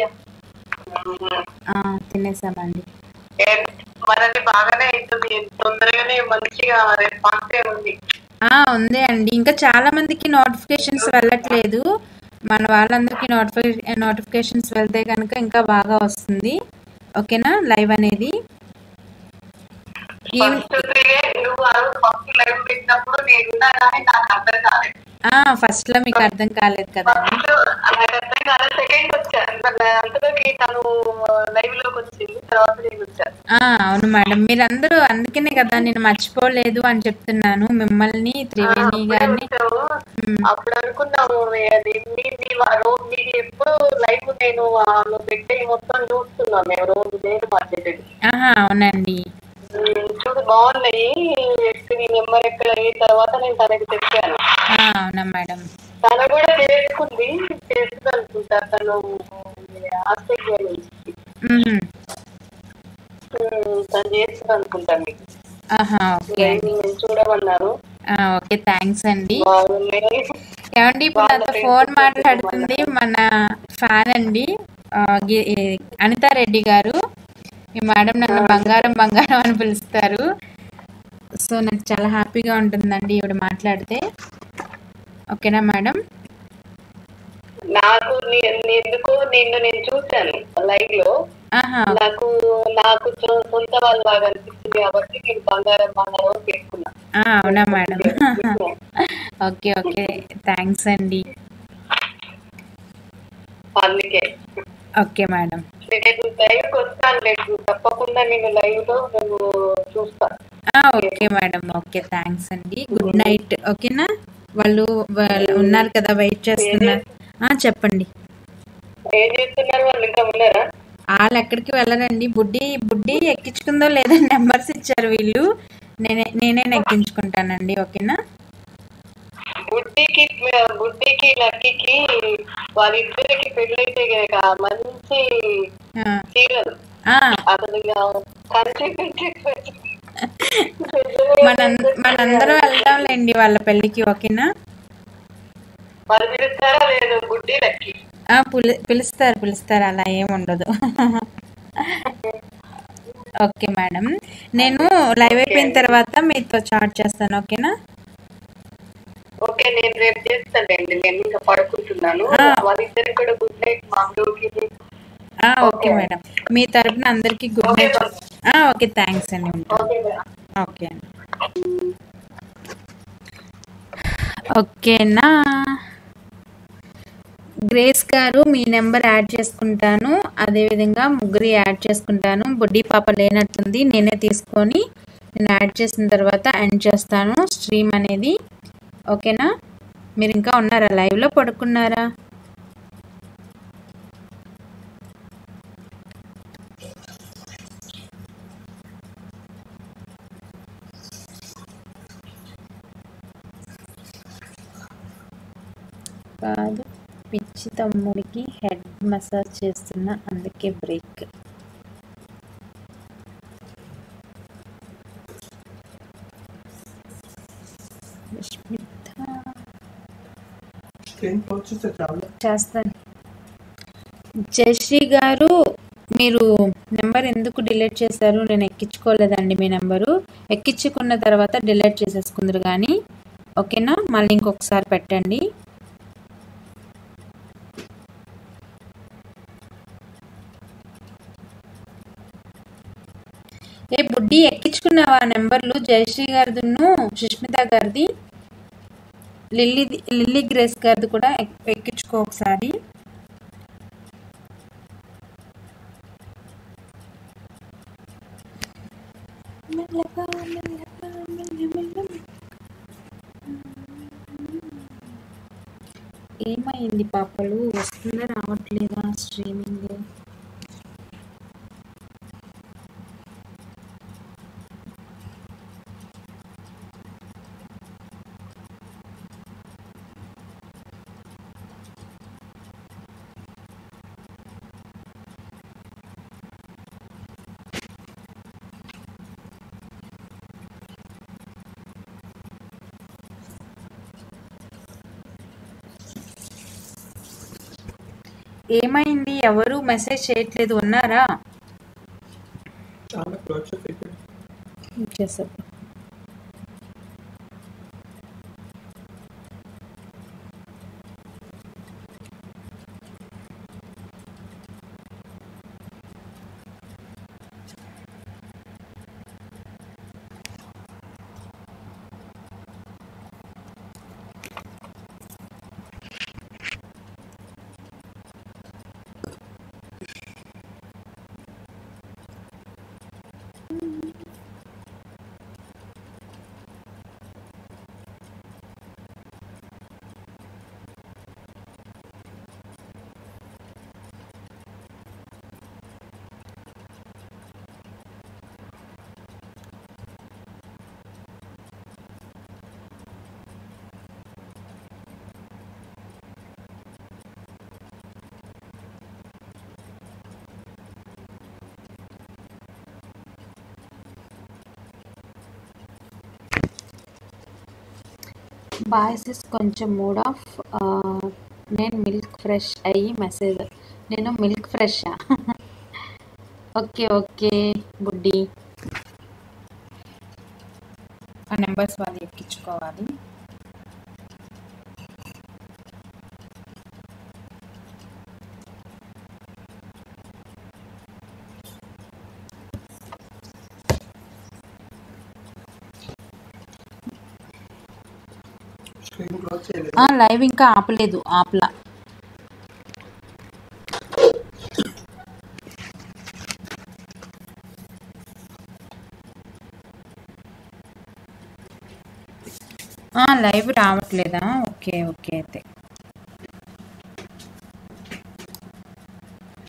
ఆ, తినేసామండి మనది బాగానే అవుతుంది తొందరగానే మంచిగా రెస్పాన్స్ ఉంది ఆ, ఉంది అండి ఇంకా చాలా మందికి నోటిఫికేషన్స్ వెళ్ళట్లేదు మన వాళ్ళందరికీ నోటిఫి నోటిఫికేషన్స్ వెళ్తే కనుక ఇంకా బాగా వస్తుంది ఓకేనా లైవ్ అనేది ఈవినింగ్ ఫస్ట్ త్రీయే నువ్వు ఆ రోజు ఫస్ట్ లైవ్ పెట్టినప్పుడు నేను ఉన్నా కానీ నాకు అర్థం కాలేదు ఫస్ట్లో మీకు అర్థం కాలేదు కదా ఫస్ట్ నాకు అర్థం కాలేదు సెకండ్ వచ్చా అంతలోకి తను లైవ్ లోకి వచ్చింది తర్వాత నేను వచ్చా ఆ, అవును మేడం మీరందరూ అందుకనే కదా నేను మర్చిపోలేదు అని చెప్తున్నాను మిమ్మల్ని త్రివేణి గారిని మ్, అప్పుడు అనుకున్నాము అది మీది రోజు మీది ఎప్పుడు లైవ్ నేను ఆ నువ్వు పెట్టే మొత్తం చూస్తున్నాం మేము రోజు నేను మార్చేది ఆహా అవునండి చూడు బాగున్నాయి నేను నెంబర్ ఎక్కడ అయిన తర్వాత నేను తనకి చెప్పాను ఆ, అవునా మేడం తను కూడా చేసుకుంది చేస్తుంది అనుకుంటా తను ఆస్ట్రేలియా నుంచి మ్మ్. ఉమ్, తను చేస్తుంది అనుకుంటా మీకు ఆహా ఓకే నేను చూడమన్నారు ఆ, ఓకే థ్యాంక్స్ అండి బాగున్నాయి ఏమండి ఇప్పుడు వాళ్ళ నాతో friends ఫోన్ చెప్పమన్నారు. మాట్లాడుతుంది మన ఫ్యాన్ అండి ఆ, గి- ఈ అనితారెడ్డి గారు ఈ మేడం నన్ను బంగారం బంగారం అని పిలుస్తారు సో నాకు చాలా హ్యాపీగా ఉంటుందండి ఈవిడ మాట్లాడితే ఓకేనా మేడం నాకు నీ- నీ- ఎందుకు నిన్ను నేను చూశాను లైవ్ లో ఆహా నాకు నాకు సొ- సొంత వాళ్ళు బాగా అనిపిస్తుంది కాబట్టి నేను బంగారం బంగారం అని పెట్టుకున్నా ఆ, అవునా మేడం ఓకే ఓకే థ్యాంక్స్ అండి అందుకే ఓకే మేడం నేను లైవ్ కి వస్తాను లేదు తప్పకుండా నేను లైవ్ లో నేను చూస్తాను ఆ, ఓకే మేడం ఓకే థ్యాంక్స్ అండి గుడ్ నైట్ ఓకేనా వాళ్ళు వాళ్ళు ఉన్నారు కదా వెయిట్ చేస్తున్నారు ఆ, చెప్పండి ఏం చేస్తున్నారు వాళ్ళు ఇంకా ఉన్నారా వాళ్ళు ఎక్కడికి వెళ్ళరండి బుడ్డి బుడ్డి ఎక్కించుకుందో లేదో నెంబర్స్ ఇచ్చారు వీళ్ళు నేనే నేనే ఎక్కించుకుంటానండి ఓకేనా బుడ్డికి బుడ్డికి లక్కీకి వాళ్ళిద్దరికి పెళ్ళైతే కనుక మంచి ఆ, చీరలు ఆ, అసలు ఇక కంచి పెట్టి మనంద మనందరం వెళ్దాంలేండి వాళ్ళ పెళ్ళికి ఓకేనా మరి పిలుస్తారా లేదు బుడ్డి లక్కీ ఆ, పిలు పిలుస్తారు పిలుస్తారు అలా ఏం ఉండదు ఓకే మేడం నేను లైవ్ అయిపోయిన తర్వాత మీతో చాట్ చేస్తాను ఓకేనా ఓకే నేను రేపు చేస్తానండి నేను ఇంకా పడుకుంటున్నాను ఆ. వాళ్ళిద్దరికి కూడా గుడ్ నైట్ మా అమ్మకి ఆ, ఓకే మేడం మీ తరపున అందరికీ గుడ్ నైట్ ఆ, ఓకే థ్యాంక్స్ అండి ఉంటాను ఓకే మేడం ఓకే అండి ఓకేనా గ్రేస్ గారు మీ నెంబర్ యాడ్ చేసుకుంటాను అదేవిధంగా ముగ్గురు యాడ్ చేసుకుంటాను బొడ్డీ పాప లేనట్టుంది నేనే తీసుకొని నేను యాడ్ చేసిన తర్వాత ఎండ్ చేస్తాను స్ట్రీమ్ అనేది ఓకేనా మీరు ఇంకా ఉన్నారా లైవ్లో పడుకున్నారా కాదు పిచ్చి తమ్ముడికి హెడ్ మసాజ్ చేస్తున్నా అందుకే బ్రేక్ విష్మిత స్క్రీన్ క్లోజ్ చేస్తే చాలా చేస్తాను జయశ్రీ గారు మీరు నెంబర్ ఎందుకు డిలీట్ చేశారు నేను ఎక్కించుకోలేదండి మీ నెంబరు ఎక్కించుకున్న తర్వాత డిలీట్ చేసేసుకుందరు కానీ ఓకేనా మళ్ళీ ఇంకొకసారి పెట్టండి ఏ బుడ్డి ఎక్కించుకున్నావా నెంబర్లు జయశ్రీ గారిదిను సుష్మిత గారిది లిల్లీ లిల్లీ గ్రేస్ గారిది కూడా ఎక్- ఎక్కించుకో ఒకసారి మెల్లగా, మెల్లగా, మెల్ల, మెల్ల. ఏమైంది పాపలు వస్తుందా రావట్లేదా స్ట్రీమింగ్ ఏమైంది ఎవరు మెసేజ్ చేయట్లేదు ఉన్నారా చాలా క్లోజ్ చేసి చేసారు బాయ్సెస్ కొంచెం మూడ్ ఆఫ్ నేను మిల్క్ ఫ్రెష్ అయ్యి మెసేజ్ నేను మిల్క్ ఫ్రెష్ ఓకే ఓకే బుడ్డి ఆ నెంబర్స్ వాళ్ళు ఎక్కించుకోవాలి స్క్రీన్ క్లోజ్ చేయలేదు ఆ, లైవ్ ఇంకా ఆపలేదు ఆపలా ఆ, లైవ్ రావట్లేదా ఓకే ఓకే అయితే